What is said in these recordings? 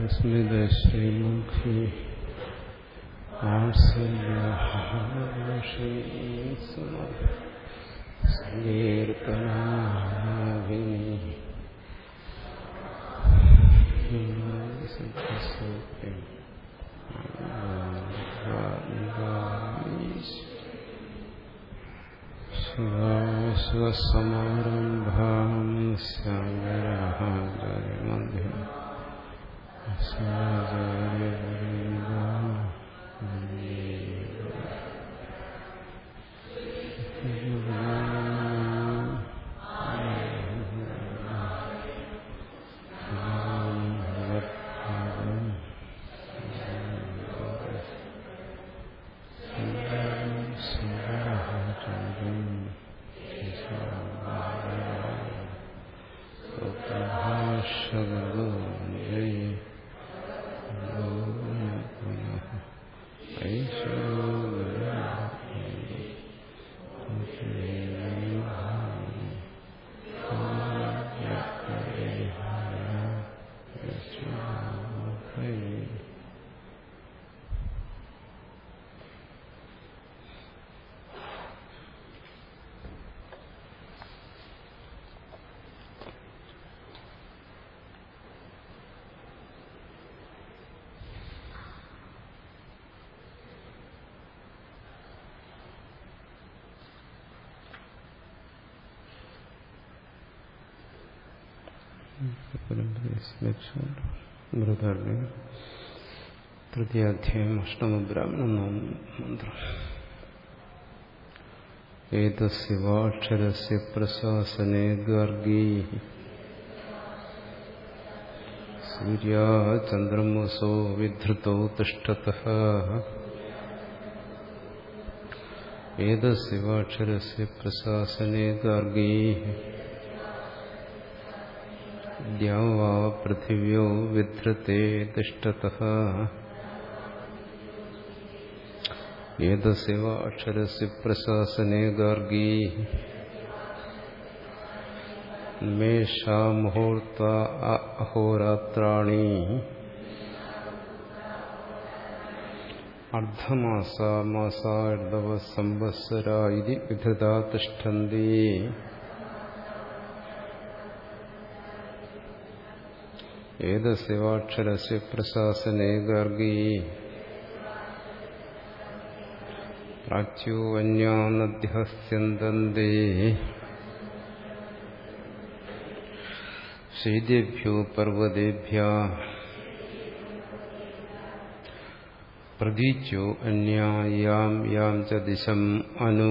സ്മിതശ്രീമുഖി സങ്കീർത്തനാവിനി ശിവസമാരംഭാം ശങ്കരാചാര്യമധ്യം മൃതർണി തൃതീയാധ്യായം അഷ്ടമബ്രാഹ്മണ മന്ത്രം ഏതസ്യവാക്ഷരസ്യ പ്രശാസനേ ഗാർഗീ സൂര്യാചന്ദ്രമസോ വിധൃതോ തിഷ്ടതഃ ഏതസ്യവാക്ഷരസ്യ പ്രശാസനേ ഗാർഗീ ദ്യാവാ പൃഥിവ്യോ വിധൃത്തെ തിഷ്ടതഃ ഏതസ്യവ അക്ഷരസ്യ പ്രശാസനേ ഗാർഗീ മേഷാ മുഹൂർത്ത അഹോരാത്രാണി അർദ്ധമാസ മാസാർദ്ധവ സംവത്സര ഇതി വിധൃതാ തിഷ്ഠന്തി ഏതസ്യവാക്ഷരസ്യ പ്രശാസനേ ഗാർഗീ പ്രാച്യോ വന്യാ നദ്യസ്യന്തേ ശൈത്യേഭ്യോ പർവ്വതേഭ്യ പ്രതീച്യോ അന്യായാം യാം ച ദിശം അനു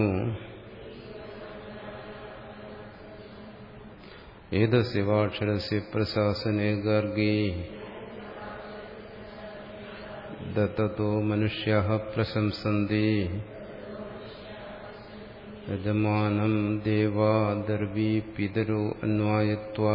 ഏതസ്യവാക്ഷരസ്യ പ്രശാസനേ ഗാർഗീ ദത്തോ മനുഷ്യ പ്രശംസന്തി യജമാനം ദേവാ ദർവീ പിതരോ അന്വായത്വാ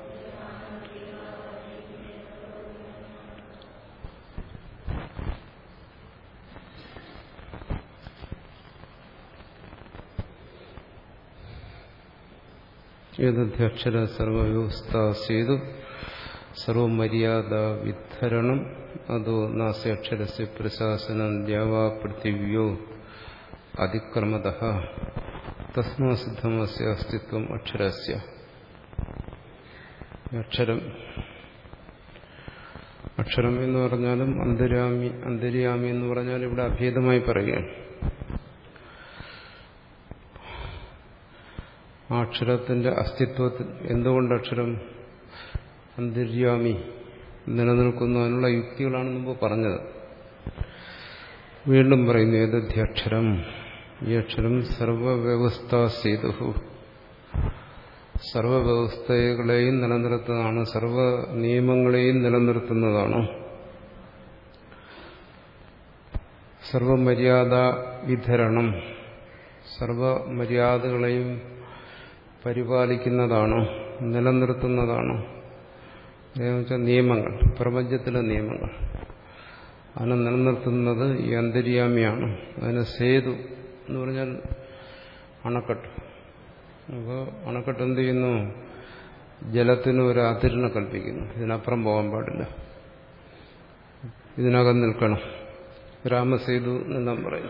ഏതധ്യക്ഷര സർവവ്യവസ്ഥ സേതു സർവമര്യാദ വിധരണം അതോ നാസ്യക്ഷരസ്യ പ്രശാസനം ദ്യാവാ പൃഥിവ്യോ അതിക്രമത തസ്മാ സിദ്ധമസ്യ അസ്തിത്വം അക്ഷരസ്യ അക്ഷരം അക്ഷരം എന്ന് പറഞ്ഞാലും അന്തര്യാമി അന്തര്യാമി എന്ന് പറഞ്ഞാൽ ഇവിടെ അഭേദമായി പറയുകയാണ് ആ അക്ഷരത്തിന്റെ അസ്തിത്വത്തിൽ എന്തുകൊണ്ട് അക്ഷരം അന്തര്യാമി നിലനിൽക്കുന്നു അതിനുള്ള യുക്തികളാണ് മുമ്പ് പറഞ്ഞത് വീണ്ടും പറയുന്നു ഏതധ്യക്ഷരം ഈ അക്ഷരം സർവവ്യവസ്ഥ സേതു സർവവ്യവസ്ഥകളെയും നിലനിർത്തുന്നതാണ് സർവ നിയമങ്ങളെയും നിലനിർത്തുന്നതാണ് സർവമര്യാദ വിധരണം സർവമര്യാദകളെയും പരിപാലിക്കുന്നതാണ് നിലനിർത്തുന്നതാണ് എന്നുവെച്ചാൽ നിയമങ്ങൾ പ്രപഞ്ചത്തിലെ നിയമങ്ങൾ അതിനെ നിലനിർത്തുന്നത് ഈ അന്തര്യാമിയാണ് അതിന് സേതു എന്ന് പറഞ്ഞാൽ അണക്കെട്ട് അപ്പോൾ അണക്കെട്ട് എന്ത് ചെയ്യുന്നു ജലത്തിന് ഒരു അതിരിനെ കൽപ്പിക്കുന്നു ഇതിനപ്പുറം പോകാൻ പാടില്ല ഇതിനകം നിൽക്കണം രാമസേതു എന്നെല്ലാം പറയും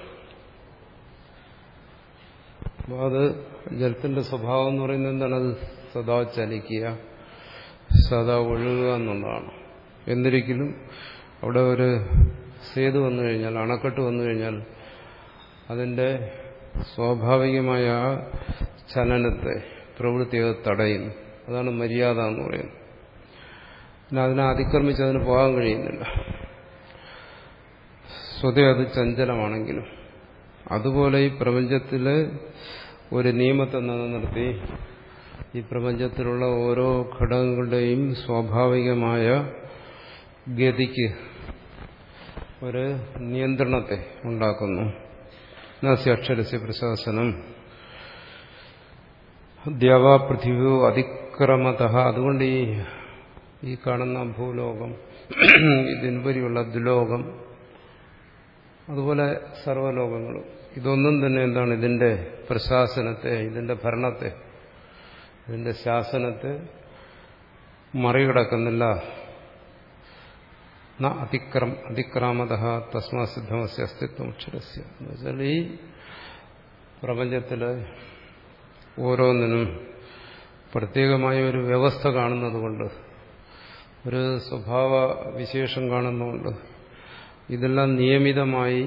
അപ്പോൾ അത് ജലത്തിന്റെ സ്വഭാവം എന്ന് പറയുന്നത് എന്താണ് അത് സദാ ചലിക്കുക സദാ ഒഴുകുക എന്നുള്ളതാണ് എന്നിരിക്കലും അവിടെ ഒരു സേതു വന്നു കഴിഞ്ഞാൽ അണക്കെട്ട് വന്നു കഴിഞ്ഞാൽ അതിന്റെ സ്വാഭാവികമായ ആ ചലനത്തെ പ്രവൃത്തി അത് തടയുന്നു അതാണ് മര്യാദ എന്ന് പറയുന്നത് പിന്നെ അതിനെ അതിക്രമിച്ച് അതിന് പോകാൻ കഴിയുന്നില്ല സ്വതേ അത് ചഞ്ചലമാണെങ്കിലും അതുപോലെ ഈ പ്രപഞ്ചത്തിലെ ഒരു നിയമത്തെ നിലനിർത്തി ഈ പ്രപഞ്ചത്തിലുള്ള ഓരോ ഘടകങ്ങളുടെയും സ്വാഭാവികമായ ഗതിക്ക് ഒരു നിയന്ത്രണത്തെ ഉണ്ടാക്കുന്നു നാസ്യ അക്ഷരസ്യ പ്രശാസനം ദ്യാവാ പൃഥിവ്യോ അതിക്രമത അതുകൊണ്ട് ഈ ഈ കാണുന്ന ഭൂലോകം ഇതിനുപരിയുള്ള ദുലോകം അതുപോലെ സർവ്വലോകങ്ങളും ഇതൊന്നും തന്നെ എന്താണ് ഇതിന്റെ പ്രശാസനത്തെ ഇതിന്റെ ഭരണത്തെ ഇതിന്റെ ശാസനത്തെ മറികടക്കുന്നില്ല ന അതിക്രം അതിക്രാമത തസ്മാ സിദ്ധമസ്യ അസ്തിത്വം അക്ഷരസ്യ എന്ന് വെച്ചാൽ ഈ പ്രപഞ്ചത്തിലെ ഓരോന്നിനും പ്രത്യേകമായ ഒരു വ്യവസ്ഥ കാണുന്നത് കൊണ്ട് ഒരു സ്വഭാവ വിശേഷം കാണുന്നതുകൊണ്ട് ഇതെല്ലാം നിയമിതമായി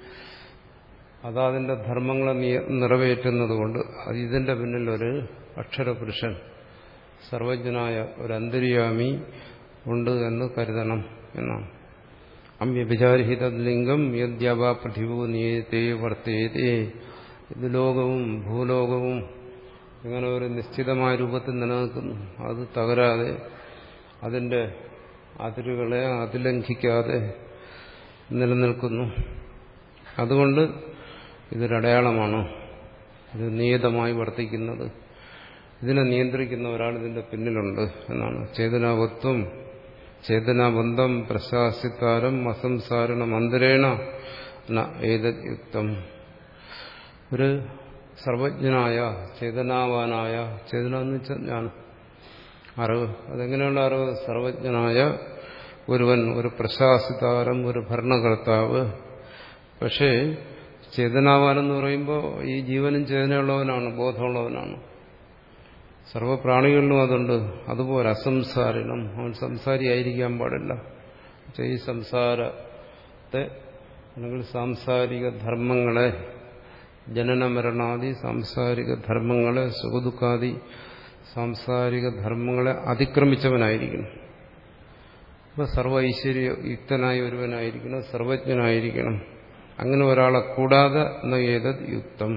അതാതിന്റെ ധർമ്മങ്ങളെ നിറവേറ്റുന്നതുകൊണ്ട് ഇതിന്റെ പിന്നിൽ ഒരു അക്ഷരപുരുഷൻ സർവജ്ഞനായ ഒരു അന്തര്യാമി ഉണ്ട് എന്ന് കരുതണം എന്നാണ് അമ്യഭിചാരഹിത ലിംഗം യദ്യാവാ പൃഥിവോ നിയതേ വർത്തേതേ ഇത് ലോകവും ഭൂലോകവും ഇങ്ങനെ ഒരു നിശ്ചിതമായ രൂപത്തിൽ നിലനിൽക്കുന്നു അത് തകരാതെ അതിന്റെ അതിരുകളെ അതിലംഘിക്കാതെ നിലനിൽക്കുന്നു അതുകൊണ്ട് ഇതൊരടയാളമാണ് ഇത് നിയതമായി വർത്തിക്കുന്നത് ഇതിനെ നിയന്ത്രിക്കുന്ന ഒരാൾ ഇതിന്റെ പിന്നിലുണ്ട് എന്നാണ് ചേതനാവത്വം ചേതനാബന്ധം പ്രശാസിത്താരം അസംസാരണം അന്തരേണ ഏതത് യുക്തം ഒരു സർവജ്ഞനായ ചേതനാവാനായ ചേതന എന്ന് വെച്ചാൽ ജ്ഞാനം അറിവ് അതെങ്ങനെയുള്ള അറിവ് സർവജ്ഞനായ ഒരുവൻ ഒരു പ്രശാസിതാരം ഒരു ഭരണകർത്താവ് പക്ഷേ ചേതനാവാനെന്ന് പറയുമ്പോൾ ഈ ജീവനും ചേതനയുള്ളവനാണ് ബോധമുള്ളവനാണ് സർവപ്രാണികളിലും അതുണ്ട് അതുപോലെ അസംസാരിണം അവൻ സംസാരിയായിരിക്കാൻ പാടില്ല ഈ സംസാരത്തെ അല്ലെങ്കിൽ സാംസാരിക ധർമ്മങ്ങളെ ജനന മരണാദി സാംസാരിക ധർമ്മങ്ങളെ സുഖദുഃഖാദി സാംസാരിക ധർമ്മങ്ങളെ അതിക്രമിച്ചവനായിരിക്കണം അപ്പൊ സർവ ഐശ്വര്യയുക്തനായ ഒരുവനായിരിക്കണം സർവജ്ഞനായിരിക്കണം അങ്ങനെ ഒരാളെ കൂടാതെ എന്ന ഏതത് യുക്തം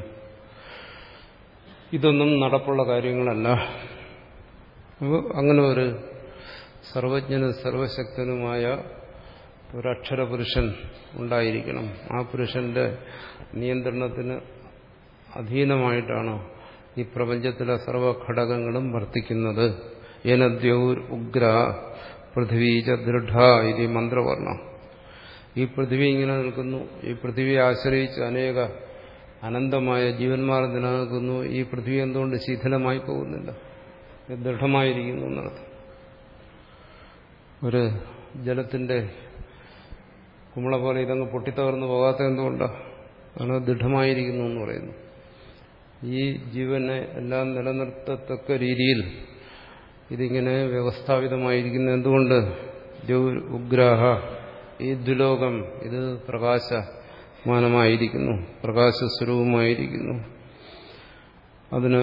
ഇതൊന്നും നടപ്പുള്ള കാര്യങ്ങളല്ല അപ്പോൾ അങ്ങനെ ഒരു സർവജ്ഞനും സർവശക്തനുമായ ഒരു അക്ഷരപുരുഷൻ ഉണ്ടായിരിക്കണം ആ പുരുഷന്റെ നിയന്ത്രണത്തിന് അധീനമായിട്ടാണ് ഈ പ്രപഞ്ചത്തിലെ സർവഘടകങ്ങളും വർത്തിക്കുന്നത് ഏനദ്യൗർ ഉഗ്ര പൃഥ്വീച ദൃഢ ഇതി മന്ത്രവർണ്ണം ഈ പൃഥ്വി ഇങ്ങനെ നിൽക്കുന്നു ഈ പൃഥ്വിയെ ആശ്രയിച്ച് അനേക അനന്തമായ ജീവന്മാർ നിലനിൽക്കുന്നു ഈ പൃഥ്വി എന്തുകൊണ്ട് ശിഥിലമായി പോകുന്നില്ല ഇത് ദൃഢമായിരിക്കുന്നു എന്നർത്ഥം ഒരു ജലത്തിന്റെ കുമ്പള പോലെ ഇതങ്ങ് പൊട്ടിത്തകർന്നു പോകാത്ത എന്തുകൊണ്ടാണ് അതാണ് ദൃഢമായിരിക്കുന്നു എന്ന് പറയുന്നു ഈ ജീവനെ എല്ലാം നിലനിർത്തത്തക്ക രീതിയിൽ ഇതിങ്ങനെ വ്യവസ്ഥാപിതമായിരിക്കുന്ന എന്തുകൊണ്ട് ഉഗ്രാഹ ഈ ദുലോകം ഇത് പ്രകാശമാനമായിരിക്കുന്നു പ്രകാശസ്വരൂപമായിരിക്കുന്നു അതിന്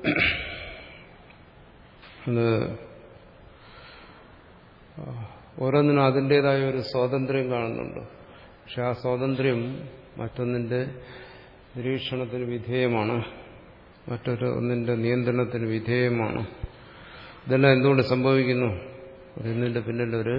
ഓരോന്നിനും അതിൻ്റെതായ ഒരു സ്വാതന്ത്ര്യം കാണുന്നുണ്ട് പക്ഷെ ആ സ്വാതന്ത്ര്യം മറ്റൊന്നിന്റെ നിരീക്ഷണത്തിന് വിധേയമാണ് മറ്റൊരു ഒന്നിന്റെ നിയന്ത്രണത്തിന് വിധേയമാണ് ഇതെല്ലാം എന്തുകൊണ്ട് സംഭവിക്കുന്നു ഇതിന്റെ പിന്നിലൊരു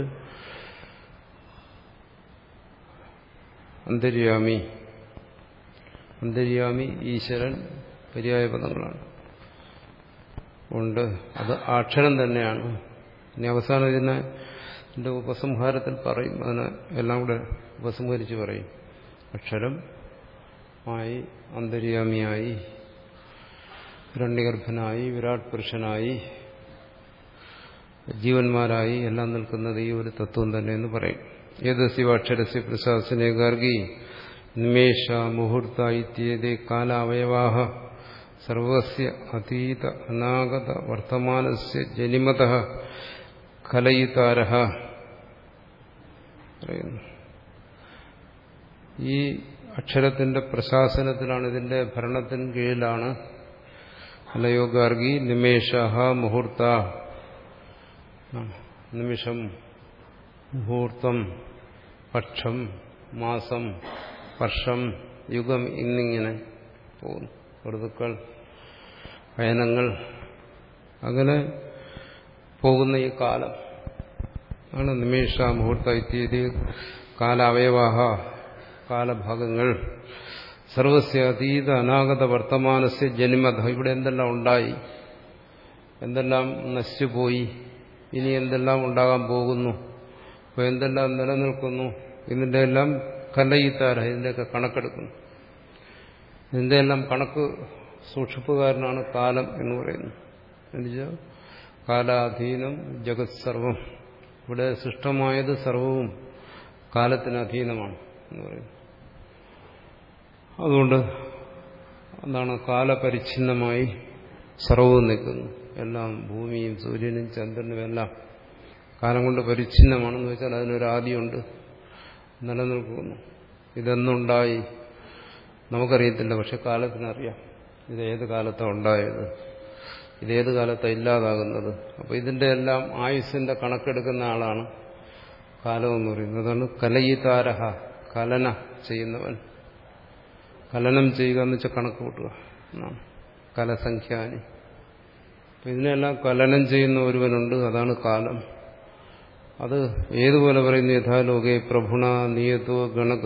അന്തര്യാമി അന്തര്യാമി ഈശ്വരൻ പര്യായ പദങ്ങളാണ് ഉണ്ട് അത് അക്ഷരം തന്നെയാണ് ഇനി അവസാനം ഇതിനെ എന്റെ ഉപസംഹാരത്തിൽ പറയും അതിനെ എല്ലാം കൂടെ ഉപസംഹരിച്ച് പറയും അക്ഷരം ആയി അന്തര്യാമിയായി രണ്യഗർഭനായി വിരാട് പുരുഷനായി ജീവന്മാരായി എല്ലാം നിൽക്കുന്നത് ഈ ഒരു തത്വം തന്നെ എന്ന് പറയും ഏതസ്യ അക്ഷരസ്യ പ്രശാസനെ ഗാർഗി നിമേഷ മുഹൂർത്ത ഇത്യേതേ കാലാവയവാഹ സർവസ്യ അതീത അനാഗത വർത്തമാനസ്യ ജനിമത കലയിതാര പറയുന്നു ഈ അക്ഷരത്തിന്റെ പ്രശാസനത്തിലാണ് ഇതിന്റെ ഭരണത്തിന് കീഴിലാണ് അല്ലയോ ഗാർഗി നിമേഷ മുഹൂർത്ത നിമിഷം മുഹൂർത്തം പക്ഷം മാസം വർഷം യുഗം എന്നിങ്ങനെ പോകുന്നു ഋതുക്കൾ അയനങ്ങൾ അങ്ങനെ പോകുന്ന ഈ കാലം ആണ് നിമേഷ മുഹൂർത്ത ഇത്യാദി കാലാവയവാഹ കാലഭാഗങ്ങൾ സർവസ്യ അതീത അനാഗത വർത്തമാനസ്യ ജനിമത ഇവിടെ എന്തെല്ലാം ഉണ്ടായി എന്തെല്ലാം നശിച്ചുപോയി ഇനി എന്തെല്ലാം ഉണ്ടാകാൻ പോകുന്നു അപ്പോൾ എന്തെല്ലാം നിലനിൽക്കുന്നു ഇതിൻ്റെ എല്ലാം കലയിത്താര ഇതിൻ്റെയൊക്കെ കണക്കെടുക്കുന്നു ഇതിൻ്റെ എല്ലാം കണക്ക് സൂക്ഷിപ്പുകാരനാണ് കാലം എന്ന് പറയുന്നത് എന്നുവെച്ചാൽ കാലാധീനം ജഗത് സർവം ഇവിടെ സൃഷ്ടമായത് സർവവും കാലത്തിന് അധീനമാണ് എന്ന് പറയുന്നു അതുകൊണ്ട് എന്താണ് കാലപരിച്ഛിന്നമായി സർവവും നിൽക്കുന്നു എല്ലാം ഭൂമിയും സൂര്യനും ചന്ദ്രനും എല്ലാം കാലം കൊണ്ട് പരിച്ഛിന്നമാണെന്ന് വെച്ചാൽ അതിനൊരു ആദിയുണ്ട് നിലനിൽക്കുന്നു ഇതെന്നുണ്ടായി നമുക്കറിയത്തില്ല പക്ഷെ കാലത്തിനറിയാം ഇത് ഏത് കാലത്താണ് ഉണ്ടായത് ഇതേത് കാലത്താണ് ഇല്ലാതാകുന്നത് അപ്പോൾ ഇതിൻ്റെ എല്ലാം ആയുസിന്റെ കണക്കെടുക്കുന്ന ആളാണ് കാലമെന്ന് പറയുന്നത് അതാണ് കലയിതാരഹ കലന ചെയ്യുന്നവൻ കലനം ചെയ്യുക എന്ന് വെച്ചാൽ കണക്ക് കൂട്ടുക എന്നാണ് കലസംഖ്യാനി അപ്പം ഇതിനെല്ലാം കലനം ചെയ്യുന്ന ഒരുവനുണ്ട് അതാണ് കാലം അത് ഏതുപോലെ പറയുന്നു യഥാലോകെ പ്രഭുണ നിയതോ ഗണക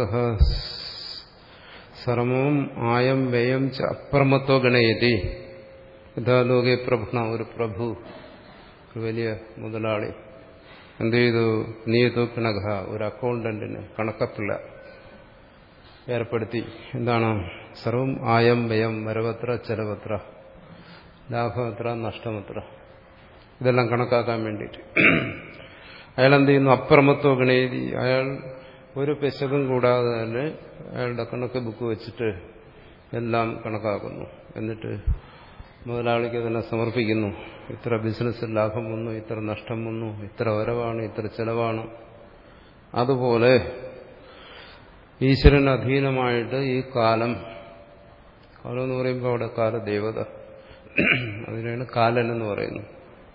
സർവം ആയം വ്യയം ച അപ്രമത്വ ഗണയതി യഥാലോകെ പ്രഭുണ ഒരു പ്രഭു ഒരു വലിയ മുതലാളി എന്ത് ചെയ്തു നിയതോ ഗണക ഒരു അക്കൗണ്ടന്റിന് കണക്കപ്പിള്ള ഏർപ്പെടുത്തി എന്താണ് സർവം ആയം വ്യയം വരവത്ര ചെലവത്ര ലാഭമത്ര നഷ്ടമത്ര ഇതെല്ലാം കണക്കാക്കാൻ വേണ്ടിയിട്ട് അയാൾ എന്ത് ചെയ്യുന്നു അപ്രമത്വ ഗണേതി അയാൾ ഒരു പെശകും കൂടാതെ തന്നെ അയാളുടെ കണക്ക് ബുക്ക് വെച്ചിട്ട് എല്ലാം കണക്കാക്കുന്നു എന്നിട്ട് മുതലാളിക്ക് തന്നെ സമർപ്പിക്കുന്നു ഇത്ര ബിസിനസ്സിൽ ലാഭം വന്നു ഇത്ര നഷ്ടം വന്നു ഇത്ര വരവാണ് ഇത്ര ചെലവാണ് അതുപോലെ ഈശ്വരന് അധീനമായിട്ട് ഈ കാലം കാലം എന്ന് പറയുമ്പോൾ അവിടെ കാലദേവത അതിനാണ് കാലൻ എന്ന് പറയുന്നത്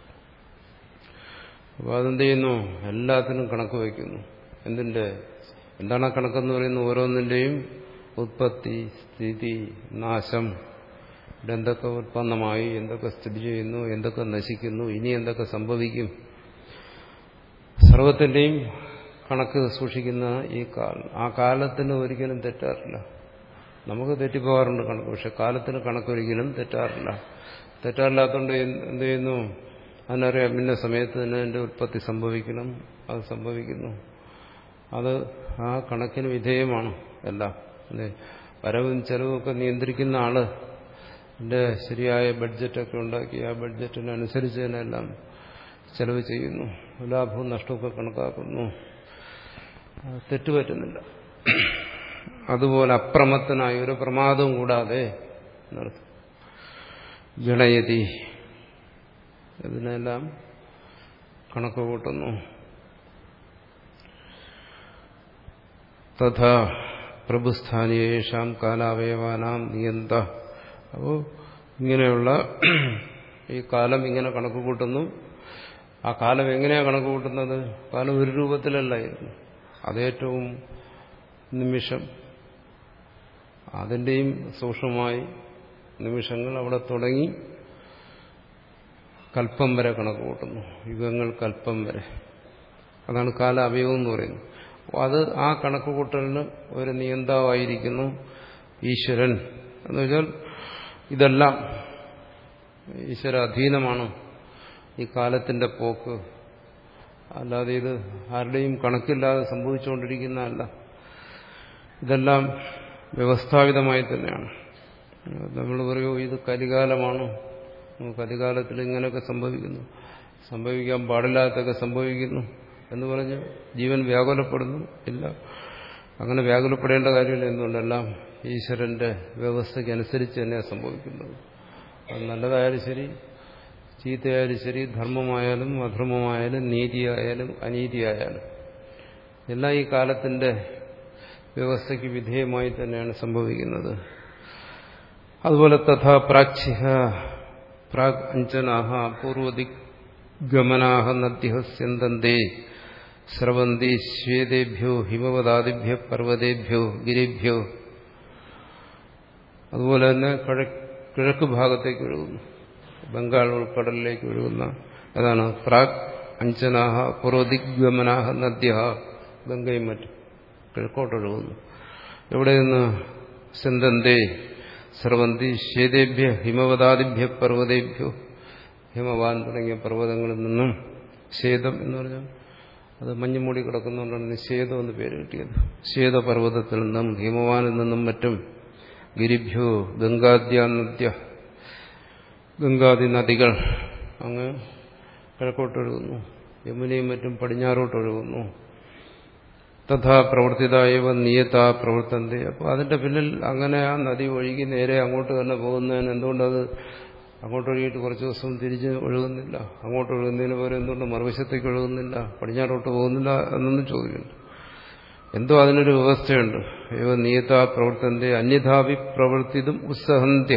അപ്പോൾ അതെന്ത് ചെയ്യുന്നു എല്ലാത്തിനും കണക്ക് വയ്ക്കുന്നു എന്തിൻ്റെ എന്താണ് ആ കണക്കെന്ന് പറയുന്നത് ഓരോന്നിൻ്റെയും ഉത്പത്തി സ്ഥിതി നാശം ഇവിടെ എന്തൊക്കെ ഉത്പന്നമായി എന്തൊക്കെ സ്ഥിതി ചെയ്യുന്നു എന്തൊക്കെ നശിക്കുന്നു ഇനി എന്തൊക്കെ സംഭവിക്കും സർവത്തിൻ്റെയും കണക്ക് സൂക്ഷിക്കുന്ന ഈ കാലം ആ കാലത്തിന് ഒരിക്കലും തെറ്റാറില്ല നമുക്ക് തെറ്റിപ്പോകാറുണ്ട് കണക്ക് പക്ഷെ കാലത്തിന് കണക്കൊരിക്കലും തെറ്റാറില്ല തെറ്റാറില്ലാത്തതുകൊണ്ട് എന്ത് ചെയ്യുന്നു അതിനറിയാം ഇന്ന സമയത്ത് തന്നെ അതിൻ്റെ ഉത്പത്തി സംഭവിക്കണം അത് സംഭവിക്കുന്നു അത് ആ കണക്കിന് വിധേയമാണ് എല്ലാം അല്ലേ വരവും ചെലവും ഒക്കെ നിയന്ത്രിക്കുന്ന ആള് എൻ്റെ ശരിയായ ബഡ്ജറ്റൊക്കെ ഉണ്ടാക്കി ആ ബഡ്ജറ്റിനനുസരിച്ച് തന്നെല്ലാം ചെലവ് ചെയ്യുന്നു ലാഭവും നഷ്ടമൊക്കെ കണക്കാക്കുന്നു തെറ്റുപറ്റുന്നില്ല അതുപോലെ അപ്രമത്തനായ ഒരു പ്രമാദവും കൂടാതെ നടത്തും ഗണയതി ഇതിനെല്ലാം കണക്ക് കൂട്ടുന്നു തഥാ പ്രഭുസ്ഥാനീയേഷാം കാലാവയവാനാം നിയന്ത അപ്പോൾ ഇങ്ങനെയുള്ള ഈ കാലം ഇങ്ങനെ കണക്ക് കൂട്ടുന്നു ആ കാലം എങ്ങനെയാണ് കണക്ക് കൂട്ടുന്നത് കാലം ഒരു രൂപത്തിലല്ലായിരുന്നു അതേറ്റവും നിമിഷം അതിൻ്റെയും സൂക്ഷ്മമായി നിമിഷങ്ങൾ അവിടെ തുടങ്ങി കൽപ്പം വരെ കണക്ക് കൂട്ടുന്നു യുഗങ്ങൾ കൽപ്പം വരെ അതാണ് കാല അവയവം എന്ന് പറയുന്നത് അത് ആ കണക്ക് കൂട്ടലിന് ഒരു നിയന്താവായിരിക്കുന്നു ഈശ്വരൻ എന്ന് വെച്ചാൽ ഇതെല്ലാം ഈശ്വര അധീനമാണ് ഈ കാലത്തിന്റെ പോക്ക് അല്ലാതെ ഇത് ആരുടെയും കണക്കില്ലാതെ സംഭവിച്ചുകൊണ്ടിരിക്കുന്നതല്ല ഇതെല്ലാം വ്യവസ്ഥാപിതമായി തന്നെയാണ് നമ്മൾ പറയൂ ഇത് കലികാലമാണ് കലികാലത്തിൽ ഇങ്ങനെയൊക്കെ സംഭവിക്കുന്നു സംഭവിക്കാൻ പാടില്ലാത്തൊക്കെ സംഭവിക്കുന്നു എന്ന് പറഞ്ഞ് ജീവൻ വ്യാകുലപ്പെടുന്നു ഇല്ല അങ്ങനെ വ്യാകുലപ്പെടേണ്ട കാര്യമില്ല എന്തുകൊണ്ടെല്ലാം ഈശ്വരന്റെ വ്യവസ്ഥയ്ക്ക് അനുസരിച്ച് തന്നെയാണ് സംഭവിക്കുന്നത് അത് നല്ലതായാലും ശരി ചീത്തയായാലും ശരി ധർമ്മമായാലും അധർമ്മമായാലും നീതിയായാലും അനീതിയായാലും എല്ലാം ഈ കാലത്തിന്റെ വ്യവസ്ഥയ്ക്ക് വിധേയമായി തന്നെയാണ് സംഭവിക്കുന്നത് അതുപോലെ തഥാ പ്രാച്യ പ്രാഗ് അഞ്ചനാഹ പൂർവദിഗമനാഹ നദ്യ സ്യന്തന്തേ സ്രവന്തി ശ്വേതേഭ്യോ ഹിമവതാദിഭ്യ പർവ്വതേഭ്യോ ഗിരിഭ്യോ അതുപോലെ തന്നെ കിഴക്ക് ഭാഗത്തേക്ക് ഒഴുകുന്നു ബംഗാൾ ഉൾക്കടലിലേക്ക് ഒഴുകുന്ന അതാണ് പ്രാഗ് അഞ്ചനാഹ പൂർവദിഗമനാഹ നദ്യ ഗംഗയും മറ്റും കിഴക്കോട്ടൊഴുകുന്നു എവിടെ നിന്ന് സിന്ധന്തേ സർവന്തി ശ്വേതേഭ്യ ഹിമവതാദിഭ്യ പർവ്വതേഭ്യോ ഹിമവാൻ തുടങ്ങിയ പർവ്വതങ്ങളിൽ നിന്നും ശ്വേതം എന്ന് പറഞ്ഞാൽ അത് മഞ്ഞുമൂടി കിടക്കുന്നതുകൊണ്ടാണ് ശ്വേതം എന്ന് പേര് കിട്ടിയത് ശ്വേതപർവ്വതത്തിൽ നിന്നും ഹിമവാനിൽ നിന്നും മറ്റും ഗിരിഭ്യോ ഗംഗാദ്യ നദ്യ ഗംഗാദി നദികൾ അങ്ങ് കിഴക്കോട്ടൊഴുകുന്നു യമുനയും മറ്റും പടിഞ്ഞാറോട്ടൊഴുകുന്നു തഥാ പ്രവർത്തിതായവ നിയത പ്രവർത്തന്തി അപ്പോൾ അതിന്റെ പിന്നിൽ അങ്ങനെ ആ നദി ഒഴുകി നേരെ അങ്ങോട്ട് തന്നെ പോകുന്നതിന് എന്തുകൊണ്ടത് അങ്ങോട്ട് ഒഴുകിയിട്ട് കുറച്ച് ദിവസം തിരിച്ച് ഒഴുകുന്നില്ല അങ്ങോട്ട് ഒഴുകുന്നതിന് പകരം എന്തുകൊണ്ട് മറുവശത്തേക്ക് ഒഴുകുന്നില്ല പടിഞ്ഞാറോട്ട് പോകുന്നില്ല എന്നൊന്നും ചോദിക്കുന്നു എന്തോ അതിനൊരു വ്യവസ്ഥയുണ്ട് ഏവ നിയത പ്രവർത്തന്റെ അന്യഥാപി പ്രവർത്തിതും ഉത്സഹന്ത്യ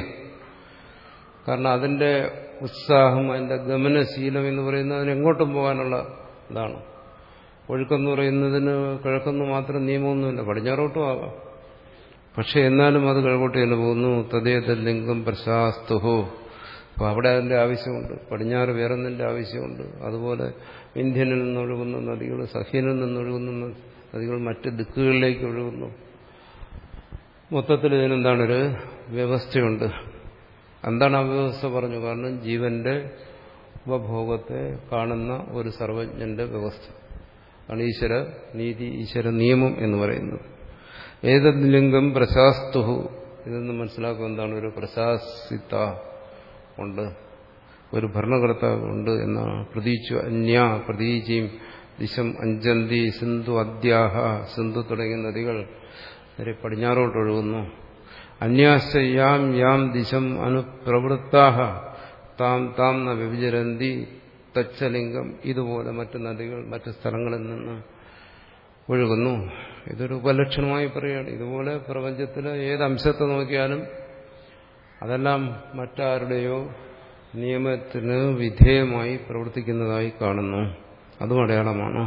കാരണം അതിന്റെ ഉത്സാഹം അതിന്റെ ഗമനശീലം എന്ന് പറയുന്നത് അതിന് എങ്ങോട്ടും പോകാനുള്ള ഇതാണ് ഒഴുക്കെന്ന് പറയുന്നതിന് കിഴക്കൊന്നും മാത്രം നിയമമൊന്നുമില്ല പടിഞ്ഞാറോട്ടും ആകാം പക്ഷെ എന്നാലും അത് കിഴക്കോട്ട് തന്നെ പോകുന്നു തദ്ദേതൽ ലിംഗം പ്രശാസ്തുഹോ അപ്പോൾ അവിടെ അതിൻ്റെ ആവശ്യമുണ്ട് പടിഞ്ഞാറ് വേറൊന്നിൻ്റെ ആവശ്യമുണ്ട് അതുപോലെ ഇന്ത്യനിൽ നിന്നൊഴുകുന്ന നദികൾ സഹ്യനിൽ നിന്നൊഴുകുന്ന നദികൾ മറ്റ് ദിക്കുകളിലേക്ക് ഒഴുകുന്നു മൊത്തത്തിൽ ഇതിനെന്താണൊരു വ്യവസ്ഥയുണ്ട് എന്താണ് ആ വ്യവസ്ഥ പറഞ്ഞു കാരണം ജീവന്റെ ഉപഭോഗത്തെ കാണുന്ന ഒരു സർവജ്ഞന്റെ വ്യവസ്ഥ ആണ് ഈശ്വര നീതി ഈശ്വര നിയമം എന്ന് പറയുന്നത് ഏതത് ലിംഗം പ്രശാസ്തുഹു ഇതെന്ന് മനസ്സിലാക്കുക എന്താണ് ഒരു പ്രശാസിത ഉണ്ട് ഒരു ഭരണകർത്താവ് ഉണ്ട് എന്നാണ് പ്രതീച്ചു അന്യ പ്രതീചിയും ദിശം അഞ്ചന്തി സിന്ധു അദ്യാഹ സിന്ധു തുടങ്ങിയ നദികൾ നേരെ പടിഞ്ഞാറോട്ടൊഴുകുന്നു അന്യാശ്ച യാം യാം ദിശം അനുപ്രവൃത്താഹ താം താം ന വ്യഭിചരന്തി തച്ചലിംഗം ഇതുപോലെ മറ്റു നദികൾ മറ്റു സ്ഥലങ്ങളിൽ നിന്ന് ഒഴുകുന്നു ഇതൊരു ഉപലക്ഷണമായി പറയുകയാണ് ഇതുപോലെ പ്രപഞ്ചത്തിലെ ഏത് അംശത്തെ നോക്കിയാലും അതെല്ലാം മറ്റാരുടെയോ നിയമത്തിന് വിധേയമായി പ്രവർത്തിക്കുന്നതായി കാണുന്നു അതും അടയാളമാണ്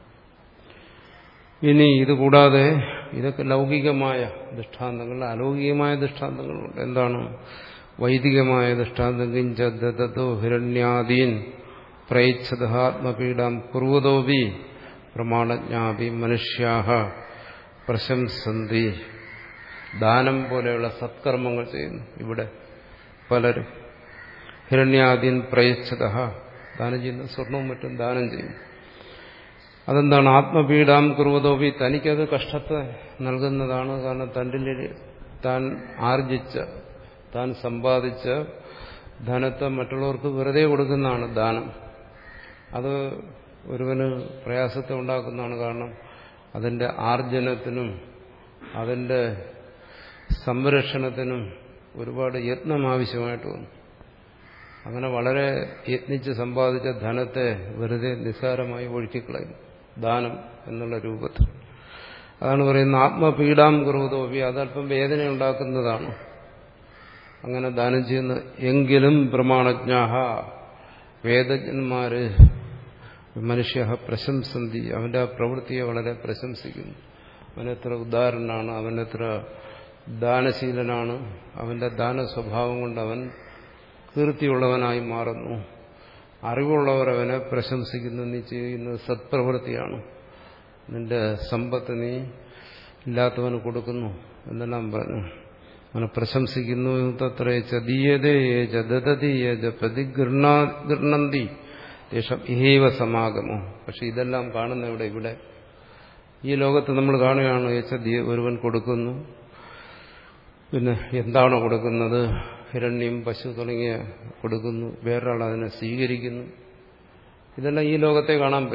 ഇനി ഇതുകൂടാതെ ഇതൊക്കെ ലൗകികമായ ദൃഷ്ടാന്തങ്ങൾ അലൗകികമായ ദൃഷ്ടാന്തങ്ങളുണ്ട് എന്താണ് വൈദികമായ ദൃഷ്ടാന്തം കിഞ്ചോ ഹിരണ്യാദീൻ പ്രയച്ഛതാത്മപീഡം കുറുവതോപി പ്രമാണജ്ഞാപി മനുഷ്യാഹ പ്രശംസന്തി ദാനം പോലെയുള്ള സത്കർമ്മങ്ങൾ ചെയ്യുന്നു ഇവിടെ പലരും ഹിരണ്യാദീൻ പ്രയച്ഛത ദാനം ചെയ്യുന്ന സ്വർണവും മറ്റും ദാനം ചെയ്യും അതെന്താണ് ആത്മപീഡാം കുറുവതോപി തനിക്കത് കഷ്ടത്തെ നൽകുന്നതാണ് കാരണം തൻ്റെ താൻ ആർജിച്ച താൻ സമ്പാദിച്ച ധനത്തെ മറ്റുള്ളവർക്ക് വെറുതെ കൊടുക്കുന്നതാണ് ദാനം അത് ഒരുവന് പ്രയാസത്തെ ഉണ്ടാക്കുന്നതാണ് കാരണം അതിൻ്റെ ആർജനത്തിനും അതിൻ്റെ സംരക്ഷണത്തിനും ഒരുപാട് യത്നം ആവശ്യമായിട്ട് വന്നു അങ്ങനെ വളരെ യത്നിച്ച് സമ്പാദിച്ച ധനത്തെ വെറുതെ നിസ്സാരമായി ഒഴുക്കിക്കളയും ദാനം എന്നുള്ള രൂപത്തിൽ അതാണ് പറയുന്നത് ആത്മപീഡാം കുറുവതോപി അതല്പം വേദന ഉണ്ടാക്കുന്നതാണ് അങ്ങനെ ദാനം ചെയ്യുന്ന എങ്കിലും പ്രമാണജ്ഞാഹ വേദജ്ഞന്മാര് മനുഷ്യ പ്രശംസന്തി അവന്റെ ആ പ്രവൃത്തിയെ വളരെ പ്രശംസിക്കുന്നു അവനെത്ര ഉദാഹരണനാണ് അവനെത്ര ദാനശീലനാണ് അവന്റെ ദാന സ്വഭാവം കൊണ്ട് അവൻ കീർത്തിയുള്ളവനായി മാറുന്നു അറിവുള്ളവർ അവനെ പ്രശംസിക്കുന്നു നീ ചെയ്യുന്നത് സത്പ്രവൃത്തിയാണ് നിന്റെ സമ്പത്ത് നീ ഇല്ലാത്തവന് കൊടുക്കുന്നു എന്നെല്ലാം പറഞ്ഞു അവനെ പ്രശംസിക്കുന്നു തത്രേച്ച ദീയതേജ ദദതീയജ പ്രതിഗൃണന്തി ദേശം ഇഹൈവ സമാഗമോ പക്ഷെ ഇതെല്ലാം കാണുന്ന ഇവിടെ ഇവിടെ ഈ ലോകത്ത് നമ്മൾ കാണുകയാണ് യേശ ഒരുവൻ കൊടുക്കുന്നു പിന്നെ എന്താണോ കൊടുക്കുന്നത് ഹിരണ്യം പശു തുടങ്ങിയ കൊടുക്കുന്നു വേറൊരാൾ അതിനെ സ്വീകരിക്കുന്നു ഇതെല്ലാം ഈ ലോകത്തെ കാണാൻ പറ്റും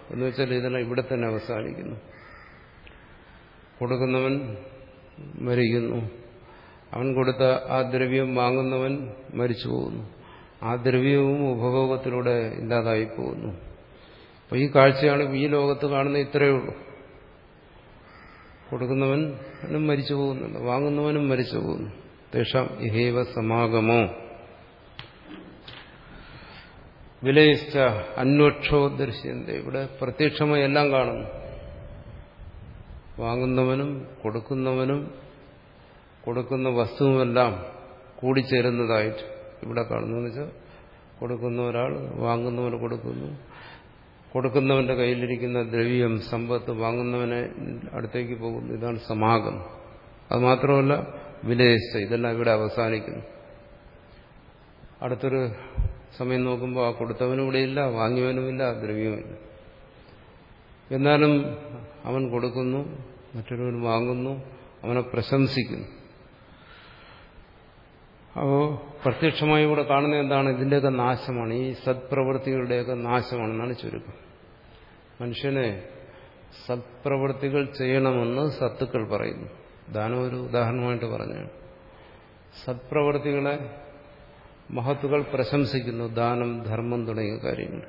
എന്ന് വെച്ചാൽ ഇതെല്ലാം ഇവിടെ തന്നെ അവസാനിക്കുന്നു കൊടുക്കുന്നവൻ മരിക്കുന്നു അവൻ കൊടുത്ത ആ ദ്രവ്യം വാങ്ങുന്നവൻ മരിച്ചു പോകുന്നു ആ ദ്രവ്യവും ഉപഭോഗത്തിലൂടെ ഇല്ലാതായി പോകുന്നു അപ്പോൾ ഈ കാഴ്ചയാണ് ഈ ലോകത്ത് കാണുന്ന ഇത്രയേ ഉള്ളൂ കൊടുക്കുന്നവനും മരിച്ചു പോകുന്നുണ്ട് വാങ്ങുന്നവനും മരിച്ചു പോകുന്നു തേഷാം ഇഹേവ സമാഗമോ വിലയിച്ച അന്വക്ഷോ ദൃശ്യന്ത ഇവിടെ പ്രത്യക്ഷമായി എല്ലാം കാണുന്നു വാങ്ങുന്നവനും കൊടുക്കുന്നവനും കൊടുക്കുന്ന വസ്തുവുമെല്ലാം കൂടിച്ചേരുന്നതായിട്ട് ഇവിടെ കാണുന്നു എന്ന് വെച്ചാൽ കൊടുക്കുന്ന ഒരാൾ വാങ്ങുന്നവന് കൊടുക്കുന്നു കൊടുക്കുന്നവന്റെ കയ്യിലിരിക്കുന്ന ദ്രവ്യം സമ്പത്ത് വാങ്ങുന്നവനെ അടുത്തേക്ക് പോകുന്നു ഇതാണ് സമാഗം അത് മാത്രമല്ല വിലയിച്ച ഇതെല്ലാം ഇവിടെ അവസാനിക്കുന്നു അടുത്തൊരു സമയം നോക്കുമ്പോൾ ആ കൊടുത്തവനും ഇവിടെ ഇല്ല വാങ്ങിയവനുമില്ല ദ്രവ്യവുമില്ല എന്നാലും അവൻ കൊടുക്കുന്നു മറ്റൊരുവൻ വാങ്ങുന്നു അവനെ പ്രശംസിക്കുന്നു അപ്പോൾ പ്രത്യക്ഷമായി ഇവിടെ കാണുന്ന എന്താണ് ഇതിൻ്റെയൊക്കെ നാശമാണ് ഈ സത്പ്രവൃത്തികളുടെയൊക്കെ നാശമാണെന്നാണ് ചുരുക്കം മനുഷ്യനെ സത്പ്രവൃത്തികൾ ചെയ്യണമെന്ന് സത്തുക്കൾ പറയുന്നു ദാനം ഒരു ഉദാഹരണമായിട്ട് പറഞ്ഞു സത്പ്രവൃത്തികളെ മഹത്തുക്കൾ പ്രശംസിക്കുന്നു ദാനം ധർമ്മം തുടങ്ങിയ കാര്യങ്ങൾ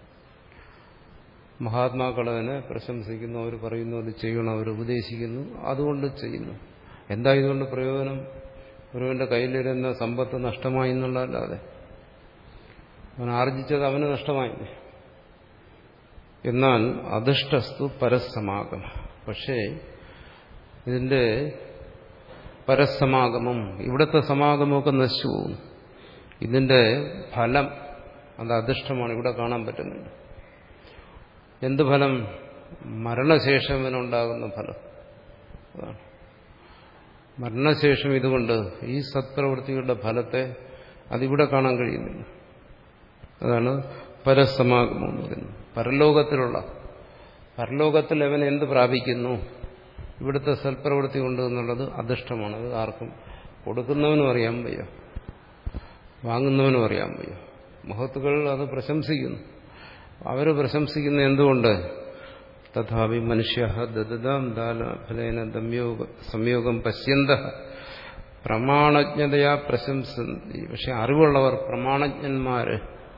മഹാത്മാക്കൾ അതിനെ പ്രശംസിക്കുന്നു അവർ പറയുന്നു അത് ചെയ്യണം അവർ ഉപദേശിക്കുന്നു അതുകൊണ്ട് ചെയ്യുന്നു എന്താ ഇതുകൊണ്ട് പ്രയോജനം ഒരുവന്റെ കയ്യിലിരുന്ന സമ്പത്ത് നഷ്ടമായി എന്നുള്ളതല്ലാതെ അവൻ ആർജിച്ചത് അവന് നഷ്ടമായി എന്നാൽ അധിഷ്ടസ്തു പരസമാഗം പക്ഷേ ഇതിന്റെ പരസമാഗമം ഇവിടുത്തെ സമാഗമമൊക്കെ നശിച്ചു പോകുന്നു ഇതിന്റെ ഫലം അത് അധിഷ്ഠമാണ് ഇവിടെ കാണാൻ പറ്റുന്നുണ്ട് എന്ത് ഫലം മരണശേഷം ഇവനുണ്ടാകുന്ന ഫലം അതാണ് മരണശേഷം ഇതുകൊണ്ട് ഈ സത്പ്രവൃത്തികളുടെ ഫലത്തെ അതിവിടെ കാണാൻ കഴിയുന്നില്ല അതാണ് പരസമാഗമം എന്ന് പറയുന്നത് പരലോകത്തിലുള്ള പരലോകത്തിൽ അവൻ എന്ത് പ്രാപിക്കുന്നു ഇവിടുത്തെ സൽപ്രവൃത്തി കൊണ്ട് എന്നുള്ളത് അധിഷ്ഠമാണ് അത് ആർക്കും കൊടുക്കുന്നവനും അറിയാൻ വയ്യ വാങ്ങുന്നവനും അറിയാൻ വയ്യ മഹത്തുക്കൾ അത് പ്രശംസിക്കുന്നു അവർ പ്രശംസിക്കുന്ന എന്തുകൊണ്ട് തഥാപി മനുഷ്യ ദദാം ദാലഫലേന ദമ്യോഗ സംയോഗം പശ്യന്ത പ്രമാണജ്ഞതയാ പ്രശംസന്തി പക്ഷെ അറിവുള്ളവർ പ്രമാണജ്ഞന്മാര്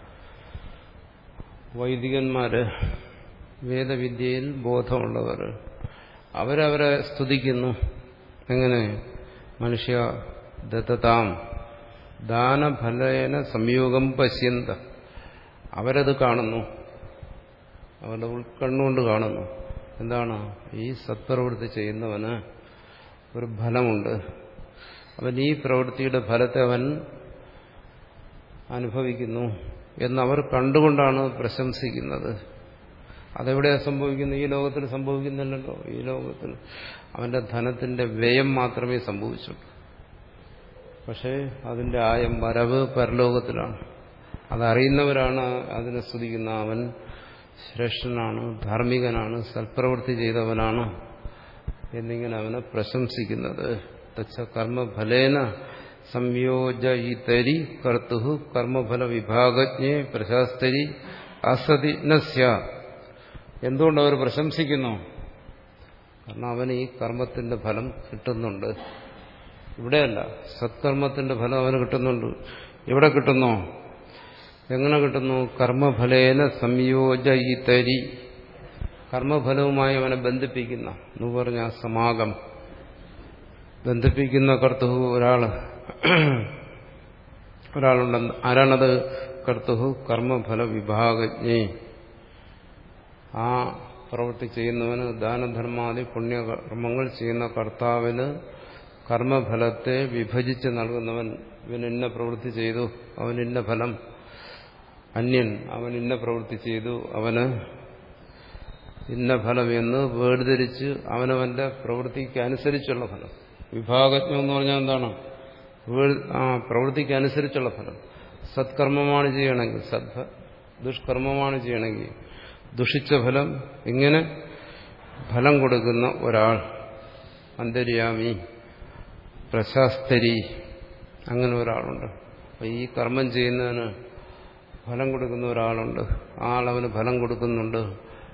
വൈദികന്മാര് വേദവിദ്യയിൽ ബോധമുള്ളവർ അവരവരെ സ്തുതിക്കുന്നു എങ്ങനെ മനുഷ്യ ദത്തതാം ദാനഫലേന സംയോഗം പശ്യന്ത അവരത് കാണുന്നു അവരുടെ ഉൾക്കണ്ണുകൊണ്ട് കാണുന്നു എന്താണ് ഈ സത്പ്രവൃത്തി ചെയ്യുന്നവന് ഒരു ഫലമുണ്ട് അവൻ ഈ പ്രവൃത്തിയുടെ ഫലത്തെ അവൻ അനുഭവിക്കുന്നു എന്നവർ കണ്ടുകൊണ്ടാണ് പ്രശംസിക്കുന്നത് അതെവിടെയാണ് സംഭവിക്കുന്നത് ഈ ലോകത്തിൽ സംഭവിക്കുന്നില്ലല്ലോ ഈ ലോകത്തിൽ അവന്റെ ധനത്തിന്റെ വ്യയം മാത്രമേ സംഭവിച്ചുള്ളൂ പക്ഷേ അതിന്റെ ആയം വരവ് പരലോകത്തിലാണ് അതറിയുന്നവരാണ് അതിനെ സ്തുതിക്കുന്ന അവൻ ശ്രേഷ്ഠനാണ് ധാർമ്മികനാണ് സൽപ്രവൃത്തി ചെയ്തവനാണ് എന്നിങ്ങനെ അവനെ പ്രശംസിക്കുന്നത് തച്ച കർമ്മഫലേന സംയോജയിതരി കർത്തുഹു കർമ്മഫല വിഭാഗജ്ഞെ പ്രശാസ്തരി അസതി നസ്യ എന്തുകൊണ്ട് അവർ പ്രശംസിക്കുന്നു കാരണം അവന് ഈ കർമ്മത്തിന്റെ ഫലം കിട്ടുന്നുണ്ട് ഇവിടെയല്ല സത്കർമ്മത്തിന്റെ ഫലം അവന് കിട്ടുന്നുണ്ട് എവിടെ കിട്ടുന്നു എങ്ങനെ കിട്ടുന്നു കർമ്മഫലേന സംയോജയിതരി കർമ്മഫലവുമായി അവനെ ബന്ധിപ്പിക്കുന്ന എന്ന് പറഞ്ഞ സമാഗം ബന്ധിപ്പിക്കുന്ന കർത്തുഹു ഒരാള് ഒരാളുണ്ട് ആരാണത് കർത്തുഹു കർമ്മഫല വിഭാഗജ്ഞേ ആ പ്രവൃത്തി ചെയ്യുന്നവന് ദാനധർമാദി പുണ്യകർമ്മങ്ങൾ ചെയ്യുന്ന കർത്താവിന് കർമ്മഫലത്തെ വിഭജിച്ച് നൽകുന്നവൻ ഇവൻ ഇന്ന പ്രവൃത്തി ചെയ്തു അവൻ ഇന്ന ഫലം അന്യൻ അവൻ ഇന്ന പ്രവൃത്തി ചെയ്തു അവന് ഇന്ന ഫലം എന്ന് വേർതിരിച്ച് അവനവന്റെ പ്രവൃത്തിക്ക് അനുസരിച്ചുള്ള ഫലം വിഭാഗജ്ഞം എന്ന് പറഞ്ഞാൽ എന്താണ് ആ പ്രവൃത്തിക്ക് അനുസരിച്ചുള്ള ഫലം സത്കർമ്മമാണ് ചെയ്യണമെങ്കിൽ സദ്ഭ ദുഷ്കർമ്മമാണ് ചെയ്യണമെങ്കിൽ ദുഷിച്ച ഫലം ഇങ്ങനെ ഫലം കൊടുക്കുന്ന ഒരാൾ അന്തര്യാമി പ്രശാസ്തരി അങ്ങനെ ഒരാളുണ്ട് അപ്പം ഈ കർമ്മം ചെയ്യുന്നതിന് ഫലം കൊടുക്കുന്ന ഒരാളുണ്ട് ആ ആളവന് ഫലം കൊടുക്കുന്നുണ്ട്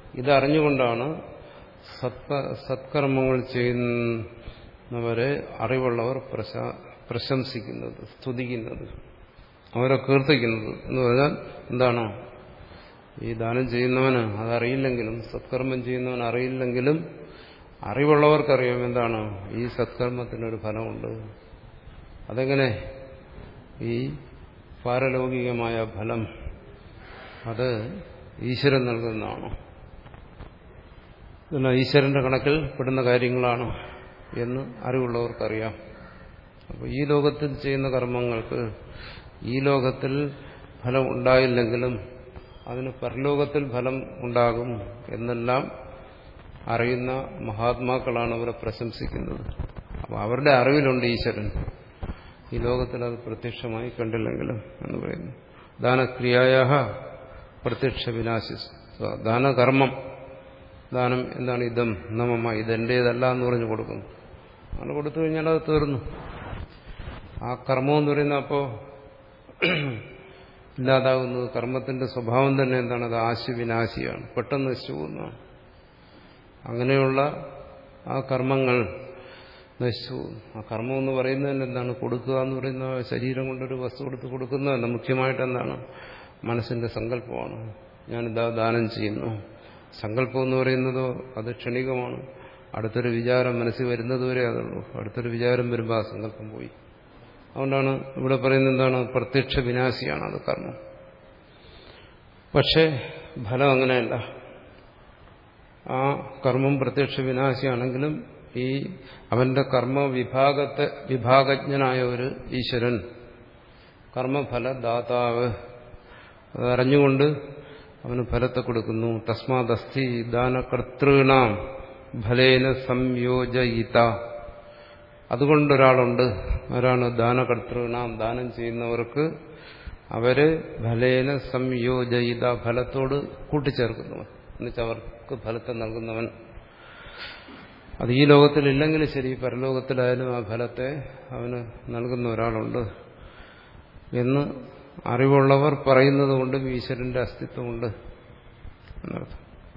ഇതറിഞ്ഞുകൊണ്ടാണ് സത്ക സത്കർമ്മങ്ങൾ ചെയ്യുന്നവരെ അറിവുള്ളവർ പ്രശംസിക്കുന്നത് സ്തുതിക്കുന്നത് അവരെ കീർത്തിക്കുന്നത് എന്ന് പറഞ്ഞാൽ എന്താണോ ഈ ദാനം ചെയ്യുന്നവന് അതറിയില്ലെങ്കിലും സത്കർമ്മം ചെയ്യുന്നവൻ അറിയില്ലെങ്കിലും അറിവുള്ളവർക്കറിയാം എന്താണ് ഈ സത്കർമ്മത്തിനൊരു ഫലമുണ്ട് അതെങ്ങനെ ഈ പാരലൗകികമായ ഫലം അത് ഈശ്വരൻ നൽകുന്നതാണോ ഇതെല്ലാം ഈശ്വരന്റെ കണക്കിൽ പെടുന്ന കാര്യങ്ങളാണ് എന്ന് അറിവുള്ളവർക്കറിയാം അപ്പോൾ ഈ ലോകത്തിൽ ചെയ്യുന്ന കർമ്മങ്ങൾക്ക് ഈ ലോകത്തിൽ ഫലം ഉണ്ടായില്ലെങ്കിലും അതിന് പരലോകത്തിൽ ഫലം ഉണ്ടാകും എന്നെല്ലാം അറിയുന്ന മഹാത്മാക്കളാണ് അവരെ പ്രശംസിക്കുന്നത് അപ്പോൾ അവരുടെ അറിവിലുണ്ട് ഈശ്വരൻ ഈ ലോകത്തിൽ അത് പ്രത്യക്ഷമായി കണ്ടില്ലെങ്കിലും എന്ന് പറയുന്നു ദാനക്രിയായ പ്രത്യക്ഷ വിനാശി ദാനകർമ്മം ദാനം എന്താണ് ഇതം നമമ്മ ഇതെന്റേതല്ല എന്ന് പറഞ്ഞു കൊടുക്കുന്നു അങ്ങനെ കൊടുത്തു കഴിഞ്ഞാൽ അത് തീർന്നു ആ കർമ്മം എന്ന് പറയുന്ന അപ്പോൾ ഇല്ലാതാകുന്നത് കർമ്മത്തിന്റെ സ്വഭാവം തന്നെ എന്താണ് അത് ആശുവിനാശിയാണ് പെട്ടെന്ന് നശിച്ചു പോകുന്നതാണ് അങ്ങനെയുള്ള ആ കർമ്മങ്ങൾ നശിച്ചു ആ കർമ്മം എന്ന് പറയുന്നതിന് എന്താണ് കൊടുക്കുക എന്ന് പറയുന്ന ശരീരം കൊണ്ടൊരു വസ്തു കൊടുത്ത് കൊടുക്കുന്നതല്ല മുഖ്യമായിട്ട് എന്താണ് മനസ്സിന്റെ സങ്കല്പമാണ് ഞാനിതാ ദാനം ചെയ്യുന്നു സങ്കല്പം എന്ന് പറയുന്നതോ അത് ക്ഷണികമാണ് അടുത്തൊരു വിചാരം മനസ്സിൽ വരുന്നതുവരെ അതുള്ളൂ അടുത്തൊരു വിചാരം വരുമ്പോൾ ആ സങ്കല്പം പോയി അതുകൊണ്ടാണ് ഇവിടെ പറയുന്നത് എന്താണ് പ്രത്യക്ഷ വിനാശിയാണ് അത് കർമ്മം പക്ഷേ ഫലം അങ്ങനെയല്ല ആ കർമ്മം പ്രത്യക്ഷ വിനാശിയാണെങ്കിലും ഈ അവന്റെ കർമ്മ വിഭാഗത്തെ വിഭാഗജ്ഞനായ ഒരു ഈശ്വരൻ കർമ്മഫലദാതാവ് അതറിഞ്ഞുകൊണ്ട് അവന് ഫലത്തെ കൊടുക്കുന്നു തസ്മാദസ്തി ദാനകർത്തൃണാം ഫലേന സംയോജയിത അതുകൊണ്ടൊരാളുണ്ട് ആരാണ് ദാനകർത്തൃണാം ദാനം ചെയ്യുന്നവർക്ക് അവര് ഫലേന സംയോജയിത ഫലത്തോട് കൂട്ടിച്ചേർക്കുന്നവൻ എന്നുവെച്ചാൽ അവർക്ക് ഫലത്തെ നൽകുന്നവൻ അത് ഈ ലോകത്തിലില്ലെങ്കിലും ശരി പരലോകത്തിലായാലും ആ ഫലത്തെ അവന് നൽകുന്ന ഒരാളുണ്ട് എന്ന് അറിവുള്ളവർ പറയുന്നത് കൊണ്ടും ഈശ്വരന്റെ അസ്തിത്വമുണ്ട് എന്നർത്ഥം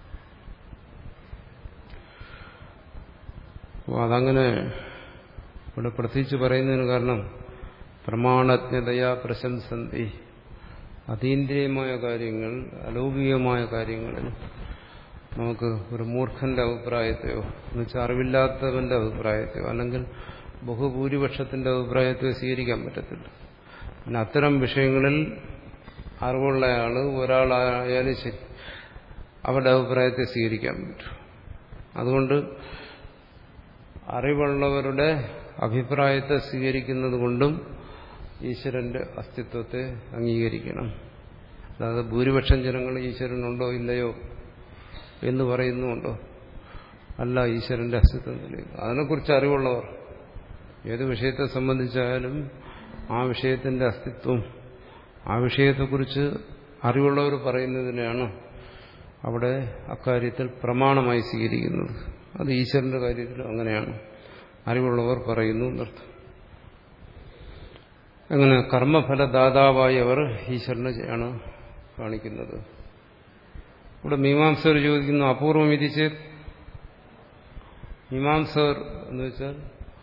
അപ്പോൾ അതങ്ങനെ ഇവിടെ പ്രത്യേകിച്ച് പറയുന്നതിന് കാരണം പ്രമാണജ്ഞതയാ പ്രശംസന്തി അതീന്ദ്രിയമായ കാര്യങ്ങൾ അലൗകികമായ കാര്യങ്ങളിൽ നമുക്ക് ഒരു മൂർഖന്റെ അഭിപ്രായത്തെയോ എന്നുവെച്ചാൽ അറിവില്ലാത്തവന്റെ അഭിപ്രായത്തെയോ അല്ലെങ്കിൽ ബഹുഭൂരിപക്ഷത്തിന്റെ അഭിപ്രായത്തെയോ സ്വീകരിക്കാൻ പറ്റത്തില്ല പിന്നെ അത്തരം വിഷയങ്ങളിൽ അറിവുള്ളയാൾ ഒരാളായാലും ശരി അവരുടെ അഭിപ്രായത്തെ സ്വീകരിക്കാൻ പറ്റും അതുകൊണ്ട് അറിവുള്ളവരുടെ അഭിപ്രായത്തെ സ്വീകരിക്കുന്നത് കൊണ്ടും ഈശ്വരന്റെ അസ്തിത്വത്തെ അംഗീകരിക്കണം അല്ലാതെ ഭൂരിപക്ഷം ജനങ്ങൾ ഈശ്വരനുണ്ടോ ഇല്ലയോ എന്ന് പറയുന്നുണ്ടോ അല്ല ഈശ്വരന്റെ അസ്തിത്വം തെളിയുന്നു അതിനെക്കുറിച്ച് അറിവുള്ളവർ ഏത് വിഷയത്തെ സംബന്ധിച്ചായാലും ആ വിഷയത്തിന്റെ അസ്തിത്വം ആ വിഷയത്തെക്കുറിച്ച് അറിവുള്ളവർ പറയുന്നതിനെയാണ് അവിടെ അക്കാര്യത്തിൽ പ്രമാണമായി സ്വീകരിക്കുന്നത് അത് ഈശ്വരന്റെ കാര്യത്തിൽ അങ്ങനെയാണ് അറിവുള്ളവർ പറയുന്നു എന്നർത്ഥം അങ്ങനെ കർമ്മഫലദാതാവായി അവർ ഈശ്വരനെ ആണ് കാണിക്കുന്നത് ഇവിടെ മീമാംസകർ ചോദിക്കുന്നു അപൂർവം വിധിച്ച് മീമാംസകർ എന്ന് വെച്ചാൽ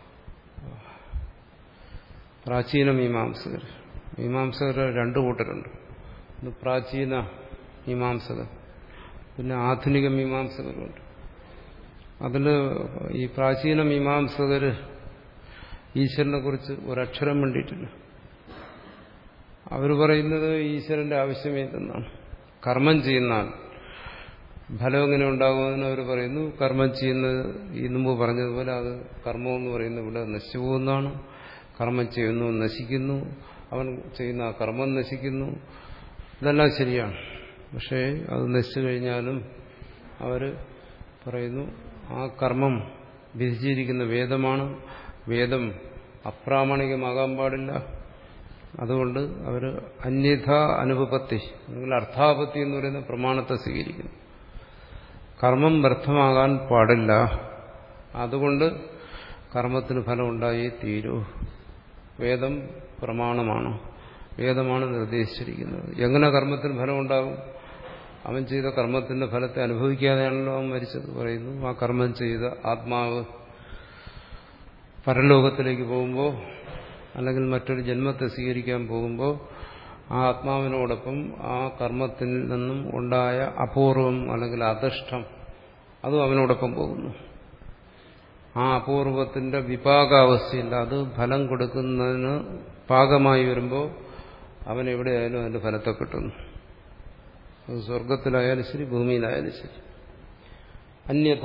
പ്രാചീന മീമാംസകർ മീമാംസകർ രണ്ടു കൂട്ടരുണ്ട് ഒന്ന് പ്രാചീന മീമാംസകർ പിന്നെ ആധുനിക മീമാംസകരുണ്ട് അതിൽ ഈ പ്രാചീന മീമാംസകർ ഈശ്വരനെ കുറിച്ച് ഒരക്ഷരം വേണ്ടിയിട്ടില്ല അവർ പറയുന്നത് ഈശ്വരന്റെ ആവശ്യമേതെന്നാണ് കർമ്മം ചെയ്യുന്നാൽ ഫലം എങ്ങനെ ഉണ്ടാകുമെന്ന് അവർ പറയുന്നു കർമ്മം ചെയ്യുന്നത് ഈ മുമ്പ് പറഞ്ഞതുപോലെ അത് കർമ്മം എന്ന് പറയുന്നത് ഇവിടെ നശിച്ചു പോകുന്നതാണ് കർമ്മം ചെയ്യുന്നു നശിക്കുന്നു അവൻ ചെയ്യുന്ന ആ കർമ്മം നശിക്കുന്നു ഇതെല്ലാം ശരിയാണ് പക്ഷേ അത് നശിച്ചു കഴിഞ്ഞാലും അവർ പറയുന്നു ആ കർമ്മം വിധിച്ചിരിക്കുന്ന വേദമാണ് വേദം അപ്രാമാണികമാകാൻ പാടില്ല അതുകൊണ്ട് അവർ അന്യഥ അനുപപത്തി അല്ലെങ്കിൽ അർത്ഥാപത്തി എന്ന് പറയുന്ന പ്രമാണത്തെ സ്വീകരിക്കുന്നു കർമ്മം വ്യർത്ഥമാകാൻ പാടില്ല അതുകൊണ്ട് കർമ്മത്തിന് ഫലം ഉണ്ടായേ തീരൂ വേദം പ്രമാണമാണ് വേദമാണ് നിർദ്ദേശിച്ചിരിക്കുന്നത് എങ്ങനെ കർമ്മത്തിന് ഫലം ഉണ്ടാകും അവൻ ചെയ്ത കർമ്മത്തിന്റെ ഫലത്തെ അനുഭവിക്കാതെയാണല്ലോ അവൻ മരിച്ചത് പറയുന്നു ആ കർമ്മം ചെയ്ത ആത്മാവ് പരലോകത്തിലേക്ക് പോകുമ്പോൾ അല്ലെങ്കിൽ മറ്റൊരു ജന്മത്തെ സ്വീകരിക്കാൻ പോകുമ്പോൾ ആ ആത്മാവിനോടൊപ്പം ആ കർമ്മത്തിൽ നിന്നും ഉണ്ടായ അപൂർവം അല്ലെങ്കിൽ അദൃഷ്ടം അതും അവനോടൊപ്പം പോകുന്നു ആ അപൂർവത്തിന്റെ വിപാകാവസ്ഥയില്ല അത് ഫലം കൊടുക്കുന്നതിന് പാകമായി വരുമ്പോൾ അവൻ എവിടെയായാലും അതിന്റെ ഫലത്തെ കിട്ടുന്നു അത് സ്വർഗത്തിലായാലും ശരി ഭൂമിയിലായാലും ശരി അന്യഥ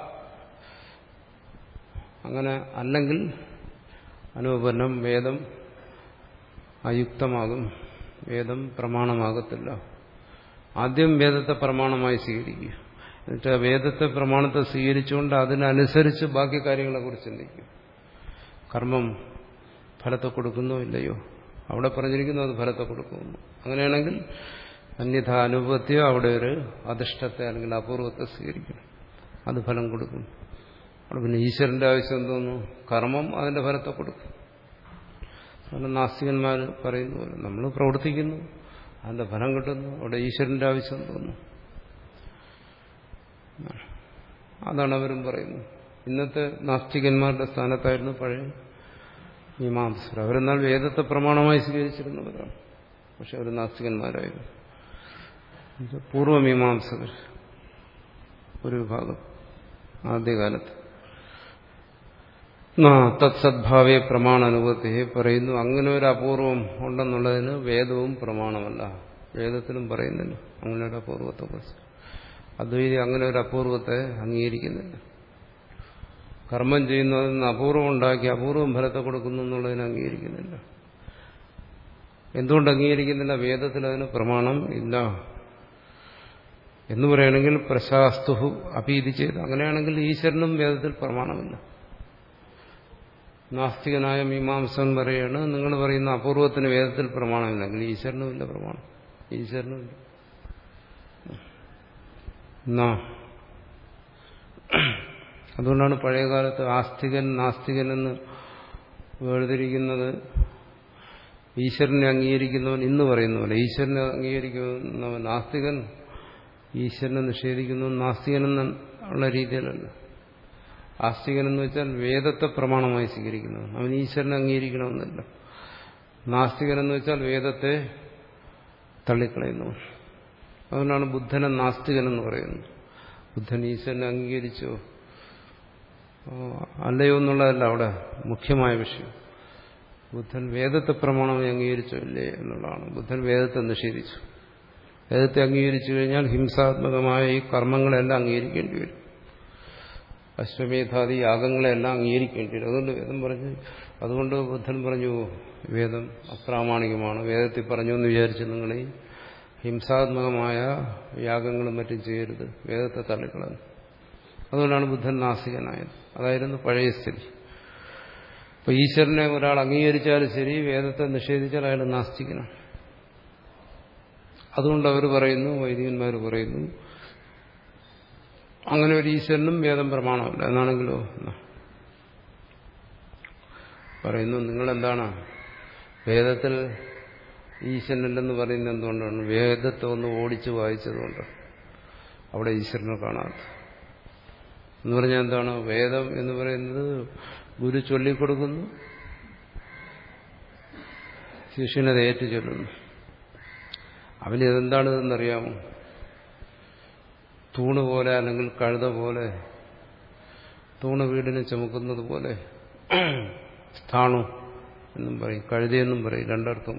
അങ്ങനെ അല്ലെങ്കിൽ അനുപന്നം വേദം അയുക്തമാകും വേദം പ്രമാണമാകത്തില്ല ആദ്യം വേദത്തെ പ്രമാണമായി സ്വീകരിക്കുക എന്നിട്ട് ആ വേദത്തെ പ്രമാണത്തെ സ്വീകരിച്ചുകൊണ്ട് അതിനനുസരിച്ച് ബാക്കി കാര്യങ്ങളെക്കുറിച്ച് ചിന്തിക്കും കർമ്മം ഫലത്തെ കൊടുക്കുന്നോ ഇല്ലയോ അവിടെ പറഞ്ഞിരിക്കുന്നു അത് ഫലത്തെ കൊടുക്കുന്നു അങ്ങനെയാണെങ്കിൽ അന്യഥ അനുപത്യോ അവിടെ ഒരു അധിഷ്ഠത്തെ അല്ലെങ്കിൽ അപൂർവത്തെ സ്വീകരിക്കണം അത് ഫലം കൊടുക്കും അവിടെ പിന്നെ ഈശ്വരന്റെ ആവശ്യം എന്തോന്നു കർമ്മം അതിന്റെ ഫലത്തെ കൊടുക്കും അതുപോലെ നാസ്തികന്മാർ പറയുന്ന പോലെ നമ്മൾ പ്രവർത്തിക്കുന്നു അതിന്റെ ഫലം കിട്ടുന്നു അവിടെ ഈശ്വരന്റെ ആവശ്യം തോന്നുന്നു അതാണ് അവരും പറയുന്നത് ഇന്നത്തെ നാസ്തികന്മാരുടെ സ്ഥാനത്തായിരുന്നു പഴയ മീമാംസർ അവരെന്നാൽ വേദത്തെ പ്രമാണമായി സ്വീകരിച്ചിരുന്നവരാണ് പക്ഷെ അവർ നാസ്തികന്മാരായിരുന്നു പൂർവമീമാംസകർ ഒരു വിഭാഗം ആദ്യകാലത്ത് തത്സദ്ഭാവേ പ്രമാണ അനുഭവത്തെ പറയുന്നു അങ്ങനെ ഒരു അപൂർവം ഉണ്ടെന്നുള്ളതിന് വേദവും പ്രമാണമല്ല വേദത്തിലും പറയുന്നില്ല അങ്ങനെ ഒരു അപൂർവത്തെ കുറിച്ച് അദ്വൈതി അങ്ങനെ ഒരു അപൂർവത്തെ അംഗീകരിക്കുന്നില്ല കർമ്മം ചെയ്യുന്നതിൽ നിന്ന് അപൂർവം ഉണ്ടാക്കി അപൂർവം ഫലത്തെ കൊടുക്കുന്നു എന്നുള്ളതിനെ അംഗീകരിക്കുന്നില്ല എന്തുകൊണ്ട് അംഗീകരിക്കുന്നില്ല വേദത്തിൽ അതിന് പ്രമാണം ഇല്ല എന്ന് പറയുകയാണെങ്കിൽ പ്രശാസ്തുഹു അപീതി ചെയ്ത് അങ്ങനെയാണെങ്കിൽ ഈശ്വരനും വേദത്തിൽ പ്രമാണമില്ല നാസ്തികനായ മീമാംസൻ പറയാണ് നിങ്ങൾ പറയുന്ന അപൂർവത്തിന് വേദത്തിൽ പ്രമാണമില്ലെങ്കിൽ ഈശ്വരനും ഇല്ല പ്രമാണം ഈശ്വരനും ഇല്ല എന്നാ അതുകൊണ്ടാണ് പഴയകാലത്ത് ആസ്തികൻ നാസ്തികൻ എന്ന് വേർതിരിക്കുന്നത് ഈശ്വരനെ അംഗീകരിക്കുന്നവൻ ഇന്ന് പറയുന്ന പോലെ ഈശ്വരനെ അംഗീകരിക്കുന്നവൻ നാസ്തികൻ ഈശ്വരനെ നിഷേധിക്കുന്നവൻ നാസ്തികൻ ഉള്ള രീതിയിലല്ല ആസ്തികൻ എന്ന് വെച്ചാൽ വേദത്തെ പ്രമാണമായി സ്വീകരിക്കുന്നവൻ അവൻ ഈശ്വരനെ അംഗീകരിക്കണമെന്നില്ല നാസ്തികൻ എന്ന് വെച്ചാൽ വേദത്തെ തള്ളിക്കളയുന്നവൻ അതുകൊണ്ടാണ് ബുദ്ധനെ നാസ്തികൻ എന്ന് പറയുന്നത് ബുദ്ധൻ ഈശ്വരനെ അംഗീകരിച്ചോ അല്ലയോ എന്നുള്ളതല്ല അവിടെ മുഖ്യമായ വിഷയം ബുദ്ധൻ വേദത്തെ പ്രമാണമായി അംഗീകരിച്ചോ ഇല്ലേ എന്നുള്ളതാണ് ബുദ്ധൻ വേദത്തെ നിഷേധിച്ചു വേദത്തെ അംഗീകരിച്ചു കഴിഞ്ഞാൽ ഹിംസാത്മകമായ ഈ കർമ്മങ്ങളെല്ലാം അംഗീകരിക്കേണ്ടി വരും അശ്വമേധാദി യാഗങ്ങളെല്ലാം അംഗീകരിക്കേണ്ടി വരും അതുകൊണ്ട് വേദം പറഞ്ഞു അതുകൊണ്ട് ബുദ്ധൻ പറഞ്ഞു വേദം അപ്രാമാണികമാണ് വേദത്തിൽ പറഞ്ഞു എന്ന് വിചാരിച്ച് നിങ്ങൾ ഈ ഹിംസാത്മകമായ യാഗങ്ങളും മറ്റും ചെയ്യരുത് വേദത്തെ തള്ളിക്കളഞ്ഞു അതുകൊണ്ടാണ് ബുദ്ധൻ നാസികനായത് അതായിരുന്നു പഴയ സ്ഥിതി അപ്പൊ ഈശ്വരനെ ഒരാൾ അംഗീകരിച്ചാലും ശരി വേദത്തെ നിഷേധിച്ചാൽ അയാൾ നാസ്തികനാണ് അതുകൊണ്ട് അവർ പറയുന്നു വൈദികന്മാർ പറയുന്നു അങ്ങനെ ഒരു ഈശ്വരനും വേദം പ്രമാണമല്ല എന്നാണെങ്കിലോ പറയുന്നു നിങ്ങളെന്താണ് വേദത്തിൽ ഈശ്വരനില്ലെന്ന് പറയുന്നത് എന്തുകൊണ്ടാണ് വേദത്തെ ഒന്ന് ഓടിച്ച് വായിച്ചതുകൊണ്ട് അവിടെ ഈശ്വരനെ കാണാത്ത എന്ന് പറഞ്ഞാൽ എന്താണ് വേദം എന്ന് പറയുന്നത് ഗുരു ചൊല്ലിക്കൊടുക്കുന്നു ശിഷ്യനത് ഏറ്റു ചൊല്ലുന്നു അവന് ഇതെന്താണിതെന്നറിയാമോ തൂണ് പോലെ അല്ലെങ്കിൽ കഴുത പോലെ തൂണ് വീടിനെ ചുമക്കുന്നത് പോലെ സ്ഥാണു എന്നും പറയും കഴുതയെന്നും പറയും രണ്ടർത്ഥം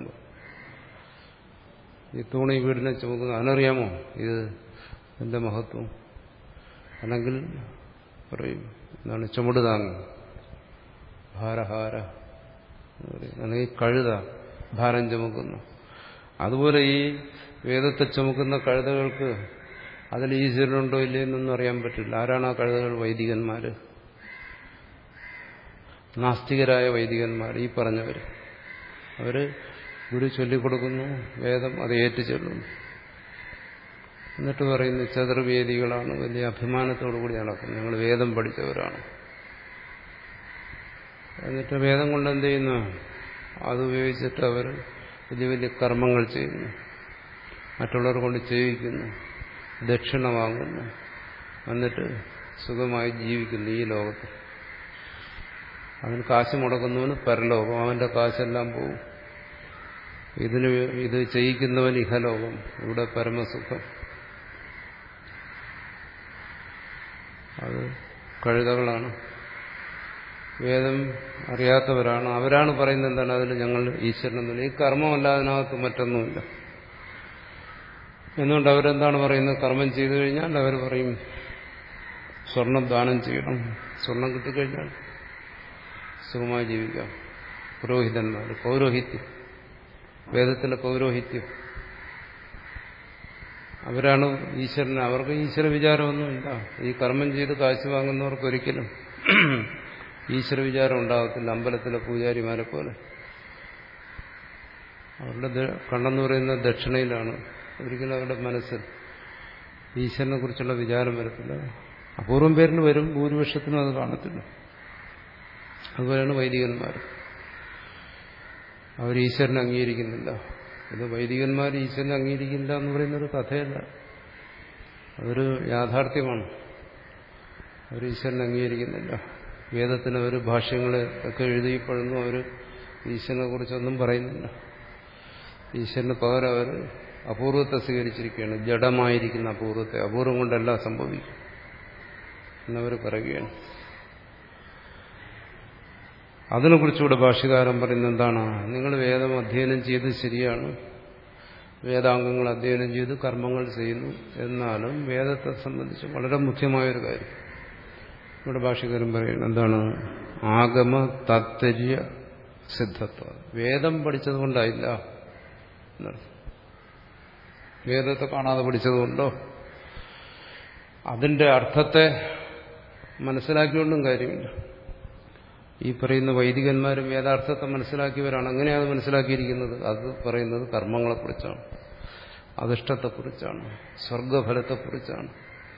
ഈ തൂണ് ഈ വീടിനെ ചുമക്കുന്നു അവനറിയാമോ ഇത് എന്റെ മഹത്വം അല്ലെങ്കിൽ പറയും എന്താണ് ചുമട് താങ്ങി ഭാരഹാര അല്ലെങ്കിൽ കഴുത ഭാരം ചുമക്കുന്നു അതുപോലെ ഈ വേദത്തെ ചുമക്കുന്ന കഴുതകൾക്ക് അതിൽ ഈശ്വരനുണ്ടോ ഇല്ലേ എന്നൊന്നും അറിയാൻ പറ്റില്ല ആരാണ് ആ കഴുതകൾ വൈദികന്മാര് നാസ്തികരായ വൈദികന്മാർ ഈ പറഞ്ഞവർ അവര് ഗുരു ചൊല്ലിക്കൊടുക്കുന്നു വേദം അത് ഏറ്റു ചൊല്ലുന്നു എന്നിട്ട് പറയുന്നു ചതുർവേദികളാണ് വലിയ അഭിമാനത്തോടു കൂടി നടക്കുന്നത് ഞങ്ങൾ വേദം പഠിച്ചവരാണ് എന്നിട്ട് വേദം കൊണ്ട് എന്ത് ചെയ്യുന്നു അത് ഉപയോഗിച്ചിട്ട് അവർ വലിയ വലിയ കർമ്മങ്ങൾ ചെയ്യുന്നു മറ്റുള്ളവർ കൊണ്ട് ചെയ്യിക്കുന്നു ദക്ഷിണ വാങ്ങുന്നു എന്നിട്ട് സുഖമായി ജീവിക്കുന്നു ഈ ലോകത്ത് അവന് കാശ് മുടക്കുന്നവന് പരലോകം അവന്റെ കാശെല്ലാം പോകും ഇതിന് ഇത് ചെയ്യിക്കുന്നവൻ ഇഹലോകം ഇവിടെ പരമസുഖം അത് കഴുതകളാണ് വേദം അറിയാത്തവരാണ് അവരാണ് പറയുന്നത് എന്താണ് അതിൽ ഞങ്ങൾ ഈശ്വരനെന്നില്ല ഈ കർമ്മമല്ല അതിനകത്ത് മറ്റൊന്നുമില്ല എന്നുകൊണ്ട് അവരെന്താണ് പറയുന്നത് കർമ്മം ചെയ്തു കഴിഞ്ഞാൽ അവർ പറയും സ്വർണം ദാനം ചെയ്യണം സ്വർണം കിട്ടിക്കഴിഞ്ഞാൽ സുഖമായി ജീവിക്കാം പുരോഹിതന്മാർ പൗരോഹിത്യം വേദത്തിലെ പൗരോഹിത്യം അവരാണ് ഈശ്വരനെ അവർക്ക് ഈശ്വര വിചാരമൊന്നുമില്ല ഈ കർമ്മം ചെയ്ത് കാശ് വാങ്ങുന്നവർക്ക് ഒരിക്കലും ഈശ്വര വിചാരം ഉണ്ടാകത്തില്ല അമ്പലത്തിലെ പൂജാരിമാരെ പോലെ അവരുടെ കണ്ണെന്ന് പറയുന്ന ദക്ഷിണയിലാണ് ഒരിക്കലും അവരുടെ മനസ്സിൽ ഈശ്വരനെ കുറിച്ചുള്ള വിചാരം വരത്തില്ല അപൂർവം പേരിന് വരും ഭൂരിപക്ഷത്തിനും അത് കാണത്തില്ല അതുപോലെയാണ് വൈദികന്മാർ അവർ ഈശ്വരനെ അംഗീകരിക്കുന്നില്ല ഇത് വൈദികന്മാർ ഈശ്വരനെ അംഗീകരിക്കില്ല എന്ന് പറയുന്നൊരു കഥയല്ല അതൊരു യാഥാർത്ഥ്യമാണ് അവർ ഈശ്വരനെ അംഗീകരിക്കുന്നില്ല വേദത്തിന് അവർ ഭാഷ്യങ്ങളെ ഒക്കെ എഴുതിയപ്പോഴൊന്നും അവർ ഈശ്വരനെ കുറിച്ചൊന്നും പറയുന്നില്ല ഈശ്വരന് പകരം അവർ അപൂർവത്തെ സ്വീകരിച്ചിരിക്കുകയാണ് ജഡമായിരിക്കുന്ന അപൂർവത്തെ അപൂർവം കൊണ്ടെല്ലാം സംഭവിക്കും എന്നവർ പറയുകയാണ് അതിനെക്കുറിച്ചുകൂടെ ഭാഷ്യകാരൻ പറയുന്നത് എന്താണ് നിങ്ങൾ വേദം അധ്യയനം ചെയ്ത് ശരിയാണ് വേദാംഗങ്ങൾ അധ്യയനം ചെയ്ത് കർമ്മങ്ങൾ ചെയ്യുന്നു എന്നാലും വേദത്തെ സംബന്ധിച്ച് വളരെ മുഖ്യമായൊരു കാര്യം ഇവിടെ ഭാഷകാരൻ പറയുന്നത് എന്താണ് ആഗമ താത്പര്യ സിദ്ധത്വം വേദം പഠിച്ചതുകൊണ്ടായില്ല എന്നർത്ഥം വേദത്തെ കാണാതെ പഠിച്ചതുകൊണ്ടോ അതിന്റെ അർത്ഥത്തെ മനസ്സിലാക്കിക്കൊണ്ടും കാര്യമില്ല ഈ പറയുന്ന വൈദികന്മാരും വേദാർത്ഥത്തെ മനസ്സിലാക്കിയവരാണ് അങ്ങനെയാണ് മനസ്സിലാക്കിയിരിക്കുന്നത് അത് പറയുന്നത് കർമ്മങ്ങളെക്കുറിച്ചാണ് അധിഷ്ഠത്തെക്കുറിച്ചാണ് സ്വർഗഫലത്തെക്കുറിച്ചാണ്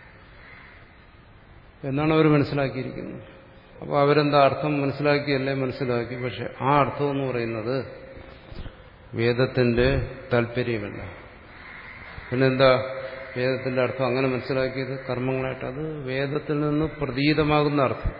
എന്നാണ് അവർ മനസ്സിലാക്കിയിരിക്കുന്നത് അപ്പോൾ അവരെന്താ അർത്ഥം മനസ്സിലാക്കിയല്ലേ മനസ്സിലാക്കി പക്ഷെ ആ അർത്ഥം എന്ന് പറയുന്നത് വേദത്തിന്റെ താല്പര്യമല്ല പിന്നെന്താ വേദത്തിന്റെ അർത്ഥം അങ്ങനെ മനസ്സിലാക്കിയത് കർമ്മങ്ങളായിട്ട് അത് വേദത്തിൽ നിന്ന് പ്രതീതമാകുന്ന അർത്ഥം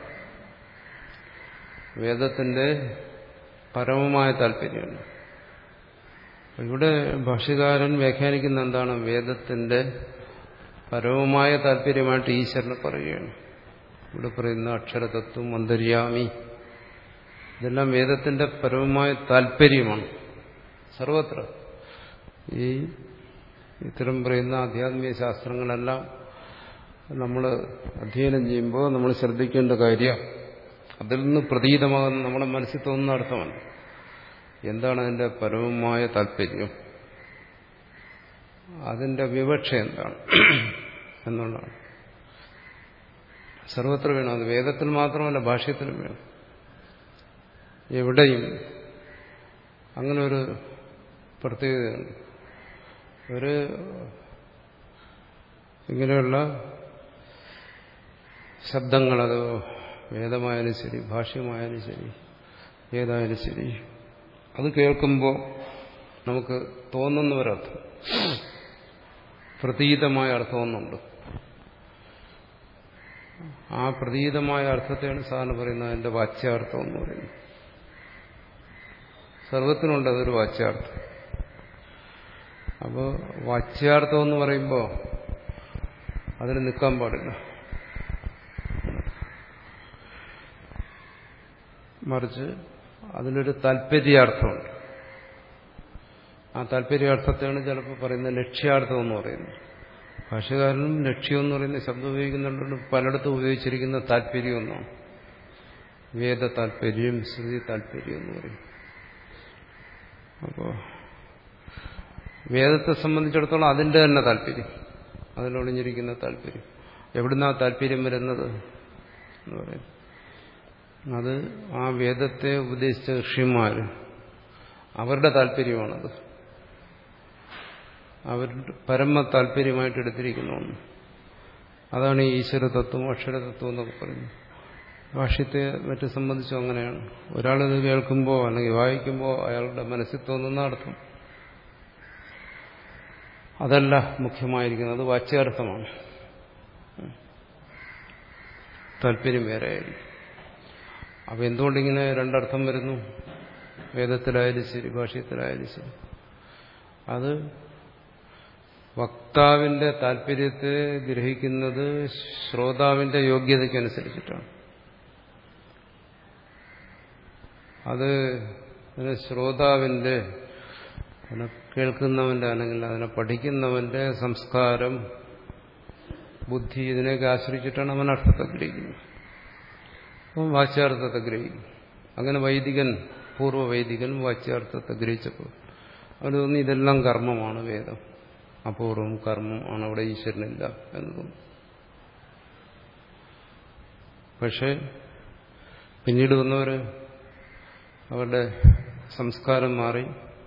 വേദത്തിന്റെ പരമമായ താല്പര്യമാണ് ഇവിടെ ഭാഷ്യകാരൻ വ്യാഖ്യാനിക്കുന്ന എന്താണ് വേദത്തിന്റെ പരമമായ താല്പര്യമായിട്ട് ഈശ്വരനെ പറയുകയാണ് ഇവിടെ പറയുന്ന അക്ഷരതത്വം അന്തര്യാമി ഇതെല്ലാം വേദത്തിന്റെ പരമമായ താല്പര്യമാണ് സർവത്ര ഈ ഇത്തരം പറയുന്ന ആധ്യാത്മിക ശാസ്ത്രങ്ങളെല്ലാം നമ്മൾ അധ്യയനം ചെയ്യുമ്പോൾ നമ്മൾ ശ്രദ്ധിക്കേണ്ട കാര്യം അതിൽ നിന്ന് പ്രതീതമാകുന്ന നമ്മുടെ മനസ്സിൽ തോന്നുന്ന അർത്ഥമാണ് എന്താണ് അതിന്റെ പരമമായ താല്പര്യം അതിന്റെ വിവക്ഷ എന്താണ് എന്നുള്ളതാണ് സർവത്ര വേണം അത് വേദത്തിൽ മാത്രമല്ല ഭാഷ്യത്തിലും വേണം എവിടെയും അങ്ങനെ ഒരു പ്രത്യേകതയുണ്ട് ഒരു ഇങ്ങനെയുള്ള ശബ്ദങ്ങളത് വേദമായാലും ശരി ഭാഷ്യമായാലും ശരി ഏതായാലും ശരി അത് കേൾക്കുമ്പോൾ നമുക്ക് തോന്നുന്ന ഒരർത്ഥം പ്രതീതമായ അർത്ഥമൊന്നുണ്ട് ആ പ്രതീതമായ അർത്ഥത്തെയാണ് സാറിന് പറയുന്നത് അതിന്റെ വാച്യാർത്ഥം എന്ന് പറയുന്നത് സർവത്തിനുണ്ട് അതൊരു വാച്യാർത്ഥം അപ്പോൾ വാച്യാർത്ഥം എന്ന് പറയുമ്പോൾ അതിന് നിൽക്കാൻ പാടില്ല മറിച്ച് അതിനൊരു താല്പര്യാർത്ഥമുണ്ട് ആ താല്പര്യാർത്ഥത്തെയാണ് ചിലപ്പോൾ പറയുന്നത് ലക്ഷ്യാർത്ഥം എന്ന് പറയുന്നത് ഭാഷകാരനും ലക്ഷ്യം എന്ന് പറയുന്ന ശബ്ദം ഉപയോഗിക്കുന്നുണ്ട് പലയിടത്തും ഉപയോഗിച്ചിരിക്കുന്ന താല്പര്യം ഒന്നാണ് വേദ താല്പര്യം ശ്രുതി താല്പര്യം എന്ന് പറയും അപ്പോൾ വേദത്തെ സംബന്ധിച്ചിടത്തോളം അതിന്റെ തന്നെ താല്പര്യം അതിലൊളിഞ്ഞിരിക്കുന്ന താല്പര്യം എവിടുന്നാ താല്പര്യം വരുന്നത് എന്ന് പറയും അത് ആ വേദത്തെ ഉപദേശിച്ച ഋഷിമാർ അവരുടെ താല്പര്യമാണത് അവരുടെ പരമ താല്പര്യമായിട്ട് എടുത്തിരിക്കുന്ന ഒന്ന് അതാണ് ഈ ഈശ്വരതത്വം അക്ഷരതത്വം എന്നൊക്കെ പറയുന്നത് ഭാഷ്യത്തെ മറ്റും സംബന്ധിച്ചും അങ്ങനെയാണ് ഒരാളിത് കേൾക്കുമ്പോൾ അല്ലെങ്കിൽ വായിക്കുമ്പോൾ അയാളുടെ മനസ്സിൽ തോന്നുന്ന അർത്ഥം അതല്ല മുഖ്യമായിരിക്കുന്നത് വാച്യാർത്ഥമാണ് താല്പര്യം വേറെയായിരിക്കും അപ്പം എന്തുകൊണ്ടിങ്ങനെ രണ്ടർത്ഥം വരുന്നു വേദത്തിലായാലും ശരി ഭാഷ്യത്തിലായാലും ശരി അത് വക്താവിന്റെ താല്പര്യത്തെ ഗ്രഹിക്കുന്നത് ശ്രോതാവിന്റെ യോഗ്യതയ്ക്കനുസരിച്ചിട്ടാണ് അത് അതിന് ശ്രോതാവിന്റെ അതിനെ കേൾക്കുന്നവന്റെ അല്ലെങ്കിൽ അതിനെ പഠിക്കുന്നവന്റെ സംസ്കാരം ബുദ്ധി ഇതിനെയൊക്കെ ആശ്രയിച്ചിട്ടാണ് അവൻ അർത്ഥത്തെ ഗ്രഹിക്കുന്നത് അപ്പം വാച്യാർത്ഥത്തെ ഗ്രഹിക്കും അങ്ങനെ വൈദികൻ പൂർവ്വ വൈദികൻ വാച്യാർത്ഥത്തെ ഗ്രഹിച്ചപ്പോൾ അവന് തോന്നി ഇതെല്ലാം കർമ്മമാണ് വേദം അപൂർവം കർമ്മം ആണ് അവിടെ ഈശ്വരനില്ല എന്ന് തോന്നുന്നു പക്ഷെ പിന്നീട് വന്നവർ അവരുടെ സംസ്കാരം മാറി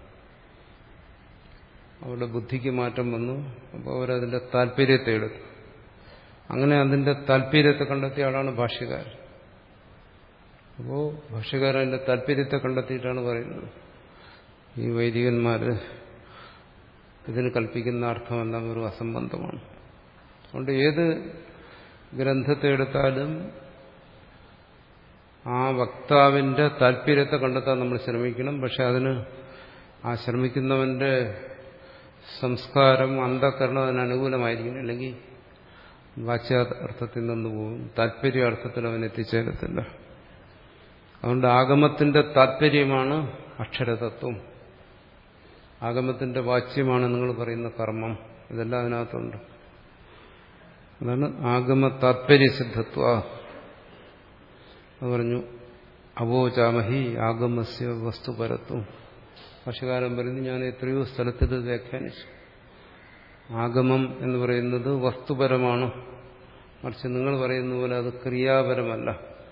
അവരുടെ ബുദ്ധിക്ക് മാറ്റം വന്നു അപ്പോൾ അവരതിൻ്റെ താല്പര്യത്തെ എടുത്തു അങ്ങനെ അതിൻ്റെ താല്പര്യത്തെ കണ്ടെത്തിയ ആളാണ് ഭാഷ്യകാരൻ അപ്പോൾ ഭാഷ്യകാരൻ അതിൻ്റെ താല്പര്യത്തെ കണ്ടെത്തിയിട്ടാണ് പറയുന്നത് ഈ വൈദികന്മാർ ഇതിന് കൽപ്പിക്കുന്ന അർത്ഥമെല്ലാം ഒരു അസംബന്ധമാണ് അതുകൊണ്ട് ഏത് ഗ്രന്ഥത്തെ എടുത്താലും ആ വക്താവിന്റെ താല്പര്യത്തെ കണ്ടെത്താൻ നമ്മൾ ശ്രമിക്കണം പക്ഷെ അതിന് ആ ശ്രമിക്കുന്നവന്റെ സംസ്കാരം അന്ധകരണം അതിന് അനുകൂലമായിരിക്കണം അല്ലെങ്കിൽ വാച്യാർത്ഥത്തിൽ നിന്ന് പോകും താല്പര്യ അർത്ഥത്തിൽ അവൻ എത്തിച്ചേരത്തില്ല അതുകൊണ്ട് ആഗമത്തിന്റെ താല്പര്യമാണ് അക്ഷരതത്വം ആഗമത്തിന്റെ വാച്യമാണ് നിങ്ങൾ പറയുന്ന കർമ്മം ഇതെല്ലാം അതിനകത്തുണ്ട് അതാണ് ആഗമ താത്പര്യസിദ്ധത്വ അത് പറഞ്ഞു അവോചാമഹി ആഗമസ്യ വസ്തുപരത്വം ഭാഷകാരൻ പറയുന്നു ഞാൻ എത്രയോ സ്ഥലത്തിൽ വ്യാഖ്യാനിച്ചു ആഗമം എന്ന് പറയുന്നത് വസ്തുപരമാണ് മറിച്ച് നിങ്ങൾ പറയുന്ന പോലെ അത് ക്രിയാപരമല്ല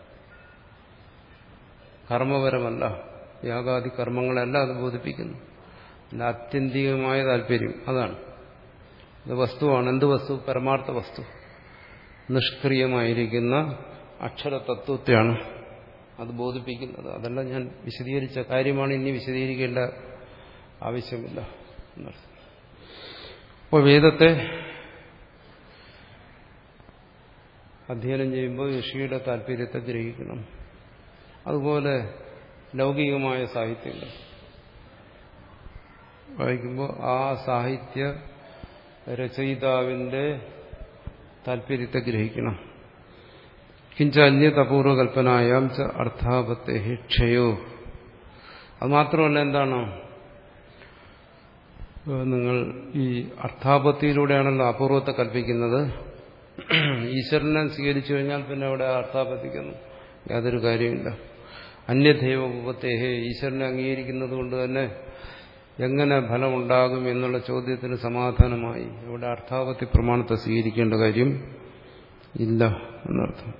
കർമ്മപരമല്ല യാഗാദി കർമ്മങ്ങളല്ല അത് ബോധിപ്പിക്കുന്നു അല്ല ആത്യന്തികമായ താല്പര്യം അതാണ് ഇത് വസ്തുവാണ് എന്ത് വസ്തു പരമാർത്ഥ വസ്തു നിഷ്ക്രിയമായിരിക്കുന്ന അക്ഷരതത്വത്തെയാണ് അത് ബോധിപ്പിക്കുന്നത് അതെല്ലാം ഞാൻ വിശദീകരിച്ച കാര്യമാണ് ഇനി വിശദീകരിക്കേണ്ട ആവശ്യമില്ല എന്നർത്ഥം അപ്പോൾ വേദത്തെ അധ്യയനം ചെയ്യുമ്പോൾ ഋഷിയുടെ താല്പര്യത്തെ ഗ്രഹിക്കണം അതുപോലെ ലൗകികമായ സാഹിത്യങ്ങൾ വായിക്കുമ്പോൾ ആ സാഹിത്യ രചയിതാവിന്റെ താല്പര്യത്തെ ഗ്രഹിക്കണം കിഞ്ച അന്യതപൂർവകൽപ്പനായാം ച അർത്ഥാപത്തെ ക്ഷയോ അത് മാത്രമല്ല എന്താണ് നിങ്ങൾ ഈ അർത്ഥാപത്തിയിലൂടെയാണല്ലോ അപൂർവത്തെ കൽപ്പിക്കുന്നത് ഈശ്വരനെ സ്വീകരിച്ചു കഴിഞ്ഞാൽ പിന്നെ അവിടെ അർത്ഥാപത്തിക്കുന്നു യാതൊരു കാര്യമില്ല അന്യദൈവ ഉപത്തേഹേ ഈശ്വരനെ അംഗീകരിക്കുന്നത് കൊണ്ട് തന്നെ എങ്ങനെ ഫലമുണ്ടാകും എന്നുള്ള ചോദ്യത്തിന് സമാധാനമായി ഇവിടെ അർത്ഥാപത്തി പ്രമാണത്തെ സ്വീകരിക്കേണ്ട കാര്യം ഇല്ല എന്നർത്ഥം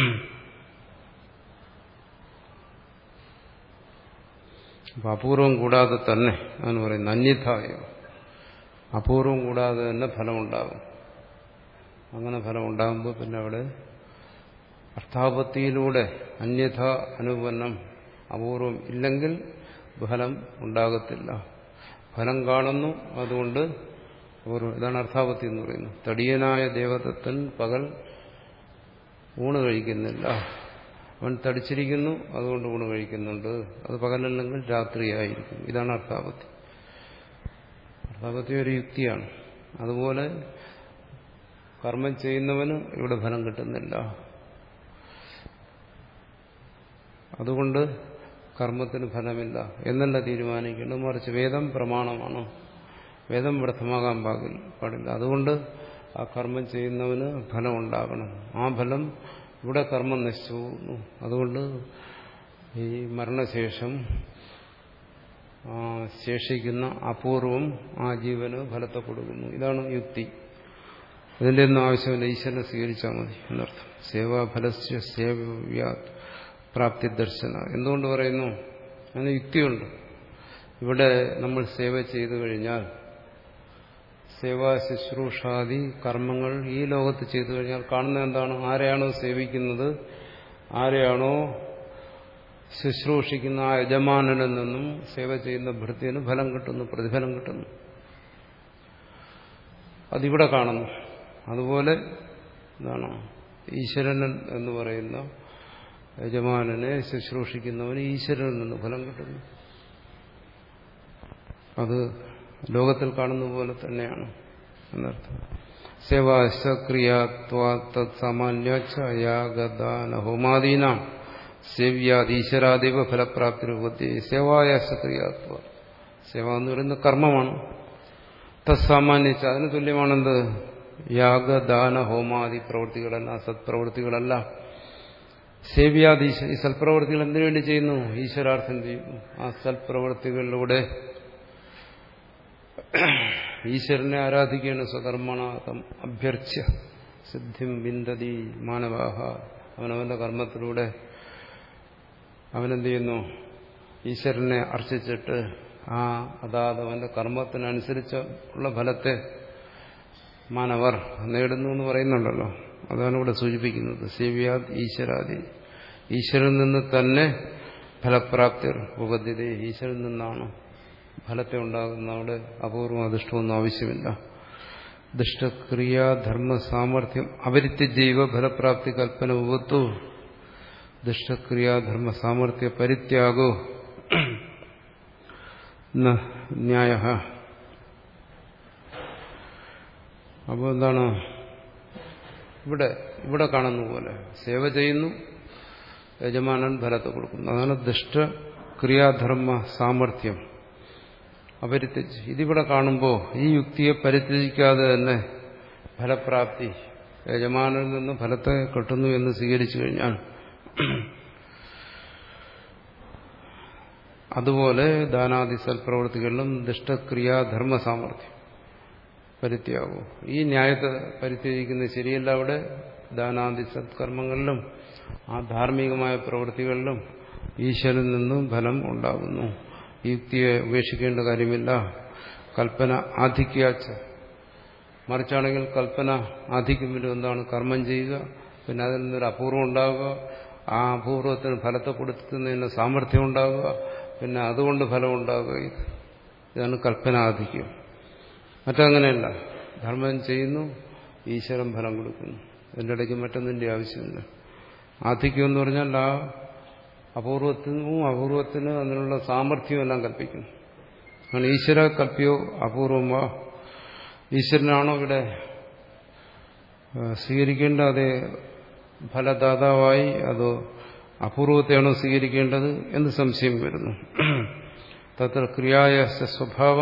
അപ്പൊ അപൂർവം കൂടാതെ തന്നെ എന്ന് പറയുന്നത് അന്യഥായ അപൂർവം കൂടാതെ തന്നെ ഫലമുണ്ടാകും അങ്ങനെ ഫലമുണ്ടാകുമ്പോൾ പിന്നെ അവിടെ അർത്ഥാപത്തിയിലൂടെ അന്യഥ അനുപന്നം അപൂർവം ഇല്ലെങ്കിൽ ഫലം ഉണ്ടാകത്തില്ല ഫലം കാണുന്നു അതുകൊണ്ട് അപൂർവം ഇതാണ് അർത്ഥാപത്തി എന്ന് പറയുന്നത് തടിയനായ ദേവതത്തൻ പകൽ ഊണ് കഴിക്കുന്നില്ല അവൻ തടിച്ചിരിക്കുന്നു അതുകൊണ്ട് ഊണ് കഴിക്കുന്നുണ്ട് അത് പകലല്ലെങ്കിൽ രാത്രിയായിരിക്കും ഇതാണ് അർത്ഥാപത്തി അർത്ഥാപത്തി ഒരു യുക്തിയാണ് അതുപോലെ കർമ്മം ചെയ്യുന്നവന് ഇവിടെ ഫലം കിട്ടുന്നില്ല അതുകൊണ്ട് കർമ്മത്തിന് ഫലമില്ല എന്നല്ല തീരുമാനിക്കേണ്ടത് മറിച്ച് വേദം പ്രമാണമാണ് വേദം വ്യർത്ഥമാകാൻ പാടില്ല അതുകൊണ്ട് ആ കർമ്മം ചെയ്യുന്നവന് ഫലം ഉണ്ടാകണം ആ ഫലം ഇവിടെ കർമ്മം നശിച്ചു പോകുന്നു അതുകൊണ്ട് ഈ മരണശേഷം ശേഷിക്കുന്ന അപൂർവം ആ ജീവന് ഫലത്തെ കൊടുക്കുന്നു ഇതാണ് യുക്തി ഇതിൻ്റെ ഒന്നും ആവശ്യമില്ല ഈശ്വരനെ സ്വീകരിച്ചാൽ മതി എന്നർത്ഥം സേവാഫലസ്യ സേവ്യാ പ്രാപ്തി ദർശന എന്തുകൊണ്ട് പറയുന്നു അതിന് യുക്തിയുണ്ട് ഇവിടെ നമ്മൾ സേവ ചെയ്തു കഴിഞ്ഞാൽ സേവാ ശുശ്രൂഷാദി കർമ്മങ്ങൾ ഈ ലോകത്ത് ചെയ്തു കഴിഞ്ഞാൽ കാണുന്നത് എന്താണ് ആരെയാണോ സേവിക്കുന്നത് ആരെയാണോ ശുശ്രൂഷിക്കുന്ന ആ യജമാനനിൽ നിന്നും സേവ ചെയ്യുന്ന ഭൃത്യന് ഫലം കിട്ടുന്നു പ്രതിഫലം കിട്ടുന്നു അതിവിടെ കാണുന്നു അതുപോലെ എന്താണ് ഈശ്വരൻ എന്ന് പറയുന്ന യജമാനനെ ശുശ്രൂഷിക്കുന്നവന് ഈശ്വരനിൽ നിന്ന് ഫലം കിട്ടുന്നു അത് ലോകത്തിൽ കാണുന്ന പോലെ തന്നെയാണ് എന്നർത്ഥം സേവാശക്രിയാത്വാസാമാന്യയാഗദാന ഹോമാദീനാം സേവ്യാദീശ്വരാദേവ ഫലപ്രാപ്തി രൂപത്തി സേവായാശക്രിയാത്വ സേവ എന്ന് പറയുന്ന കർമ്മമാണ് തത്സാമാന്യച്ച അതിന് തുല്യമാണെന്ത് യാഗദാന ഹോമാദി പ്രവൃത്തികളല്ല സത്പ്രവൃത്തികളല്ല സേവ്യാദീശ ഈ സൽപ്രവൃത്തികൾ എന്തിനു വേണ്ടി ചെയ്യുന്നു ഈശ്വരാർത്ഥം ചെയ്യുന്നു ആ സൽപ്രവൃത്തികളിലൂടെ ഈശ്വരനെ ആരാധിക്കുകയാണ് സ്വകർമ്മണാഥം അഭ്യർച്ച്യ സിദ്ധിം ബിന്ദതി മാനവാഹ അവനവന്റെ കർമ്മത്തിലൂടെ അവനെന്ത് ചെയ്യുന്നു ഈശ്വരനെ അർച്ചിച്ചിട്ട് ആ അതാത് അവന്റെ കർമ്മത്തിനനുസരിച്ച് ഉള്ള ഫലത്തെ മാനവർ നേടുന്നു എന്ന് പറയുന്നുണ്ടല്ലോ അതാണ് ഇവിടെ സൂചിപ്പിക്കുന്നത് സേവ്യാദ് ഈശ്വരാദി ഈശ്വരൻ നിന്ന് തന്നെ ഫലപ്രാപ്തിർ ഉപദ്ധ്യത ഈശ്വരൻ നിന്നാണ് ഫലത്തെ ഉണ്ടാകുന്ന അവിടെ അപൂർവം അധിഷ്ഠമൊന്നും ആവശ്യമില്ല ദുഷ്ടക്രിയാധർമ്മ സാമർഥ്യം അവരിത്യ ജൈവ ഫലപ്രാപ്തി കൽപ്പന ഉപത്തു ദുഷ്ടക്രിയാധർമ്മ സാമർഥ്യ പരിത്യാഗോ ന്യായ അപ്പോൾ എന്താണ് ഇവിടെ ഇവിടെ കാണുന്ന പോലെ സേവ ചെയ്യുന്നു യജമാനൻ ഫലത്തെ കൊടുക്കുന്നു അതാണ് ദുഷ്ട ക്രിയാധർമ്മ സാമർഥ്യം അപരിത്യജ് ഇതിവിടെ കാണുമ്പോൾ ഈ യുക്തിയെ പരിത്യജിക്കാതെ തന്നെ ഫലപ്രാപ്തി യജമാനിൽ നിന്ന് ഫലത്തെ കിട്ടുന്നു എന്ന് സ്വീകരിച്ചു കഴിഞ്ഞാൽ അതുപോലെ ദാനാദി സൽപ്രവൃത്തികളിലും ദുഷ്ടക്രിയാധർമ്മ സാമർഥ്യം പരിത്യാഗവും ഈ ന്യായത്തെ പരിത്യജിക്കുന്നത് ശരിയല്ല അവിടെ ദാനാദി സത്കർമ്മങ്ങളിലും ആ ധാർമ്മികമായ പ്രവൃത്തികളിലും ഈശ്വരൻ നിന്നും ഫലം ഉണ്ടാകുന്നു യുക്തിയെ ഉപേക്ഷിക്കേണ്ട കാര്യമില്ല കൽപ്പന ആധിക്യാച്ച മറിച്ചാണെങ്കിൽ കൽപ്പന ആധിക്യം വരും എന്താണ് കർമ്മം ചെയ്യുക പിന്നെ അതിൽ നിന്നൊരു അപൂർവം ഉണ്ടാവുക ആ അപൂർവത്തിന് ഫലത്തെ കൊടുക്കുന്നതിന് സാമർഥ്യം ഉണ്ടാവുക പിന്നെ അതുകൊണ്ട് ഫലം ഉണ്ടാവുക ഇതാണ് കൽപ്പനാധിക്യം മറ്റങ്ങനെയല്ല ധർമ്മം ചെയ്യുന്നു ഈശ്വരൻ ഫലം കൊടുക്കുന്നു ഇതിൻ്റെ ഇടയ്ക്ക് മറ്റൊന്നിൻ്റെ ആവശ്യമില്ല ആധിക്യം എന്ന് പറഞ്ഞാൽ ആ അപൂർവത്തിനും അപൂർവത്തിന് അതിനുള്ള സാമർഥ്യം എല്ലാം കൽപ്പിക്കുന്നു അങ്ങനെ ഈശ്വര കൽപ്പിയോ അപൂർവം വാ ഈശ്വരനാണോ ഇവിടെ സ്വീകരിക്കേണ്ട അതേ ഫലദാതാവായി അതോ അപൂർവത്തെയാണോ സ്വീകരിക്കേണ്ടത് എന്ന് സംശയം വരുന്നു തത്ര ക്രിയായ സ്വഭാവ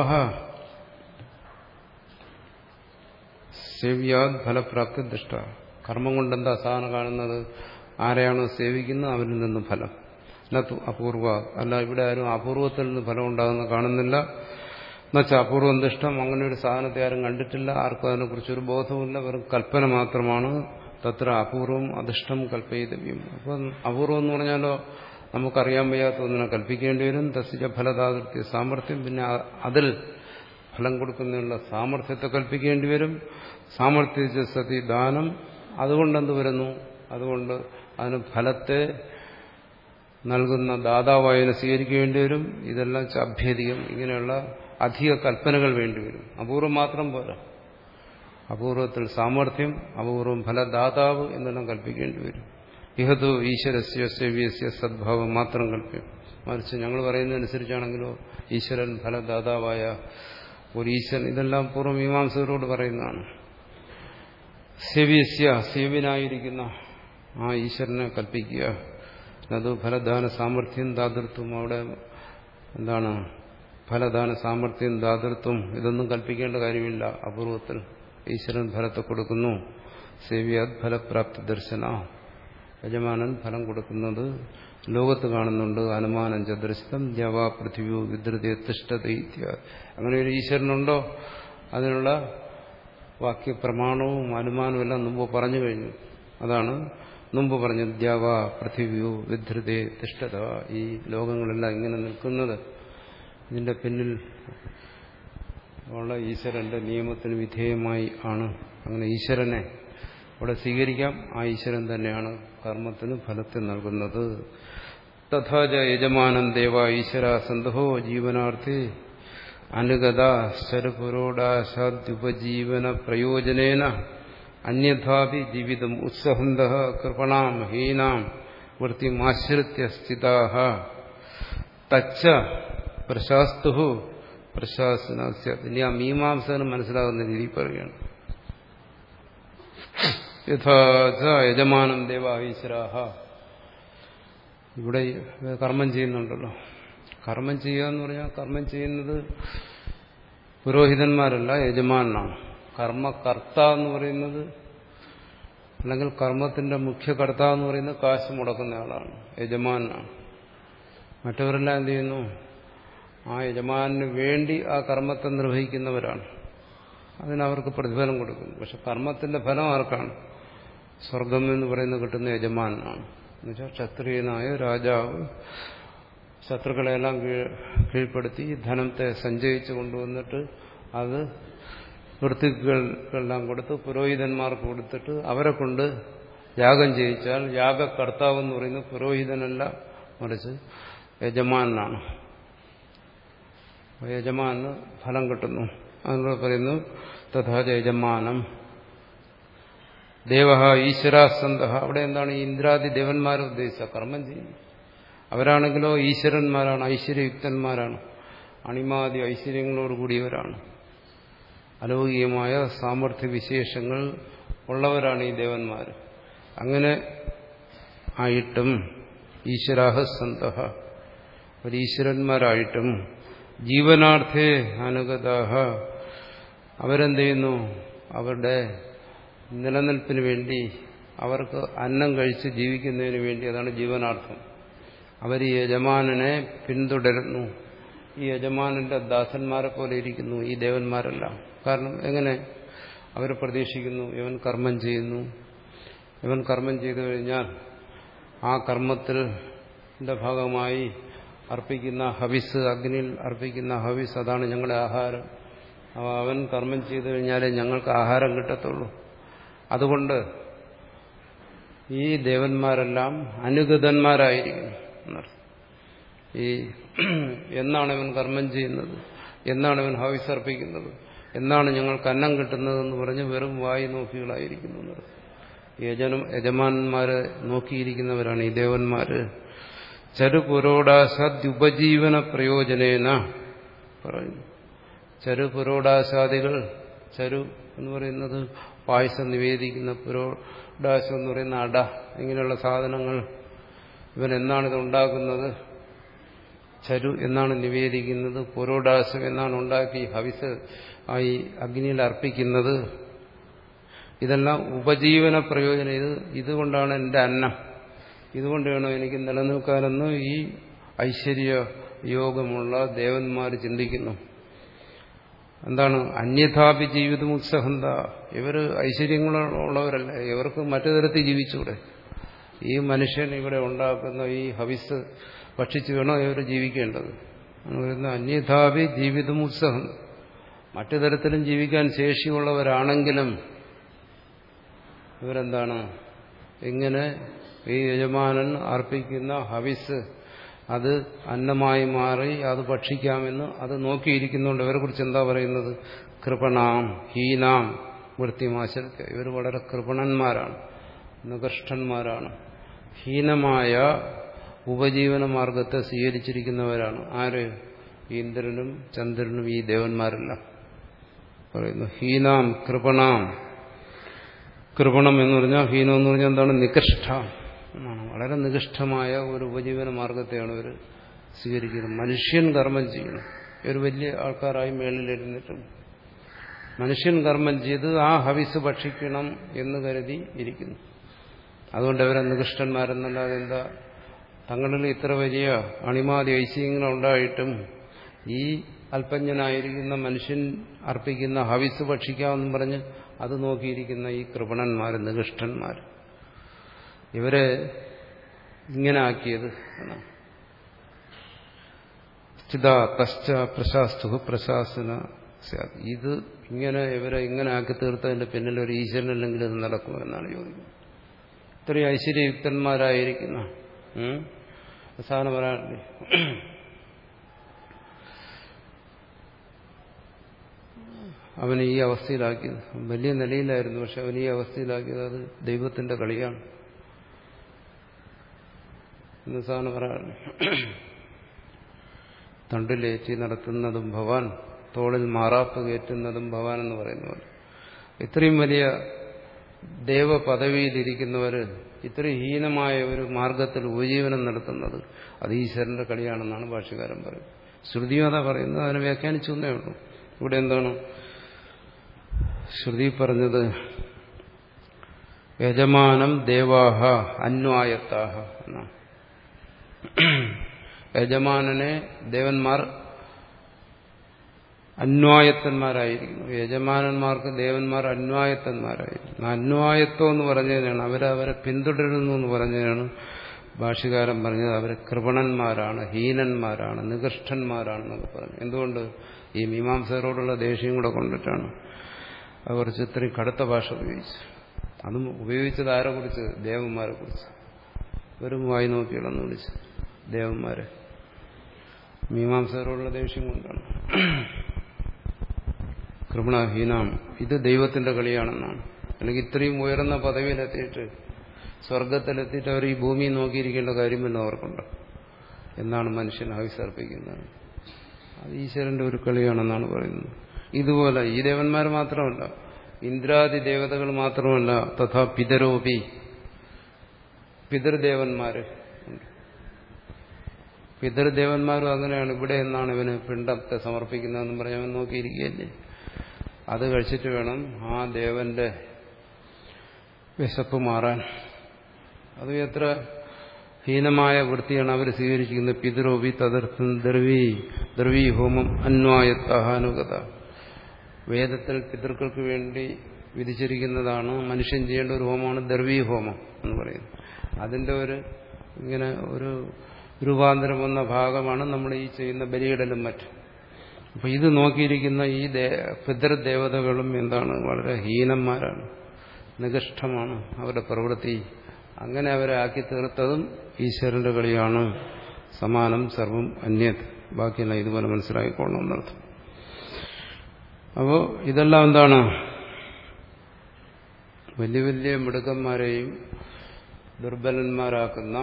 സേവ്യാത് ഫലപ്രാപ്തി ദൃഷ്ട കർമ്മം കൊണ്ടെന്താ സാധനം കാണുന്നത് ആരെയാണോ സേവിക്കുന്നത് അവരിൽ നിന്ന് ഫലം നത്തു അപൂർവ അല്ല ഇവിടെ ആരും അപൂർവത്തിൽ നിന്ന് ഫലം ഉണ്ടാകുന്ന കാണുന്നില്ല എന്നുവെച്ചാൽ അപൂർവം ദുഷ്ടം അങ്ങനെ ഒരു സാധനത്തെ ആരും കണ്ടിട്ടില്ല ആർക്കും അതിനെക്കുറിച്ചൊരു ബോധവുമില്ല വെറും കൽപ്പന മാത്രമാണ് തത്ര അപൂർവം അധിഷ്ടം കൽപ്പയിതവ്യം അപ്പം അപൂർവം എന്ന് പറഞ്ഞാലോ നമുക്കറിയാൻ വയ്യാത്ത ഒന്നിനെ കൽപ്പിക്കേണ്ടി വരും തസ്യ ഫലദാതൃത്യ സാമർഥ്യം പിന്നെ അതിൽ ഫലം കൊടുക്കുന്നതിനുള്ള സാമർഥ്യത്തെ കൽപ്പിക്കേണ്ടി വരും സാമർഥ്യ സതി ദാനം അതുകൊണ്ടെന്ത് വരുന്നു അതുകൊണ്ട് അതിന് ഫലത്തെ നൽകുന്ന ദാതാവായനെ സ്വീകരിക്കേണ്ടി വരും ഇതെല്ലാം അഭ്യധികം ഇങ്ങനെയുള്ള അധിക കൽപ്പനകൾ വേണ്ടിവരും അപൂർവം മാത്രം പോരാ അപൂർവത്തിൽ സാമർഥ്യം അപൂർവം ഫലദാതാവ് എന്നെല്ലാം കൽപ്പിക്കേണ്ടി വരും ഇഹതു ഈശ്വരസ്യ സേവ്യസ്യ സദ്ഭാവം മാത്രം കൽപ്പിക്കും മറിച്ച് ഞങ്ങൾ പറയുന്നതനുസരിച്ചാണെങ്കിലോ ഈശ്വരൻ ഫലദാതാവായ ഒരു ഈശ്വരൻ ഇതെല്ലാം പൂർവ്വമീമാംസകരോട് പറയുന്നതാണ് സേവ്യസ്യ സേവ്യനായിരിക്കുന്ന ആ ഈശ്വരനെ കൽപ്പിക്കുക അത് ഫലദാന സാമർഥ്യം ദാതൃത്വം അവിടെ എന്താണ് ഫലദാന സാമർഥ്യം ദാതൃത്വം ഇതൊന്നും കൽപ്പിക്കേണ്ട കാര്യമില്ല അപൂർവത്തിൽ ഈശ്വരൻ ഫലത്തെ കൊടുക്കുന്നു സേവ്യാത് ഫലപ്രാപ്തി ദർശന യജമാനൻ ഫലം കൊടുക്കുന്നത് ലോകത്ത് കാണുന്നുണ്ട് അനുമാനം ചദർശിതം ജവ പൃഥ്വിയോ വിദ്രതയെ തിഷ്ടത അങ്ങനെ ഒരു ഈശ്വരനുണ്ടോ അതിനുള്ള വാക്യപ്രമാണവും അനുമാനവും എല്ലാം മുമ്പ് പറഞ്ഞു കഴിഞ്ഞു അതാണ് മുമ്പ് പറഞ്ഞു ദ്യാവ പൃഥിവ്യു വിധൃതേ തിഷ്ഠത ഈ ലോകങ്ങളെല്ലാം ഇങ്ങനെ നിൽക്കുന്നത് ഇതിന്റെ പിന്നിൽ ഉള്ള ഈശ്വരന്റെ നിയമത്തിന് വിധേയമായി ആണ് അങ്ങനെ ഈശ്വരനെ അവിടെ സ്വീകരിക്കാം ആ ഈശ്വരൻ തന്നെയാണ് കർമ്മത്തിന് ഫലത്തെ നൽകുന്നത് തഥാച യജമാനം ദേവ ഈശ്വര സന്തോ ജീവനാർത്ഥി അനുഗത ശരപുരോടാശാദ്യുപജീവന പ്രയോജനേന അന്യഥാപി ജീവിതം ഉത്സഹന്ത കൃപണാം ഹീനാം വൃത്തിമാശ്രിത്യ സ്ഥിതാ തച്ച പ്രശാസ്തു പ്രശാസന ഇനി ആ മീമാംസനം മനസ്സിലാകുന്ന രീതി പറയുകയാണ് യഥാച യജമാനം ദേവ ഈശ്വരാഹ ഇവിടെ കർമ്മം ചെയ്യുന്നുണ്ടല്ലോ കർമ്മം ചെയ്യുക എന്ന് പറഞ്ഞാൽ കർമ്മം ചെയ്യുന്നത് പുരോഹിതന്മാരല്ല യജമാനാണ് കർമ്മകർത്ത എന്ന് പറയുന്നത് അല്ലെങ്കിൽ കർമ്മത്തിന്റെ മുഖ്യ കർത്ത എന്ന് പറയുന്നത് കാശ് മുടക്കുന്ന ആളാണ് യജമാനാണ് മറ്റവരെല്ലാം എന്ത് ചെയ്യുന്നു ആ യജമാനു വേണ്ടി ആ കർമ്മത്തെ നിർവഹിക്കുന്നവരാണ് അതിനവർക്ക് പ്രതിഫലം കൊടുക്കുന്നു പക്ഷെ കർമ്മത്തിന്റെ ഫലം ആർക്കാണ് സ്വർഗം എന്ന് പറയുന്നത് കിട്ടുന്ന യജമാനാണ് എന്നുവെച്ചാൽ ക്ഷത്രിയനായ രാജാവ് ശത്രുക്കളെല്ലാം കീഴ്പ്പെടുത്തി ധനത്തെ സഞ്ചയിച്ചു കൊണ്ടുവന്നിട്ട് അത് വൃത്തികൾക്കെല്ലാം കൊടുത്ത് പുരോഹിതന്മാർക്ക് കൊടുത്തിട്ട് അവരെ കൊണ്ട് യാഗം ചെയ്യിച്ചാൽ യാഗകർത്താവ് എന്ന് പറയുന്നത് പുരോഹിതനല്ല മറിച്ച് യജമാനാണ് യജമാന് ഫലം കിട്ടുന്നു അതിനോട് പറയുന്നു തഥാച യജമാനം ദേവ ഈശ്വരാസന്ത അവിടെ എന്താണ് ഇന്ദ്രാദി ദേവന്മാരെ ഉദ്ദേശിച്ച കർമ്മം ചെയ്യും അവരാണെങ്കിലോ ഈശ്വരന്മാരാണ് ഐശ്വര്യയുക്തന്മാരാണ് അണിമാതി ഐശ്വര്യങ്ങളോട് കൂടിയവരാണ് അലൗകികമായ സാമർഥ്യ വിശേഷങ്ങൾ ഉള്ളവരാണ് ഈ ദേവന്മാർ അങ്ങനെ ആയിട്ടും ഈശ്വരാഹ സന്ത ഒരു ഈശ്വരന്മാരായിട്ടും ജീവനാർത്ഥേ അനുഗതാഹ അവരെന്ത് ചെയ്യുന്നു അവരുടെ നിലനിൽപ്പിന് വേണ്ടി അവർക്ക് അന്നം കഴിച്ച് ജീവിക്കുന്നതിന് വേണ്ടി അതാണ് ജീവനാർത്ഥം അവർ ഈ യജമാനനെ പിന്തുടരുന്നു ഈ യജമാനന്റെ ദാസന്മാരെ പോലെ ഇരിക്കുന്നു ഈ ദേവന്മാരെല്ലാം കാരണം എങ്ങനെ അവർ പ്രതീക്ഷിക്കുന്നു ഇവൻ കർമ്മം ചെയ്യുന്നു ഇവൻ കർമ്മം ചെയ്തു കഴിഞ്ഞാൽ ആ കർമ്മത്തിന്റെ ഭാഗമായി അർപ്പിക്കുന്ന ഹവിസ് അഗ്നിയിൽ അർപ്പിക്കുന്ന ഹവിസ് അതാണ് ഞങ്ങളുടെ ആഹാരം അവൻ കർമ്മം ചെയ്തു കഴിഞ്ഞാലേ ഞങ്ങൾക്ക് ആഹാരം കിട്ടത്തുള്ളൂ അതുകൊണ്ട് ഈ ദേവന്മാരെല്ലാം അനുഗതന്മാരായിരിക്കുന്നു എന്നർത്ഥം ഈ എന്നാണ് ഇവൻ കർമ്മം ചെയ്യുന്നത് എന്നാണ് ഇവൻ ഹവിസ് അർപ്പിക്കുന്നത് എന്നാണ് ഞങ്ങൾക്ക് അന്നം കിട്ടുന്നതെന്ന് പറഞ്ഞ് വെറും വായി നോക്കികളായിരിക്കുന്നു എന്നർത്ഥം യജനം യജമാന്മാരെ നോക്കിയിരിക്കുന്നവരാണ് ഈ ദേവന്മാര് ചരുപുരോടാസാദ്യുപജീവന പ്രയോജനേന പറയുന്നു ചരുപുരോടാശാദികൾ ചരു എന്ന് പറയുന്നത് പായസം നിവേദിക്കുന്ന പുരോടാശം എന്ന് പറയുന്ന അട ഇങ്ങനെയുള്ള സാധനങ്ങൾ ഇവൻ എന്നാണ് ഇത് ഉണ്ടാക്കുന്നത് ചരു എന്നാണ് നിവേദിക്കുന്നത് പുരോടാശം എന്നാണ് ഉണ്ടാക്കി ഹവിസ് ആയി അഗ്നിയിൽ അർപ്പിക്കുന്നത് ഇതെല്ലാം ഉപജീവന പ്രയോജനം ഇത് ഇതുകൊണ്ടാണ് എൻ്റെ അന്നം ഇതുകൊണ്ട് വേണം എനിക്ക് നിലനിൽക്കാനെന്ന് ഈ ഐശ്വര്യ യോഗമുള്ള ദേവന്മാർ ചിന്തിക്കുന്നു എന്താണ് അന്യഥാപി ജീവിതം ഉത്സഹന്ത ഇവർ ഐശ്വര്യങ്ങളുള്ളവരല്ല ഇവർക്ക് മറ്റു തരത്തിൽ ജീവിച്ചൂടെ ഈ മനുഷ്യൻ ഇവിടെ ഉണ്ടാക്കുന്ന ഈ ഹവിസ് ഭക്ഷിച്ച് വേണോ ഇവർ ജീവിക്കേണ്ടത് എന്ന് പറയുന്ന അന്യഥാപി ജീവിതം ഉത്സഹം മറ്റു തരത്തിലും ജീവിക്കാൻ ശേഷിയുള്ളവരാണെങ്കിലും ഇവരെന്താണ് ഇങ്ങനെ ഈ യജമാനൻ അർപ്പിക്കുന്ന ഹവിസ് അത് അന്നമായി മാറി അത് ഭക്ഷിക്കാമെന്ന് അത് നോക്കിയിരിക്കുന്നുണ്ട് ഇവരെ കുറിച്ച് എന്താ പറയുന്നത് കൃപണാം ഹീനാം വൃത്തിമാശരത്തെ ഇവർ വളരെ കൃപണന്മാരാണ് നികൃഷ്ടന്മാരാണ് ഹീനമായ ഉപജീവന മാർഗത്തെ സ്വീകരിച്ചിരിക്കുന്നവരാണ് ആര് ഇന്ദ്രനും ചന്ദ്രനും ഈ ദേവന്മാരെല്ലാം പറയുന്നു ഹീനാം കൃപണാം കൃപണം എന്ന് പറഞ്ഞാൽ ഹീനം എന്ന് പറഞ്ഞാൽ എന്താണ് നികൃഷ്ട എന്നാണ് വളരെ നികൃഷ്ടമായ ഒരു ഉപജീവന മാർഗത്തെയാണ് ഇവർ സ്വീകരിക്കുന്നത് മനുഷ്യൻ കർമ്മം ചെയ്യണം ഒരു വലിയ ആൾക്കാരായി മേളിലിരുന്നിട്ടും മനുഷ്യൻ കർമ്മം ചെയ്ത് ആ ഹവിസ് ഭക്ഷിക്കണം എന്ന് കരുതി ഇരിക്കുന്നു അതുകൊണ്ട് അവരെ നികൃഷ്ടന്മാരെന്നല്ലാതെ എന്താ തങ്ങളിൽ ഇത്ര വലിയ അണിമാതി ഐശ്വര്യങ്ങളുണ്ടായിട്ടും ഈ അല്പജ്ഞനായിരിക്കുന്ന മനുഷ്യൻ അർപ്പിക്കുന്ന ഹവിസ് ഭക്ഷിക്കാമെന്നും പറഞ്ഞ് അത് നോക്കിയിരിക്കുന്ന ഈ കൃപണന്മാർ നികൃഷ്ടന്മാർ ഇവരെ ഇങ്ങനെ ആക്കിയത് എന്നാണ് സ്ഥിത തശ്ച പ്രശാസ്തു പ്രശാസന ഇത് ഇങ്ങനെ ഇവരെ ഇങ്ങനെ ആക്കി തീർത്തതിന്റെ പിന്നിൽ ഒരു ഈശ്വരനല്ലെങ്കിൽ ഇത് നടക്കും എന്നാണ് ചോദിക്കുന്നത് ഇത്രയും ഐശ്വര്യയുക്തന്മാരായിരിക്കുന്ന അവസാനം പറയാനില്ലേ അവനെ ഈ അവസ്ഥയിലാക്കിയത് വലിയ നിലയിലായിരുന്നു പക്ഷെ അവൻ ഈ അവസ്ഥയിലാക്കിയത് അത് ദൈവത്തിന്റെ കളിയാണ് എന്ന് സാധനം പറയാറുണ്ട് തണ്ടിലേറ്റി നടത്തുന്നതും ഭവാൻ തോളിൽ മാറാപ്പ് കയറ്റുന്നതും ഭവാൻ എന്ന് പറയുന്ന പോലെ ഇത്രയും വലിയ ദേവപദവിയിലിരിക്കുന്നവർ ഇത്രയും ഹീനമായ ഒരു മാർഗത്തിൽ ഉപജീവനം നടത്തുന്നത് അത് ഈശ്വരന്റെ കളിയാണെന്നാണ് ഭാഷകാരൻ പറയുന്നത് ശ്രുതിയും അതാ പറയുന്നത് അതിനെ വ്യാഖ്യാനിച്ചു എന്നേ ഉള്ളൂ ഇവിടെ എന്താണ് ശ്രുതി പറഞ്ഞത് യജമാനം ദേവാഹ അന്വായത്താഹ എന്നാണ് യജമാനനെ ദേവന്മാർ അന്വായത്തന്മാരായിരിക്കുന്നു യജമാനന്മാർക്ക് ദേവന്മാർ അന്വായത്തന്മാരായിരിക്കുന്നു അന്വായത്വം എന്ന് പറഞ്ഞതിനാണ് അവരവരെ പിന്തുടരുന്നു എന്ന് പറഞ്ഞതിനാണ് ഭാഷകാരൻ പറഞ്ഞത് അവർ കൃപണന്മാരാണ് ഹീനന്മാരാണ് നികൃഷ്ടന്മാരാണെന്നൊക്കെ പറഞ്ഞു എന്തുകൊണ്ട് ഈ മീമാംസകരോടുള്ള ദേഷ്യം കൂടെ കൊണ്ടിട്ടാണ് അത് കുറച്ച് ഇത്രയും കടുത്ത ഭാഷ ഉപയോഗിച്ചു അതും ഉപയോഗിച്ചത് ആരെ കുറിച്ച് ദേവന്മാരെ കുറിച്ച് വെറും വായി നോക്കിയിളന്ന് വിളിച്ച് ദേവന്മാരെ മീമാംസകരോടുള്ള ദേഷ്യം കൊണ്ടാണ് കൃപണഹീനാം ഇത് ദൈവത്തിന്റെ കളിയാണെന്നാണ് അല്ലെങ്കിൽ ഇത്രയും ഉയർന്ന പദവിയിലെത്തിയിട്ട് സ്വർഗത്തിലെത്തിയിട്ട് അവർ ഈ ഭൂമി നോക്കിയിരിക്കേണ്ട കാര്യമെന്ന് അവർക്കുണ്ട് എന്നാണ് മനുഷ്യൻ ആവിസർപ്പിക്കുന്നത് അത് ഈശ്വരന്റെ ഒരു കളിയാണെന്നാണ് പറയുന്നത് ഇതുപോലെ ഈ ദേവന്മാർ മാത്രമല്ല ഇന്ദ്രാദി ദേവതകൾ മാത്രമല്ല തഥാ പിതരോപി പിതൃദേവന്മാര് ഉണ്ട് പിതൃദേവന്മാരും അങ്ങനെയാണ് ഇവിടെ എന്നാണ് ഇവന് പിണ്ടത്തെ സമർപ്പിക്കുന്നതെന്ന് പറഞ്ഞവൻ നോക്കിയിരിക്കുകയല്ലേ അത് കഴിച്ചിട്ട് വേണം ആ ദേവന്റെ വിശപ്പ് മാറാൻ അത് എത്ര ഹീനമായ വൃത്തിയാണ് അവർ സ്വീകരിച്ചിരിക്കുന്നത് പിതൃോപി തദർത്ഥം ദ്രവി ദ്രവീ ഹോമം അന്വായത്താഹാനുഗത വേദത്തിൽ പിതൃക്കൾക്ക് വേണ്ടി വിധിച്ചിരിക്കുന്നതാണ് മനുഷ്യൻ ചെയ്യേണ്ട ഒരു ഹോമമാണ് ദ്രവീ ഹോമം എന്ന് പറയുന്നത് അതിന്റെ ഒരു ഇങ്ങനെ ഒരു രൂപാന്തരം വന്ന ഭാഗമാണ് നമ്മൾ ഈ ചെയ്യുന്ന ബലിയിടലും മറ്റും അപ്പൊ ഇത് നോക്കിയിരിക്കുന്ന ഈ പിതൃദേവതകളും എന്താണ് വളരെ ഹീനന്മാരാണ് നികഷ്ടമാണ് അവരുടെ പ്രവൃത്തി അങ്ങനെ അവരെ ആക്കി തീർത്തതും ഈശ്വരന്റെ കളിയാണ് സമാനം സർവം അന്യത് ബാക്കിയെല്ലാം ഇതുപോലെ മനസ്സിലാക്കിക്കൊള്ളണം എന്നർത്ഥം അപ്പോൾ ഇതെല്ലാം എന്താണ് വലിയ വലിയ മിടുക്കന്മാരെയും ദുർബലന്മാരാക്കുന്ന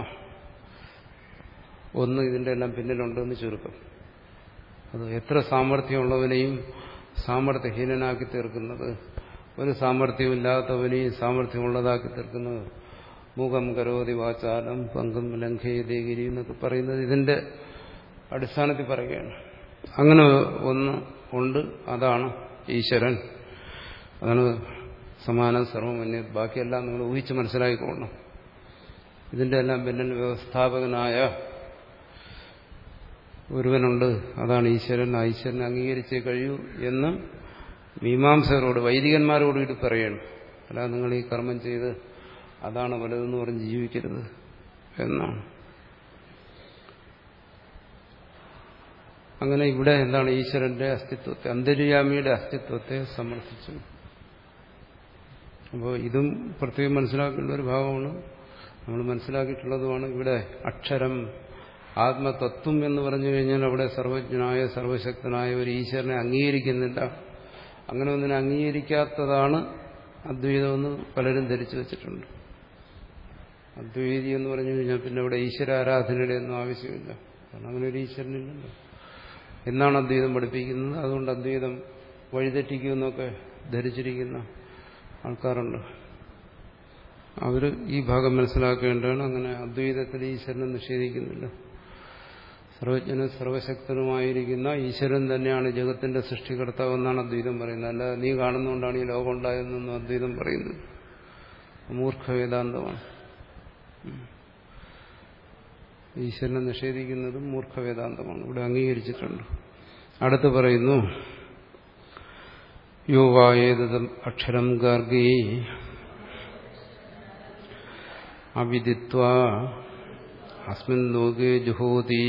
ഒന്ന് ഇതിന്റെ എല്ലാം പിന്നിലുണ്ടെന്ന് ചുരുക്കം അത് എത്ര സാമർഥ്യമുള്ളവനെയും സാമർഥ്യഹീനനാക്കി തീർക്കുന്നത് ഒരു സാമർഥ്യമില്ലാത്തവനെയും സാമർഥ്യമുള്ളതാക്കി തീർക്കുന്നത് മുഖം കരോതി വാചാലം പങ്കും ലംഘയതേഗിരി എന്നൊക്കെ പറയുന്നത് ഇതിന്റെ അടിസ്ഥാനത്തിൽ പറയുകയാണ് അങ്ങനെ ഒന്ന് ഉണ്ട് അതാണ് ഈശ്വരൻ അതാണ് സമാനം സർവമന്യ ബാക്കിയെല്ലാം നിങ്ങൾ ഊഹിച്ച് മനസ്സിലാക്കിക്കൊള്ളണം ഇതിന്റെ എല്ലാം പിന്നിൽ വ്യവസ്ഥാപകനായ ഒരുവനുണ്ട് അതാണ് ഈശ്വരൻ ആ ഈശ്വരനെ അംഗീകരിച്ചേ കഴിയൂ എന്ന് മീമാംസകരോട് വൈദികന്മാരോട് കൂടി പറയണം അല്ലാതെ നിങ്ങൾ ഈ കർമ്മം ചെയ്ത് അതാണ് വലുതെന്ന് പറഞ്ഞ് ജീവിക്കരുത് എന്നാണ് അങ്ങനെ ഇവിടെ എന്താണ് ഈശ്വരന്റെ അസ്തിത്വത്തെ അന്തര്യാമിയുടെ അസ്തിത്വത്തെ സമർത്ഥിച്ചു അപ്പോൾ ഇതും പ്രത്യേകം മനസ്സിലാക്കേണ്ട ഒരു ഭാഗമാണ് നമ്മൾ മനസ്സിലാക്കിയിട്ടുള്ളതുമാണ് ഇവിടെ അക്ഷരം ആത്മതത്വം എന്ന് പറഞ്ഞു കഴിഞ്ഞാൽ അവിടെ സർവജ്ഞനായ സർവശക്തനായ ഒരു ഈശ്വരനെ അംഗീകരിക്കുന്നില്ല അങ്ങനെ ഒന്നിനെ അംഗീകരിക്കാത്തതാണ് അദ്വൈതമെന്ന് പലരും ധരിച്ചു വച്ചിട്ടുണ്ട് അദ്വൈതി എന്ന് പറഞ്ഞു കഴിഞ്ഞാൽ പിന്നെ ഇവിടെ ഈശ്വര ആരാധനയുടെ ഒന്നും ആവശ്യമില്ല കാരണം അങ്ങനെ ഒരു ഈശ്വരനില്ലല്ലോ എന്നാണ് അദ്വൈതം പഠിപ്പിക്കുന്നത് അതുകൊണ്ട് അദ്വൈതം വഴിതെറ്റിക്കുമെന്നൊക്കെ ധരിച്ചിരിക്കുന്ന ആൾക്കാരുണ്ട് അവർ ഈ ഭാഗം മനസ്സിലാക്കേണ്ടതാണ് അങ്ങനെ അദ്വൈതത്തിൽ ഈശ്വരനെ നിഷേധിക്കുന്നില്ല സർവജ്ഞനും സർവശക്തനുമായിരിക്കുന്ന ഈശ്വരൻ തന്നെയാണ് ജഗത്തിന്റെ സൃഷ്ടികർത്താവെന്നാണ് അദ്വൈതം പറയുന്നത് അല്ല നീ കാണുന്നതുകൊണ്ടാണ് ഈ ലോകം ഉണ്ടായതെന്നൊന്നും അദ്വൈതം പറയുന്നത് മൂർഖ വേദാന്തമാണ് ഈശ്വരനെ നിഷേധിക്കുന്നതും മൂർഖ വേദാന്തമാണ് ഇവിടെ അംഗീകരിച്ചിട്ടുണ്ട് അടുത്ത് പറയുന്നു യോവായേതം അക്ഷരം ഗാർഗീ അവിദിത്വ അസ്മിൻ ലോകേ ജുഹോതി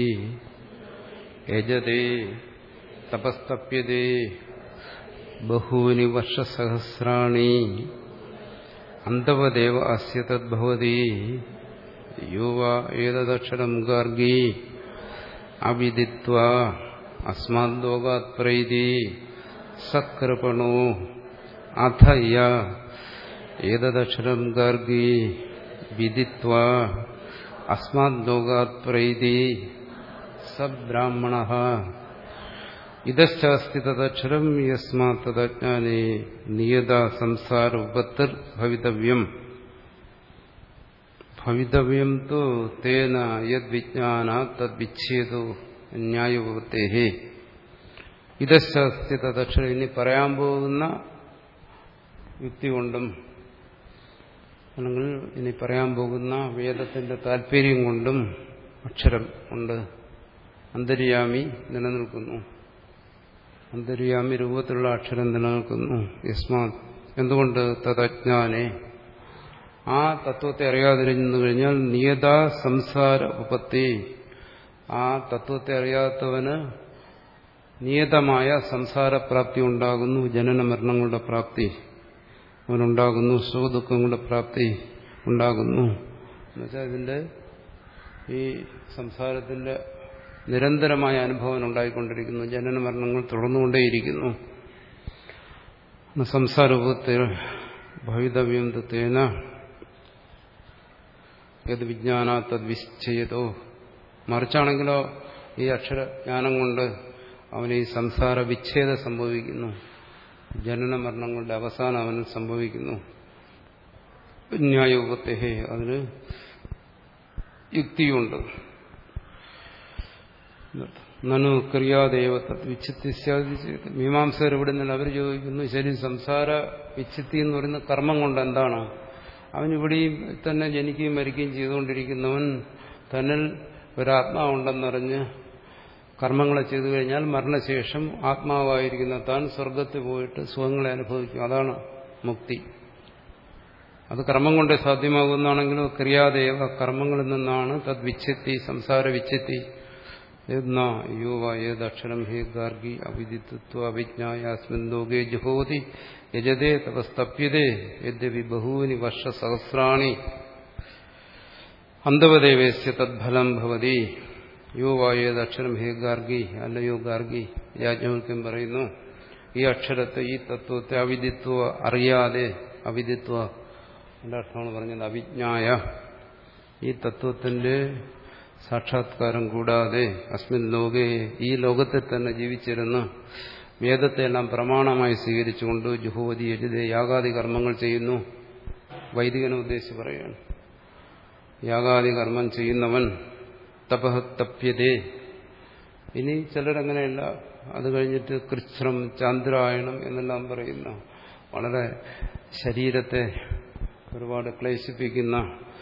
യജതേ തപസ്തപ്യതേ ബഹൂനി വർഷസഹസ്രാണി അന്തവദേവ അസ്യ തദ്ഭവതി യുവ ഏതദക്ഷരം ഗാർഗി അവിദിത്വ അസ്മാത് ലോകാത് പ്രൈതി സകൃപണോ അഥയ ഏതദക്ഷരം ഗാർഗി വിദിത്വ അസ്മാത് ലോകാത് പ്രൈതി സബ്രാഹ്മണ ഇതശ്ചാസ്തി തദക്ഷരം യസ്മാത് തദജ്ഞാനേ നിയത സംസാര ഉപത്തിർ ഭവിതവ്യം ഭവിതവ്യം തു തേന യദ്വിജ്ഞാന തദ്വിച്ഛേദോ ന്യായോപത്തേ ഇതശ്ചാസ്തി തദക്ഷരം ഇനി പറയാൻ പോകുന്ന യുക്തി കൊണ്ടും അല്ലെങ്കിൽ ഇനി പറയാൻ പോകുന്ന വേദത്തിന്റെ താല്പര്യം കൊണ്ടും അക്ഷരം കൊണ്ട് അന്തര്യാമി നിലനിൽക്കുന്നു അന്തര്യാമി രൂപത്തിലുള്ള അക്ഷരം നിലനിൽക്കുന്നു യസ്മാത് എന്തുകൊണ്ട് തദജ്ഞാനെ ആ തത്വത്തെ അറിയാതിരുന്നു കഴിഞ്ഞാൽ നിയത സംസാര ഉപത്തി ആ തത്വത്തെ അറിയാത്തവന് നിയതമായ സംസാരപ്രാപ്തി ഉണ്ടാകുന്നു ജനന മരണങ്ങളുടെ പ്രാപ്തി അവനുണ്ടാകുന്നു സുഖദുഃഖങ്ങളുടെ പ്രാപ്തി ഉണ്ടാകുന്നു എന്നുവെച്ചാൽ ഇതിന്റെ ഈ സംസാരത്തിന്റെ നിരന്തരമായ അനുഭവം ഉണ്ടായിക്കൊണ്ടിരിക്കുന്നു ജനന മരണങ്ങൾ തുടർന്നുകൊണ്ടേയിരിക്കുന്നു സംസാരൂപത്തിൽ ഭവിതവ്യം തേന ഏത് വിജ്ഞാന തദ്വിശ്ചയതോ മറിച്ചാണെങ്കിലോ ഈ അക്ഷരജ്ഞാനം കൊണ്ട് അവന് ഈ സംസാര വിച്ഛേദം സംഭവിക്കുന്നു ജനന മരണങ്ങളുടെ അവസാനം അവന് സംഭവിക്കുന്നു ന്യായോപത്തെ അതിന് യുക്തിയുണ്ട് നനു ക്രിയാദേവ വിച്ഛിത്തി മീമാംസകർ ഇവിടെ നിന്ന് അവർ ചോദിക്കുന്നു ശരി സംസാര വിച്ഛിത്തി എന്ന് പറയുന്ന കർമ്മം കൊണ്ട് എന്താണ് അവൻ ഇവിടെയും തന്നെ ജനിക്കുകയും മരിക്കുകയും ചെയ്തുകൊണ്ടിരിക്കുന്നവൻ തന്നിൽ ഒരാത്മാവുണ്ടെന്നറിഞ്ഞ് കർമ്മങ്ങളെ ചെയ്തു കഴിഞ്ഞാൽ മരണശേഷം ആത്മാവായിരിക്കുന്ന താൻ സ്വർഗത്തിൽ പോയിട്ട് സുഖങ്ങളെ അനുഭവിക്കും അതാണ് മുക്തി അത് കർമ്മം കൊണ്ടേ സാധ്യമാകുന്നതാണെങ്കിലും ക്രിയാദേവ കർമ്മങ്ങളിൽ നിന്നാണ് തദ് വിച്ഛത്തി സംസാര വിച്ഛത്തി എന്നാ യുവ ഏതക്ഷരം ഹേ ഗാർഗി അവിദിത്വ അവിജ്ഞായ അസ്മിൻ ലോകേ ജുഹോതി യജതേ തപസ്തപ്യതേ യദ്യപി ബഹൂനി വർഷസഹസ്രാണി അന്തവദേവേസ്യ തദ്ഫലം ഭവതി യോ വായേതക്ഷരം ഹേ ഗാർഗി അല്ലയോ ഗാർഗി യാജ്ഞവൽക്കം പറയുന്നു ഈ അക്ഷരത്തെ ഈ തത്വത്തെ അവിദിത്വ അറിയാതെ അവിദിത്വ എന്റെ അർത്ഥമാണ് പറഞ്ഞത് അവിജ്ഞായ ഈ തത്വത്തിന്റെ സാക്ഷാത്കാരം കൂടാതെ അസ്മിൻ ലോകെ ഈ ലോകത്തിൽ തന്നെ ജീവിച്ചിരുന്ന് വേദത്തെ എല്ലാം പ്രമാണമായി സ്വീകരിച്ചുകൊണ്ട് ജുഹോതി എഴുതെ യാഗാദി കർമ്മങ്ങൾ ചെയ്യുന്നു വൈദികനെ ഉദ്ദേശിച്ച് പറയുകയാണ് യാഗാദി കർമ്മം ചെയ്യുന്നവൻ തപഹത്തപ്യതേ ഇനി ചിലരങ്ങനെയല്ല അത് കഴിഞ്ഞിട്ട് കൃച്ഛ്രം ചാന്ദ്രായണം എന്നെല്ലാം പറയുന്ന വളരെ ശരീരത്തെ ഒരുപാട് ക്ലേശിപ്പിക്കുന്ന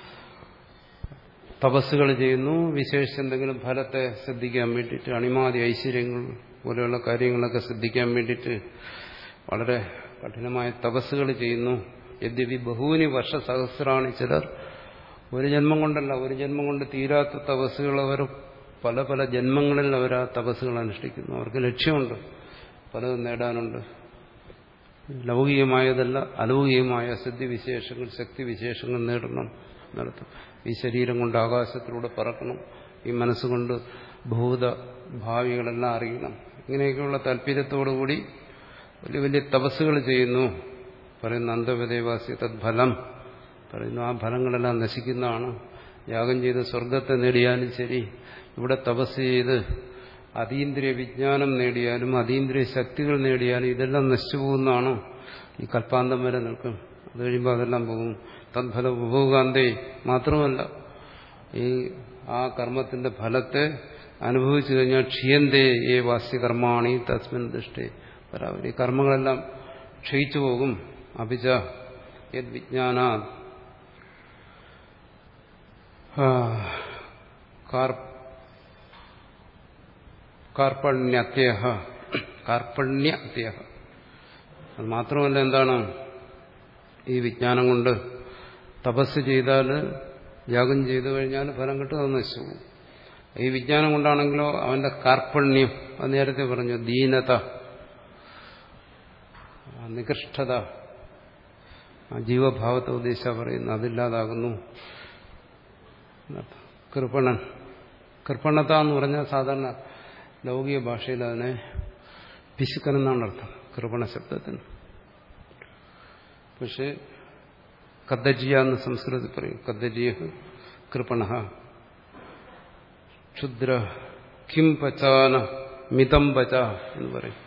തപസ്സുകൾ ചെയ്യുന്നു വിശേഷിച്ച് എന്തെങ്കിലും ഫലത്തെ ശ്രദ്ധിക്കാൻ വേണ്ടിയിട്ട് അണിമാതി ഐശ്വര്യങ്ങൾ പോലെയുള്ള കാര്യങ്ങളൊക്കെ ശ്രദ്ധിക്കാൻ വേണ്ടിയിട്ട് വളരെ കഠിനമായ തപസ്സുകൾ ചെയ്യുന്നു യദ്യപി ബഹൂനി വർഷസഹസ്രാണി ചിലർ ഒരു ജന്മം കൊണ്ടല്ല ഒരു ജന്മം കൊണ്ട് തീരാത്ത തപസ്സുകൾ അവർ പല പല ജന്മങ്ങളിൽ അവർ ആ തപസ്സുകൾ അനുഷ്ഠിക്കുന്നു അവർക്ക് ലക്ഷ്യമുണ്ട് പലതും നേടാനുണ്ട് ലൗകികമായതല്ല അലൗകികമായ സിദ്ധിവിശേഷങ്ങൾ ശക്തിവിശേഷങ്ങൾ നേടണം നടത്തും ഈ ശരീരം കൊണ്ട് ആകാശത്തിലൂടെ പറക്കണം ഈ മനസ്സുകൊണ്ട് ഭൂത ഭാവികളെല്ലാം അറിയണം ഇങ്ങനെയൊക്കെയുള്ള താല്പര്യത്തോടുകൂടി വലിയ വലിയ തപസ്സുകൾ ചെയ്യുന്നു പറയുന്ന അന്തവദേവാസി തദ്ഫലം പറയുന്നു ആ ഫലങ്ങളെല്ലാം നശിക്കുന്നതാണ് യാഗം ചെയ്ത് സ്വർഗത്തെ നേടിയാലും ശരി ഇവിടെ തപസ് ചെയ്ത് അതീന്ദ്രിയ വിജ്ഞാനം നേടിയാലും അതീന്ദ്രിയ ശക്തികൾ നേടിയാലും ഇതെല്ലാം നശിച്ചു പോകുന്നതാണ് ഈ കൽപ്പാന്തം വരെ നിൽക്കും അത് കഴിയുമ്പോൾ അതെല്ലാം പോകും തദ്ഫല ഉപഭോഗാന്തേ മാത്രമല്ല ഈ ആ കർമ്മത്തിന്റെ ഫലത്തെ അനുഭവിച്ചു കഴിഞ്ഞാൽ ക്ഷീയന്തേ ഏ വാസ്യകർമാണി തസ്മിൻ ദൃഷ്ടി പരാവർ ഈ കർമ്മങ്ങളെല്ലാം ക്ഷയിച്ചു പോകും അഭിജ യത് വിജ്ഞാന കാർപ്പണ്യത്യ കാർപ്പണ്യത്യ അത് മാത്രമല്ല എന്താണ് ഈ വിജ്ഞാനം കൊണ്ട് തപസ് ചെയ്താൽ യാഗം ചെയ്തു കഴിഞ്ഞാൽ ഫലം കിട്ടും അത് നശിച്ചു പോകും ഈ വിജ്ഞാനം കൊണ്ടാണെങ്കിലോ അവന്റെ കാർപ്പണ്യം അത് നേരത്തെ പറഞ്ഞു ദീനത നികൃഷ്ടത ആ ജീവഭാവത്തെ ഉദ്ദേശ പറയുന്നു അതില്ലാതാകുന്നു കൃപണൻ കൃപണത എന്ന് പറഞ്ഞാൽ സാധാരണ ലൗകിക ഭാഷയിൽ അതിനെ പിശുക്കനെന്നാണ് അർത്ഥം കൃപണ ശബ്ദത്തിന് പക്ഷേ കദ്ദജിയ എന്ന് സംസ്കൃതത്തിൽ പറയും കദ്ദജിയ കൃപണ ക്ഷുദ്ര കിം പച്ചാന മിതം പച്ച എന്ന് പറയും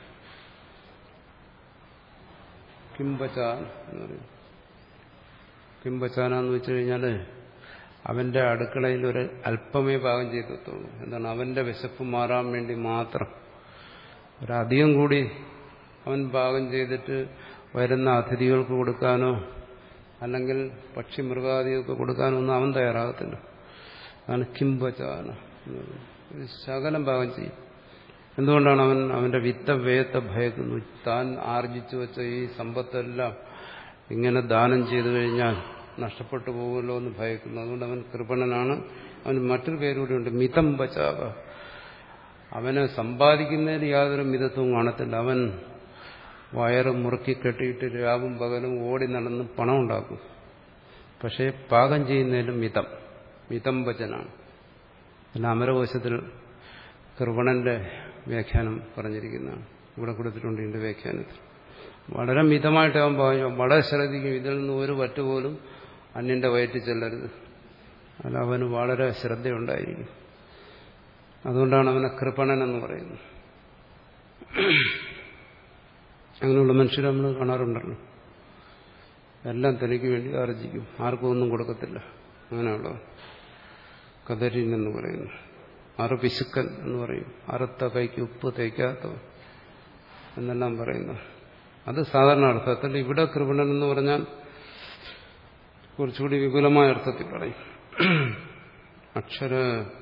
കിംപച്ചാൻ എന്ന് പറയും കിംപച്ചാന എന്ന് വെച്ചു കഴിഞ്ഞാൽ അവന്റെ അടുക്കളയിൽ ഒരു അല്പമേ പാകം ചെയ്തെത്തുള്ളൂ എന്താണ് അവന്റെ വിശപ്പ് മാറാൻ വേണ്ടി മാത്രം ഒരധികം കൂടി അവൻ പാകം ചെയ്തിട്ട് വരുന്ന അതിഥികൾക്ക് കൊടുക്കാനോ അല്ലെങ്കിൽ പക്ഷി മൃഗാദികൾക്ക് കൊടുക്കാനോ ഒന്നും അവൻ തയ്യാറാകത്തില്ല അതാണ് കിംബചാന ഒരു ശകലം പാകം ചെയ്യും എന്തുകൊണ്ടാണ് അവൻ അവന്റെ വിത്തവേയത്തെ ഭയക്കുന്നു താൻ ആർജിച്ചു വെച്ച ഈ സമ്പത്തെല്ലാം ഇങ്ങനെ ദാനം ചെയ്തു കഴിഞ്ഞാൽ നഷ്ടപ്പെട്ടു പോകുമല്ലോ എന്ന് ഭയക്കുന്നു അതുകൊണ്ട് അവൻ കൃപണനാണ് അവന് മറ്റൊരു പേരുകൂടിയുണ്ട് മിതം ബച്ചാവ അവന് സമ്പാദിക്കുന്നതിന് യാതൊരു മിതത്വവും കാണത്തില്ല അവൻ വയറ് മുറുക്കി കെട്ടിയിട്ട് രാവും പകലും ഓടി നടന്ന് പണം ഉണ്ടാക്കും പക്ഷേ പാകം ചെയ്യുന്നതിലും മിതം മിതം വചനാണ് പിന്നെ അമരകോശത്തിൽ കൃപണന്റെ വ്യാഖ്യാനം പറഞ്ഞിരിക്കുന്നതാണ് ഇവിടെ കൊടുത്തിട്ടുണ്ട് ഇതിന്റെ വ്യാഖ്യാനത്തിൽ വളരെ മിതമായിട്ട് അവൻ പറഞ്ഞു വളരെ ശ്രദ്ധിക്കും ഇതിൽ നിന്ന് ഒരു പറ്റുപോലും അന്യന്റെ വയറ്റിൽ ചെല്ലരുത് അല്ല അവന് വളരെ ശ്രദ്ധയുണ്ടായിരിക്കും അതുകൊണ്ടാണ് അവനെ കൃപണൻ എന്ന് പറയുന്നത് അങ്ങനെയുള്ള മനുഷ്യരെ നമ്മൾ കാണാറുണ്ടല്ലോ എല്ലാം തനിക്ക് വേണ്ടി ആർജിക്കും ആർക്കും ഒന്നും കൊടുക്കത്തില്ല അങ്ങനെയുള്ള കദരിൻ എന്ന് പറയുന്നു ആറ് പിശുക്കൻ എന്ന് പറയും അറുത്ത കൈക്ക് ഉപ്പ് തേക്കാത്തവൻ എന്നെല്ലാം പറയുന്നു അത് സാധാരണ അർത്ഥത്തിൽ ഇവിടെ കൃപണൻ എന്ന് പറഞ്ഞാൽ കുറച്ചുകൂടി വിപുലമായ അർത്ഥത്തിൽ പറയും അക്ഷര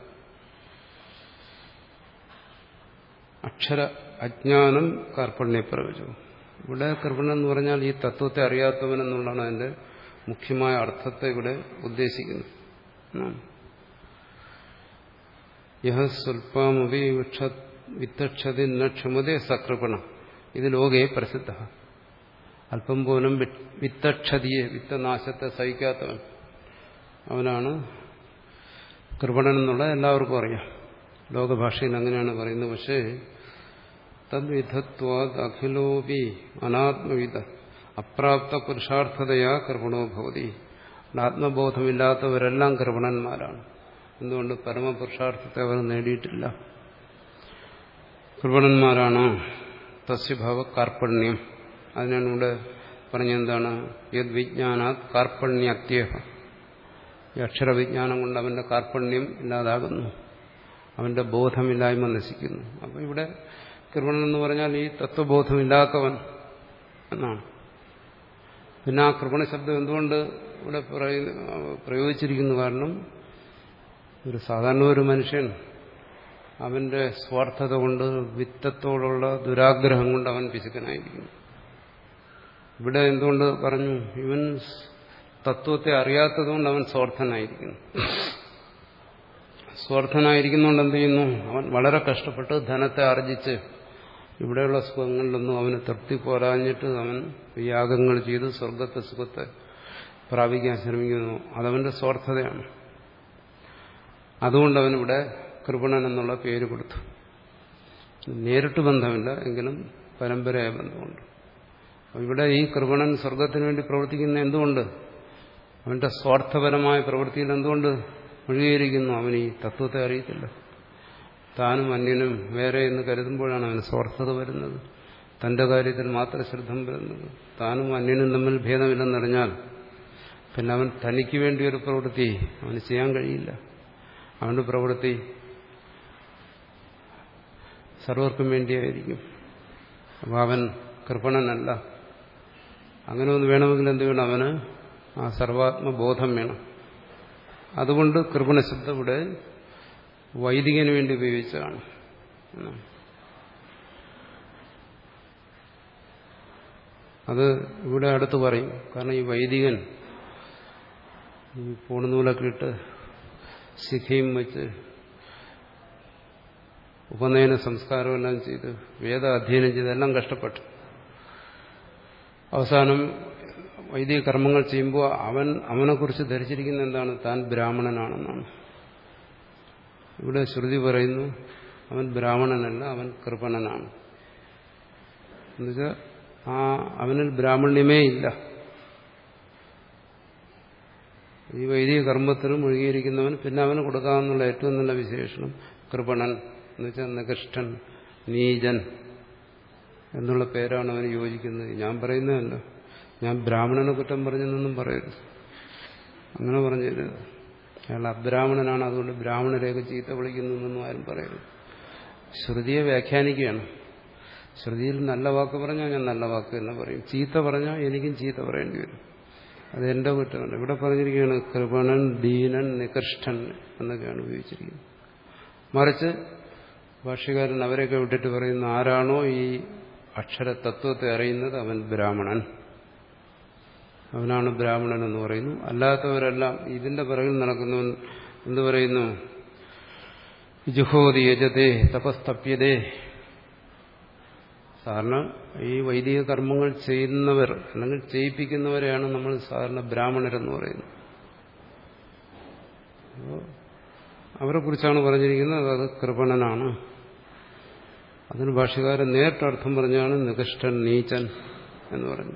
അക്ഷര അജ്ഞാനം കാർപ്പണ്യെ പ്രവചു ഇവിടെ കൃപണൻ എന്ന് പറഞ്ഞാൽ ഈ തത്വത്തെ അറിയാത്തവൻ എന്നുള്ളതാണ് അതിന്റെ മുഖ്യമായ അർത്ഥത്തെ ഇവിടെ ഉദ്ദേശിക്കുന്നത് യഹ സ്വൽപ്പമപി വിത്തക്ഷതി ന ക്ഷമതേ സകൃപണ ഇത് ലോകേ പ്രസിദ്ധ അല്പം പോലും വിത്തക്ഷതിയെ വിത്തനാശത്തെ സഹിക്കാത്തവൻ അവനാണ് കൃപണൻ എന്നുള്ള എല്ലാവർക്കും അറിയാം ലോകഭാഷയിൽ അങ്ങനെയാണ് പറയുന്നത് പക്ഷേ തദ്വിധത്വാത് അഖിലോപി അനാത്മവിധ അപ്രാപ്ത പുരുഷാർത്ഥതയാ കൃപണോ ഭവതി ആത്മബോധമില്ലാത്തവരെല്ലാം കൃപണന്മാരാണ് എന്തുകൊണ്ട് പരമപുരുഷാർത്ഥത്തെ അവർ നേടിയിട്ടില്ല കൃപണന്മാരാണ് തസ്യഭാവ കാർപ്പണ്യം അതിനാണ് ഇവിടെ പറഞ്ഞെന്താണ് യദ് വിജ്ഞാനാത് കാർപ്പണ്യത്യേഹ ഈ അക്ഷരവിജ്ഞാനം കൊണ്ട് അവന്റെ കാർപ്പണ്യം ഇല്ലാതാകുന്നു അവന്റെ ബോധമില്ലായ്മ നശിക്കുന്നു അപ്പൊ ഇവിടെ കൃപണൻ എന്ന് പറഞ്ഞാൽ ഈ തത്വബോധമില്ലാത്തവൻ എന്നാണ് പിന്നെ ആ കൃപണ ശബ്ദം എന്തുകൊണ്ട് ഇവിടെ പ്രയോഗിച്ചിരിക്കുന്നു കാരണം ഒരു സാധാരണ ഒരു മനുഷ്യൻ അവന്റെ സ്വാർത്ഥത കൊണ്ട് വിത്തത്തോടുള്ള ദുരാഗ്രഹം കൊണ്ട് അവൻ പിശുക്കനായിരിക്കുന്നു ഇവിടെ എന്തുകൊണ്ട് പറഞ്ഞു ഇവൻ തത്വത്തെ അറിയാത്തതുകൊണ്ട് അവൻ സ്വാർത്ഥനായിരിക്കുന്നു സ്വാർത്ഥനായിരിക്കുന്നുകൊണ്ട് എന്ത് ചെയ്യുന്നു അവൻ വളരെ കഷ്ടപ്പെട്ട് ധനത്തെ ആർജിച്ച് ഇവിടെയുള്ള സുഖങ്ങളിലൊന്നും അവന് തൃപ്തി പോരാഞ്ഞിട്ട് അവൻ യാഗങ്ങൾ ചെയ്ത് സ്വർഗത്തെ സുഖത്തെ പ്രാപിക്കാൻ ശ്രമിക്കുന്നു അതവന്റെ സ്വാർത്ഥതയാണ് അതുകൊണ്ട് അവനിവിടെ കൃപണൻ എന്നുള്ള പേര് കൊടുത്തു നേരിട്ട് ബന്ധമില്ല എങ്കിലും പരമ്പരയായ ബന്ധമുണ്ട് ഇവിടെ ഈ കൃപണൻ സ്വർഗത്തിന് വേണ്ടി പ്രവർത്തിക്കുന്ന എന്തുകൊണ്ട് അവന്റെ സ്വാർത്ഥപരമായ പ്രവൃത്തിയിൽ എന്തുകൊണ്ട് മുഴുകിയിരിക്കുന്നു അവൻ ഈ തത്വത്തെ അറിയത്തില്ല താനും അന്യനും വേറെ എന്ന് കരുതുമ്പോഴാണ് അവന് സ്വാർത്ഥത വരുന്നത് തന്റെ കാര്യത്തിൽ മാത്രം ശ്രദ്ധ വരുന്നത് താനും അന്യനും തമ്മിൽ ഭേദമില്ലെന്നറിഞ്ഞാൽ പിന്നെ അവൻ തനിക്ക് വേണ്ടി ഒരു പ്രവൃത്തി അവന് ചെയ്യാൻ കഴിയില്ല അവന്റെ പ്രവൃത്തി സർവർക്കും വേണ്ടിയായിരിക്കും അപ്പോൾ അവൻ കൃപണനല്ല അങ്ങനെ ഒന്ന് വേണമെങ്കിൽ എന്ത് വേണം അവന് ആ സർവാത്മബോധം വേണം അതുകൊണ്ട് കൃപണശബ്ദം ഇവിടെ വൈദികന് വേണ്ടി ഉപയോഗിച്ചതാണ് അത് ഇവിടെ അടുത്ത് പറയും കാരണം ഈ വൈദികൻ ഈ പൂണുനൂലൊക്കെ ഇട്ട് ശിഖയും വെച്ച് ഉപനയന സംസ്കാരമെല്ലാം ചെയ്ത് വേദ അധ്യയനം ചെയ്ത് എല്ലാം കഷ്ടപ്പെട്ടു അവസാനം വൈദിക കർമ്മങ്ങൾ ചെയ്യുമ്പോൾ അവൻ അവനെക്കുറിച്ച് ധരിച്ചിരിക്കുന്ന എന്താണ് താൻ ബ്രാഹ്മണനാണെന്നാണ് ഇവിടെ ശ്രുതി പറയുന്നു അവൻ ബ്രാഹ്മണനല്ല അവൻ കൃപണനാണ് എന്നുവെച്ചാൽ ആ അവനിൽ ബ്രാഹ്മണ്യമേ ഇല്ല ഈ വൈദിക കർമ്മത്തിൽ മുഴുകിയിരിക്കുന്നവൻ പിന്നെ അവന് കൊടുക്കാമെന്നുള്ള ഏറ്റവും നല്ല വിശേഷണം കൃപണൻ എന്ന് വെച്ചാൽ നികൃഷ്ടൻ നീജൻ എന്നുള്ള പേരാണ് അവന് യോജിക്കുന്നത് ഞാൻ പറയുന്നതല്ല ഞാൻ ബ്രാഹ്മണനെ കുറ്റം പറഞ്ഞെന്നൊന്നും പറയരുത് അങ്ങനെ പറഞ്ഞിരുത് അയാൾ അബ്രാഹ്മണനാണ് അതുകൊണ്ട് ബ്രാഹ്മണരെയൊക്കെ ചീത്ത വിളിക്കുന്നതെന്നൊന്നും ആരും പറയരുത് ശ്രുതിയെ വ്യാഖ്യാനിക്കുകയാണ് ശ്രുതിയിൽ നല്ല വാക്ക് പറഞ്ഞാൽ ഞാൻ നല്ല വാക്ക് തന്നെ പറയും ചീത്ത പറഞ്ഞാൽ എനിക്കും ചീത്ത പറയേണ്ടി വരും അത് എന്റെ കുറ്റമല്ല ഇവിടെ പറഞ്ഞിരിക്കുകയാണ് കൃപണൻ ദീനൻ നികൃഷ്ടൻ എന്നൊക്കെയാണ് ഉപയോഗിച്ചിരിക്കുന്നത് മറിച്ച് ഭാഷ്യകാരൻ അവരെയൊക്കെ വിട്ടിട്ട് പറയുന്ന ആരാണോ ഈ അക്ഷര തത്വത്തെ അറിയുന്നത് അവൻ ബ്രാഹ്മണൻ അവനാണ് ബ്രാഹ്മണൻ എന്ന് പറയുന്നു അല്ലാത്തവരെല്ലാം ഇതിന്റെ പിറകിൽ നടക്കുന്നവൻ എന്തു പറയുന്നു ജുഹോതി യജതേ തപസ്തപ്യതേ സാധാരണ ഈ വൈദിക കർമ്മങ്ങൾ ചെയ്യുന്നവർ അല്ലെങ്കിൽ ചെയ്യിപ്പിക്കുന്നവരെയാണ് നമ്മൾ സാധാരണ ബ്രാഹ്മണരെന്ന് പറയുന്നത് അവരെ കുറിച്ചാണ് പറഞ്ഞിരിക്കുന്നത് അത് കൃപണനാണ് അതിന് ഭാഷകാരൻ നേരിട്ടർത്ഥം പറഞ്ഞാണ് നികഷ്ടൻ നീച്ചൻ എന്ന് പറഞ്ഞു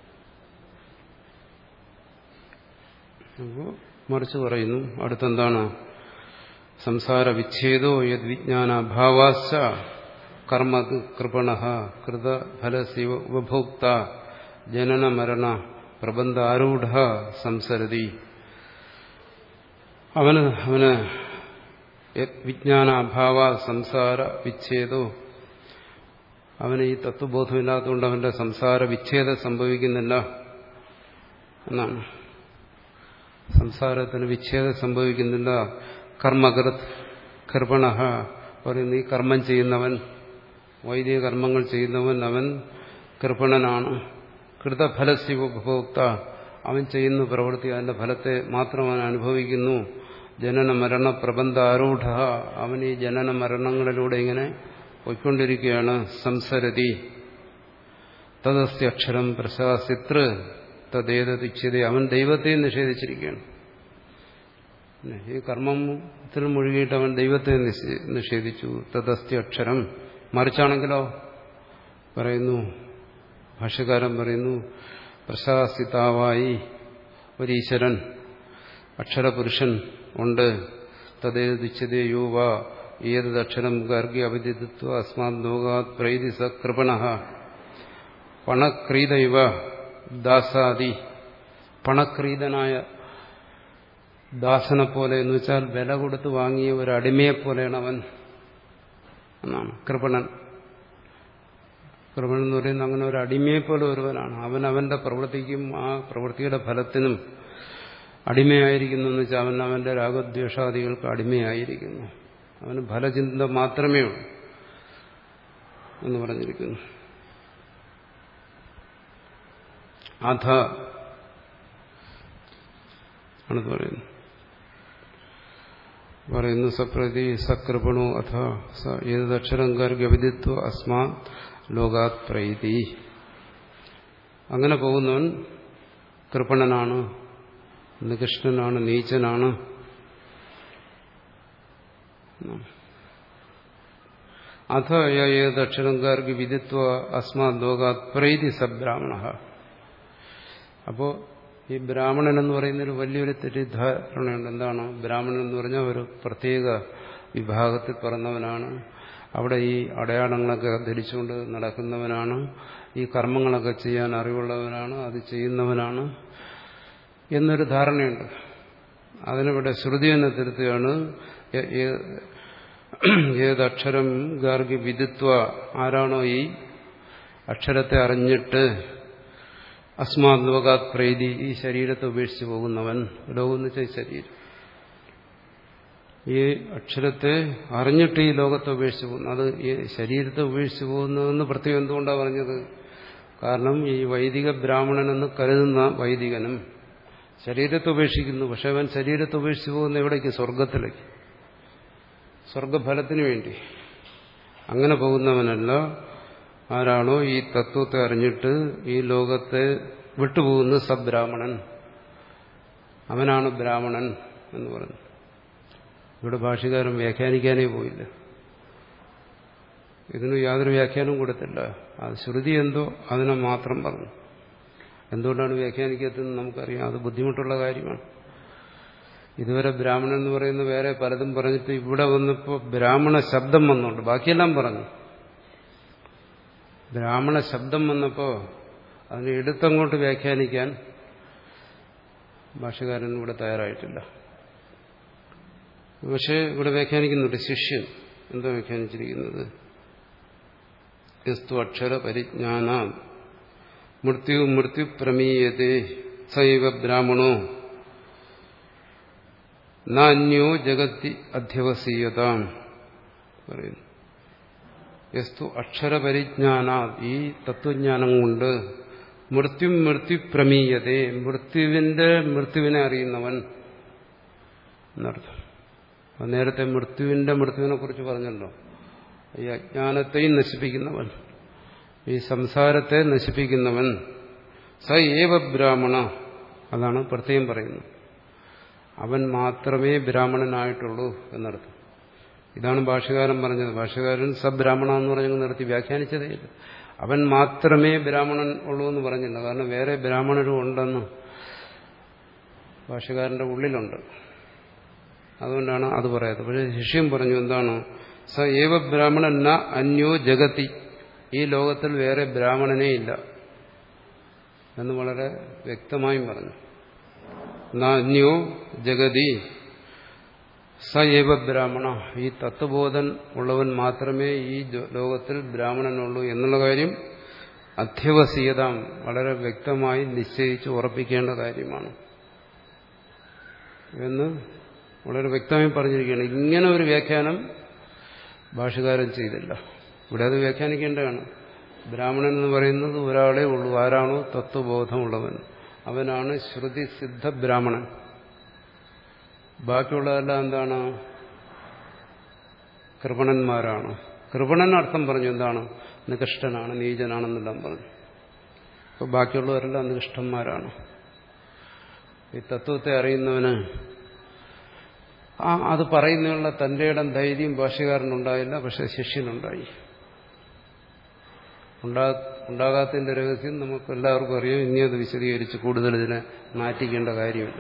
അപ്പോൾ മറിച്ച് പറയുന്നു അടുത്തെന്താണ് സംസാര വിച്ഛേദോ യദ് വിജ്ഞാനാഭാവാശ്ച കർമ്മ കൃപണ കൃതഫലശിവ ഉപഭോക്ത ജനന മരണ പ്രബന്ധ ആരൂഢ സംസരതി അവന് അവന് വിജ്ഞാനാഭാവ സംസാര വിച്ഛേദോ അവന് ഈ തത്വബോധമില്ലാത്തതുകൊണ്ട് അവന്റെ സംസാര വിച്ഛേദം സംഭവിക്കുന്നില്ല എന്നാണ് സംസാരത്തിന് വിച്ഛേദം സംഭവിക്കുന്നില്ല കർമ്മകൃത് കൃപണ പറയുന്നു ഈ കർമ്മം ചെയ്യുന്നവൻ വൈദിക കർമ്മങ്ങൾ ചെയ്യുന്നവൻ അവൻ കൃപണനാണ് കൃതഫലസ്യ ഉപഭോക്ത അവൻ ചെയ്യുന്ന പ്രവൃത്തി അതിന്റെ ഫലത്തെ മാത്രം അവൻ അനുഭവിക്കുന്നു ജനന മരണ പ്രബന്ധ ആരൂഢ അവൻ ഈ ജനന മരണങ്ങളിലൂടെ ഇങ്ങനെ പോയിക്കൊണ്ടിരിക്കുകയാണ് സംസരതി തദസ്യ അക്ഷരം പ്രശാസിതൃ തദ്ദേതിച്ഛത അവൻ ദൈവത്തെ നിഷേധിച്ചിരിക്കുകയാണ് ഈ കർമ്മത്തിൽ മുഴുകിയിട്ട് അവൻ ദൈവത്തെ നിഷേധിച്ചു തദസ്യ അക്ഷരം മറിച്ചാണെങ്കിലോ പറയുന്നു ഭാഷ്യകാരൻ പറയുന്നു പ്രശാസിതാവായി ഒരീശ്വരൻ അക്ഷരപുരുഷൻ ഉണ്ട് തദ്ദേതിച്ഛതേ യുവ ഏതക്ഷരം ഗർഗി അവിദിത്വ അസ്മാത് ലോകാത് പ്രൈതി സ കൃപണ പണക്രീത ഇവ ദാസാദി പണക്രീതനായ ദാസനെ പോലെ എന്ന് വെച്ചാൽ വില കൊടുത്ത് വാങ്ങിയ ഒരു അടിമയെ പോലെയാണ് അവൻ എന്നാണ് കൃപണൻ കൃപണൻ എന്ന് പറയുന്നത് അങ്ങനെ ഒരു അടിമയെ പോലെ ഒരുവനാണ് അവൻ അവന്റെ പ്രവൃത്തിക്കും ആ പ്രവൃത്തിയുടെ ഫലത്തിനും അടിമയായിരിക്കുന്നു എന്ന് വെച്ചാൽ അവൻ അവന്റെ രാഗദ്വേഷാദികൾക്ക് അടിമയായിരിക്കുന്നു അവന് ഫലചിന്ത മാത്രമേ ഉള്ളൂ എന്ന് പറഞ്ഞിരിക്കുന്നു അധ ആണ് പറയുന്നത് പറയുന്നു സപ്രതി സകൃപണോ അഥ ഏതക്ഷരം ഗർഗവിദിത്വ അസ്മാ ലോകാത് പ്രൈതി അങ്ങനെ പോകുന്നവൻ കൃപണനാണ് നികൃഷ്ണനാണ് നീചനാണ് അഥ ഏതക്ഷരം ഗർഗി വിദിത്വ അസ്മാ ലോകാത് പ്രൈതി സബ്രാഹ്മണ അപ്പോ ഈ ബ്രാഹ്മണൻ എന്ന് പറയുന്നൊരു വലിയൊരു തെറ്റിദ്ധാരണയുണ്ട് എന്താണ് ബ്രാഹ്മണൻ എന്ന് പറഞ്ഞാൽ ഒരു പ്രത്യേക വിഭാഗത്തിൽ പറഞ്ഞവനാണ് അവിടെ ഈ അടയാളങ്ങളൊക്കെ ധരിച്ചുകൊണ്ട് നടക്കുന്നവനാണ് ഈ കർമ്മങ്ങളൊക്കെ ചെയ്യാൻ അറിവുള്ളവനാണ് അത് ചെയ്യുന്നവനാണ് എന്നൊരു ധാരണയുണ്ട് അതിനിവിടെ ശ്രുതി എന്നെ തിരുത്തുകയാണ് ഏതക്ഷരം ഗാർഗി വിദിത്വ ആരാണോ ഈ അക്ഷരത്തെ അറിഞ്ഞിട്ട് അസ്മാത് ലോകാത് പ്രൈതി ഈ ശരീരത്തെ ഉപേക്ഷിച്ച് പോകുന്നവൻ ലോകം എന്ന് വെച്ചാൽ ശരീരം ഈ അക്ഷരത്തെ അറിഞ്ഞിട്ട് ഈ ലോകത്തെ ഉപേക്ഷിച്ച് പോകുന്നു അത് ഈ ശരീരത്തെ ഉപേക്ഷിച്ച് പോകുന്നതെന്ന് പ്രത്യേകം എന്തുകൊണ്ടാണ് പറഞ്ഞത് കാരണം ഈ വൈദിക ബ്രാഹ്മണനെന്ന് കരുതുന്ന വൈദികനും ശരീരത്തെ ഉപേക്ഷിക്കുന്നു പക്ഷെ അവൻ ശരീരത്തെ ഉപേക്ഷിച്ച് പോകുന്ന എവിടേക്ക് സ്വർഗത്തിലേക്ക് സ്വർഗഫലത്തിന് വേണ്ടി അങ്ങനെ പോകുന്നവനല്ല ആരാണോ ഈ തത്വത്തെ അറിഞ്ഞിട്ട് ഈ ലോകത്തെ വിട്ടുപോകുന്ന സബ്രാഹ്മണൻ അവനാണ് ബ്രാഹ്മണൻ എന്ന് പറഞ്ഞു ഇവിടെ ഭാഷകാരൻ വ്യാഖ്യാനിക്കാനേ പോയില്ല ഇതിന് യാതൊരു വ്യാഖ്യാനവും കൊടുത്തില്ല അത് ശ്രുതി എന്തോ അതിനെ മാത്രം പറഞ്ഞു എന്തുകൊണ്ടാണ് വ്യാഖ്യാനിക്കാത്തതെന്ന് നമുക്കറിയാം അത് ബുദ്ധിമുട്ടുള്ള കാര്യമാണ് ഇതുവരെ ബ്രാഹ്മണൻ എന്ന് പറയുന്ന വേറെ പലതും പറഞ്ഞിട്ട് ഇവിടെ വന്നപ്പോൾ ബ്രാഹ്മണ ശബ്ദം വന്നുണ്ട് ബാക്കിയെല്ലാം പറഞ്ഞു ബ്രാഹ്മണ ശബ്ദം വന്നപ്പോൾ അതിനെ എടുത്തങ്ങോട്ട് വ്യാഖ്യാനിക്കാൻ ഭാഷകാരൻ ഇവിടെ തയ്യാറായിട്ടില്ല പക്ഷേ ഇവിടെ വ്യാഖ്യാനിക്കുന്നുണ്ട് ശിഷ്യൻ എന്താ വ്യാഖ്യാനിച്ചിരിക്കുന്നത് യസ്തു അക്ഷര പരിജ്ഞാന മൃത്യു മൃത്യു പ്രമീയത്തെ സൈവ ബ്രാഹ്മണോ നാന്യോ ജഗത്തി അധ്യവസീയതാം പറയുന്നു യസ്തു അക്ഷരപരിജ്ഞാന ഈ തത്വജ്ഞാനം കൊണ്ട് മൃത്യു മൃത്യു പ്രമീയതേ മൃത്യുവിന്റെ മൃത്യുവിനെ അറിയുന്നവൻ എന്നർത്ഥം അത് നേരത്തെ മൃത്യുവിന്റെ മൃത്യുവിനെ കുറിച്ച് പറഞ്ഞല്ലോ ഈ അജ്ഞാനത്തെയും നശിപ്പിക്കുന്നവൻ ഈ സംസാരത്തെ നശിപ്പിക്കുന്നവൻ സ ഏവ ബ്രാഹ്മണ അതാണ് പ്രത്യേകം പറയുന്നത് അവൻ മാത്രമേ ബ്രാഹ്മണനായിട്ടുള്ളൂ എന്നർത്ഥം ഇതാണ് ഭാഷകാരൻ പറഞ്ഞത് ഭാഷകാരൻ സബ്രാഹ്മണ എന്ന് പറഞ്ഞ് നിർത്തി വ്യാഖ്യാനിച്ചതേ ഇല്ല അവൻ മാത്രമേ ബ്രാഹ്മണൻ ഉള്ളൂ എന്ന് പറഞ്ഞില്ല കാരണം വേറെ ബ്രാഹ്മണരും ഉണ്ടെന്ന് ഭാഷകാരന്റെ ഉള്ളിലുണ്ട് അതുകൊണ്ടാണ് അത് പറയാത്തത് പക്ഷേ ശിഷ്യം പറഞ്ഞു എന്താണ് സ ഏവ ബ്രാഹ്മണൻ ന അന്യോ ജഗതി ഈ ലോകത്തിൽ വേറെ ബ്രാഹ്മണനേ ഇല്ല എന്ന് വളരെ വ്യക്തമായും പറഞ്ഞു ന അന്യോ ജഗതി സ ഏവ ബ്രാഹ്മണ ഈ തത്വബോധൻ ഉള്ളവൻ മാത്രമേ ഈ ലോകത്തിൽ ബ്രാഹ്മണനുള്ളൂ എന്നുള്ള കാര്യം അധ്യവസീയതാം വളരെ വ്യക്തമായി നിശ്ചയിച്ച് ഉറപ്പിക്കേണ്ട കാര്യമാണ് എന്ന് വളരെ വ്യക്തമായി പറഞ്ഞിരിക്കുകയാണ് ഇങ്ങനെ ഒരു വ്യാഖ്യാനം ഭാഷകാരൻ ചെയ്തില്ല ഇവിടെ അത് വ്യാഖ്യാനിക്കേണ്ടതാണ് ബ്രാഹ്മണൻ എന്ന് പറയുന്നത് ഒരാളെ ഉള്ളൂ ആരാണോ തത്വബോധമുള്ളവൻ അവനാണ് ശ്രുതി സിദ്ധ ബ്രാഹ്മണൻ ബാക്കിയുള്ളതെല്ലാം എന്താണ് കൃപണന്മാരാണ് കൃപണൻ അർത്ഥം പറഞ്ഞു എന്താണ് നികഷ്ടനാണ് നീചനാണെന്നെല്ലാം പറഞ്ഞു അപ്പോൾ ബാക്കിയുള്ളവരെല്ലാം നികഷ്ടന്മാരാണ് ഈ തത്വത്തെ അറിയുന്നവന് ആ അത് പറയുന്നതിനുള്ള തന്റെ ഇടം ധൈര്യം ഭാഷ്യകാരനുണ്ടായില്ല പക്ഷെ ശിഷ്യനുണ്ടായി ഉണ്ടാകാത്തതിന്റെ രഹസ്യം നമുക്ക് എല്ലാവർക്കും അറിയാം ഇനി അത് വിശദീകരിച്ച് കൂടുതൽ ഇതിനെ മാറ്റിക്കേണ്ട കാര്യമില്ല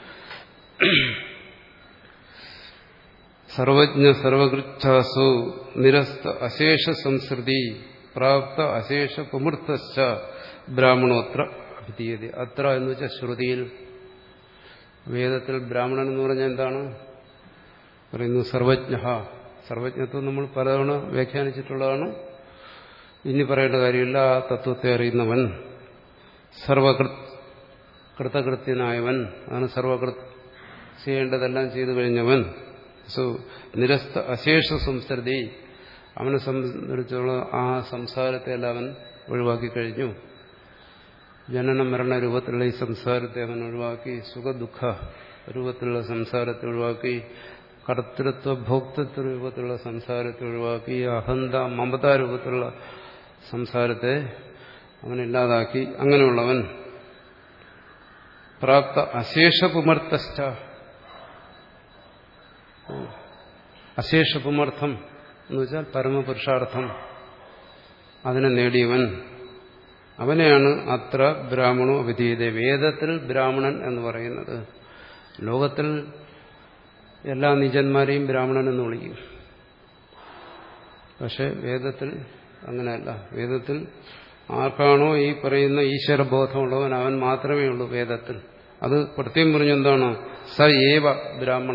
സർവജ്ഞ സർവകൃച്ഛാസു നിരസ്ത അശേഷ സംസ്കൃതി പ്രാപ്ത അശേഷ പുമൃത്തശ്ച ബ്രാഹ്മണോത്ര അഭിധീയത അത്ര എന്ന് വെച്ചാൽ ശ്രുതിയിൽ വേദത്തിൽ ബ്രാഹ്മണൻ എന്ന് പറഞ്ഞാൽ എന്താണ് പറയുന്നു സർവജ്ഞ സർവജ്ഞത്വം നമ്മൾ പലതവണ വ്യാഖ്യാനിച്ചിട്ടുള്ളതാണ് ഇനി പറയേണ്ട കാര്യമില്ല ആ തത്വത്തെ അറിയുന്നവൻ സർവകൃത് കൃതകൃത്യനായവൻ അതാണ് സർവകൃത് ചെയ്യേണ്ടതെല്ലാം ചെയ്തു കഴിഞ്ഞവൻ സോ നിരസ്ത അശേഷ സംസ്കൃതി അവനെ സംബന്ധിച്ചുള്ള ആ സംസാരത്തെ അവൻ ഒഴിവാക്കി കഴിഞ്ഞു ജനന മരണ രൂപത്തിലുള്ള ഈ സംസാരത്തെ അവൻ ഒഴിവാക്കി സുഖദുഃഖ രൂപത്തിലുള്ള സംസാരത്തെ ഒഴിവാക്കി കർത്തൃത്വ ഭോക്തൃത്വ രൂപത്തിലുള്ള സംസാരത്തെ ഒഴിവാക്കി അഹന്ത മമത രൂപത്തിലുള്ള സംസാരത്തെ അവനില്ലാതാക്കി അങ്ങനെയുള്ളവൻ പ്രാപ്ത അശേഷ പുമർത്തശ്ച അശേഷ പുമർത്ഥം എന്ന് വെച്ചാൽ പരമപുരുഷാർത്ഥം അതിനെ നേടിയവൻ അവനെയാണ് അത്ര ബ്രാഹ്മണോ വിധീയത വേദത്തിൽ ബ്രാഹ്മണൻ എന്ന് പറയുന്നത് ലോകത്തിൽ എല്ലാ നിജന്മാരെയും ബ്രാഹ്മണൻ എന്ന് വിളിക്കും പക്ഷെ വേദത്തിൽ അങ്ങനെയല്ല വേദത്തിൽ ആർക്കാണോ ഈ പറയുന്ന ഈശ്വരബോധമുള്ളവൻ അവൻ മാത്രമേ ഉള്ളൂ വേദത്തിൽ അത് പ്രത്യേകം പറഞ്ഞെന്താണ് സ ഏവ ബ്രാഹ്മണ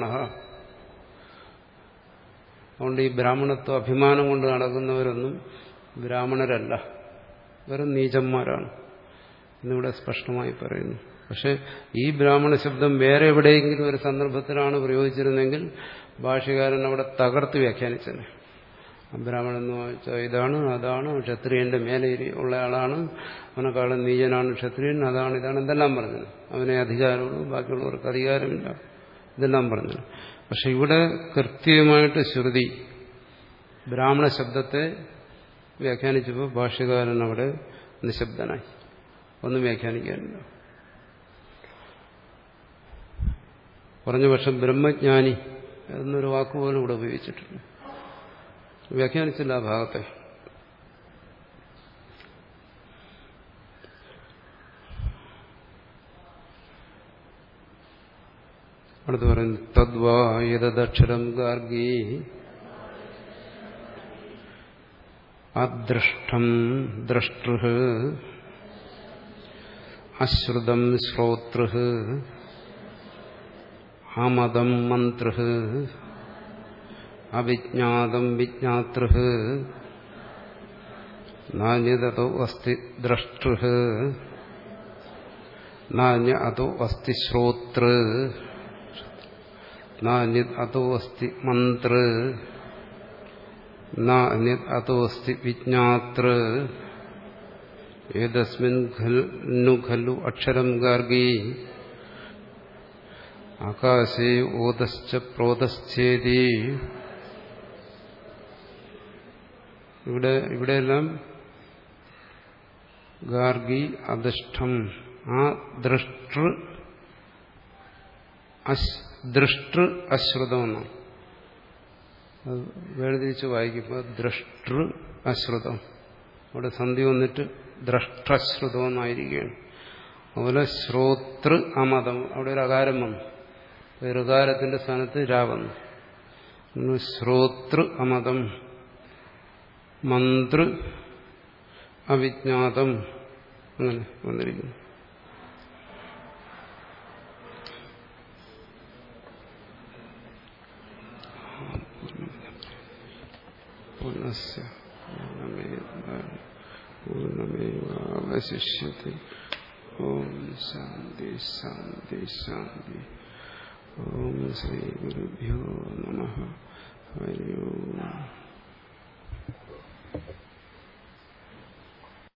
അതുകൊണ്ട് ഈ ബ്രാഹ്മണത്വ അഭിമാനം കൊണ്ട് നടക്കുന്നവരൊന്നും ബ്രാഹ്മണരല്ല വെറും നീചന്മാരാണ് എന്നിവിടെ സ്പഷ്ടമായി പറയുന്നു പക്ഷെ ഈ ബ്രാഹ്മണ ശബ്ദം വേറെ എവിടെയെങ്കിലും ഒരു സന്ദർഭത്തിലാണ് പ്രയോഗിച്ചിരുന്നെങ്കിൽ ഭാഷകാരൻ അവിടെ തകർത്ത് വ്യാഖ്യാനിച്ചത് ബ്രാഹ്മണൻ എന്ന് വെച്ചാൽ ഇതാണ് അതാണ് ക്ഷത്രിയന്റെ മേലെ ഉള്ള ആളാണ് അവനെക്കാളും നീചനാണ് ക്ഷത്രിയൻ അതാണ് ഇതാണ് എന്തെല്ലാം പറഞ്ഞത് അവനെ അധികാരമുള്ളൂ ബാക്കിയുള്ളവർക്ക് അധികാരമില്ല ഇതെല്ലാം പറഞ്ഞു പക്ഷെ ഇവിടെ കൃത്യമായിട്ട് ശ്രുതി ബ്രാഹ്മണ ശബ്ദത്തെ വ്യാഖ്യാനിച്ചപ്പോൾ ഭാഷ്യകാരൻ അവിടെ നിശബ്ദനായി ഒന്നും വ്യാഖ്യാനിക്കാനില്ല പറഞ്ഞ പക്ഷം ബ്രഹ്മജ്ഞാനി എന്നൊരു വാക്കുപോലും ഇവിടെ ഉപയോഗിച്ചിട്ടില്ല വ്യാഖ്യാനിച്ചില്ല ആ ഭാഗത്തെ അടുത്ത് പറയുന്നു തദ്വാ യദക്ഷരം ഗാർഗി അദൃഷ്ടം ദ്രഷ്ടൃ അശ്രുതം ശ്രോതൃ അമതം മന്ത്രൃ അവിജ്ഞാതം വിജ്ഞാതൃ നാന്യതോ അസ്തി ദ്രഷ്ടൃ നാന്യ അതോ അസ്തി ശ്രോതൃ നാന്യത് അതോ അസ്തി മന്ത്ര നാന്യത് അതോ അസ്തി വിജ്ഞാതൃ ഏതസ്മിൻ ഖലു ഖലു അക്ഷരം ഗാർഗി ആകാശേ ഓതശ്ച പ്രോതശ്ചേതി ഇവിടെ ഇവിടെയെല്ലാം ഗാർഗി അധിഷ്ഠം ആ ദൃഷ്ടൃ ദൃഷ്ടൃ അശ്രുതമെന്നാണ് അത് വേർതിരിച്ച് വായിക്കുമ്പോൾ ദൃഷ്ടൃ അശ്രുതം അവിടെ സന്ധി വന്നിട്ട് ദ്രഷ്ടശ്രുതം എന്നായിരിക്കുകയാണ് അതുപോലെ ശ്രോതൃ അമതം അവിടെ ഒരു അകാരം വന്നു ഋകാരത്തിന്റെ സ്ഥാനത്ത് രാ വന്നു ശ്രോതൃ അമതം മന്ത്ര് അവിജ്ഞാതം അങ്ങനെ വന്നിരിക്കുന്നു പൂർണ്ണസ്യ പൂർണ്ണമേവാവശിഷ്യത്തെ ഓം ശാന്തി ശാന്തി ശാന്തി ഓം ശ്രീ ഗുരുഭ്യോ നമ ഹരി ഓം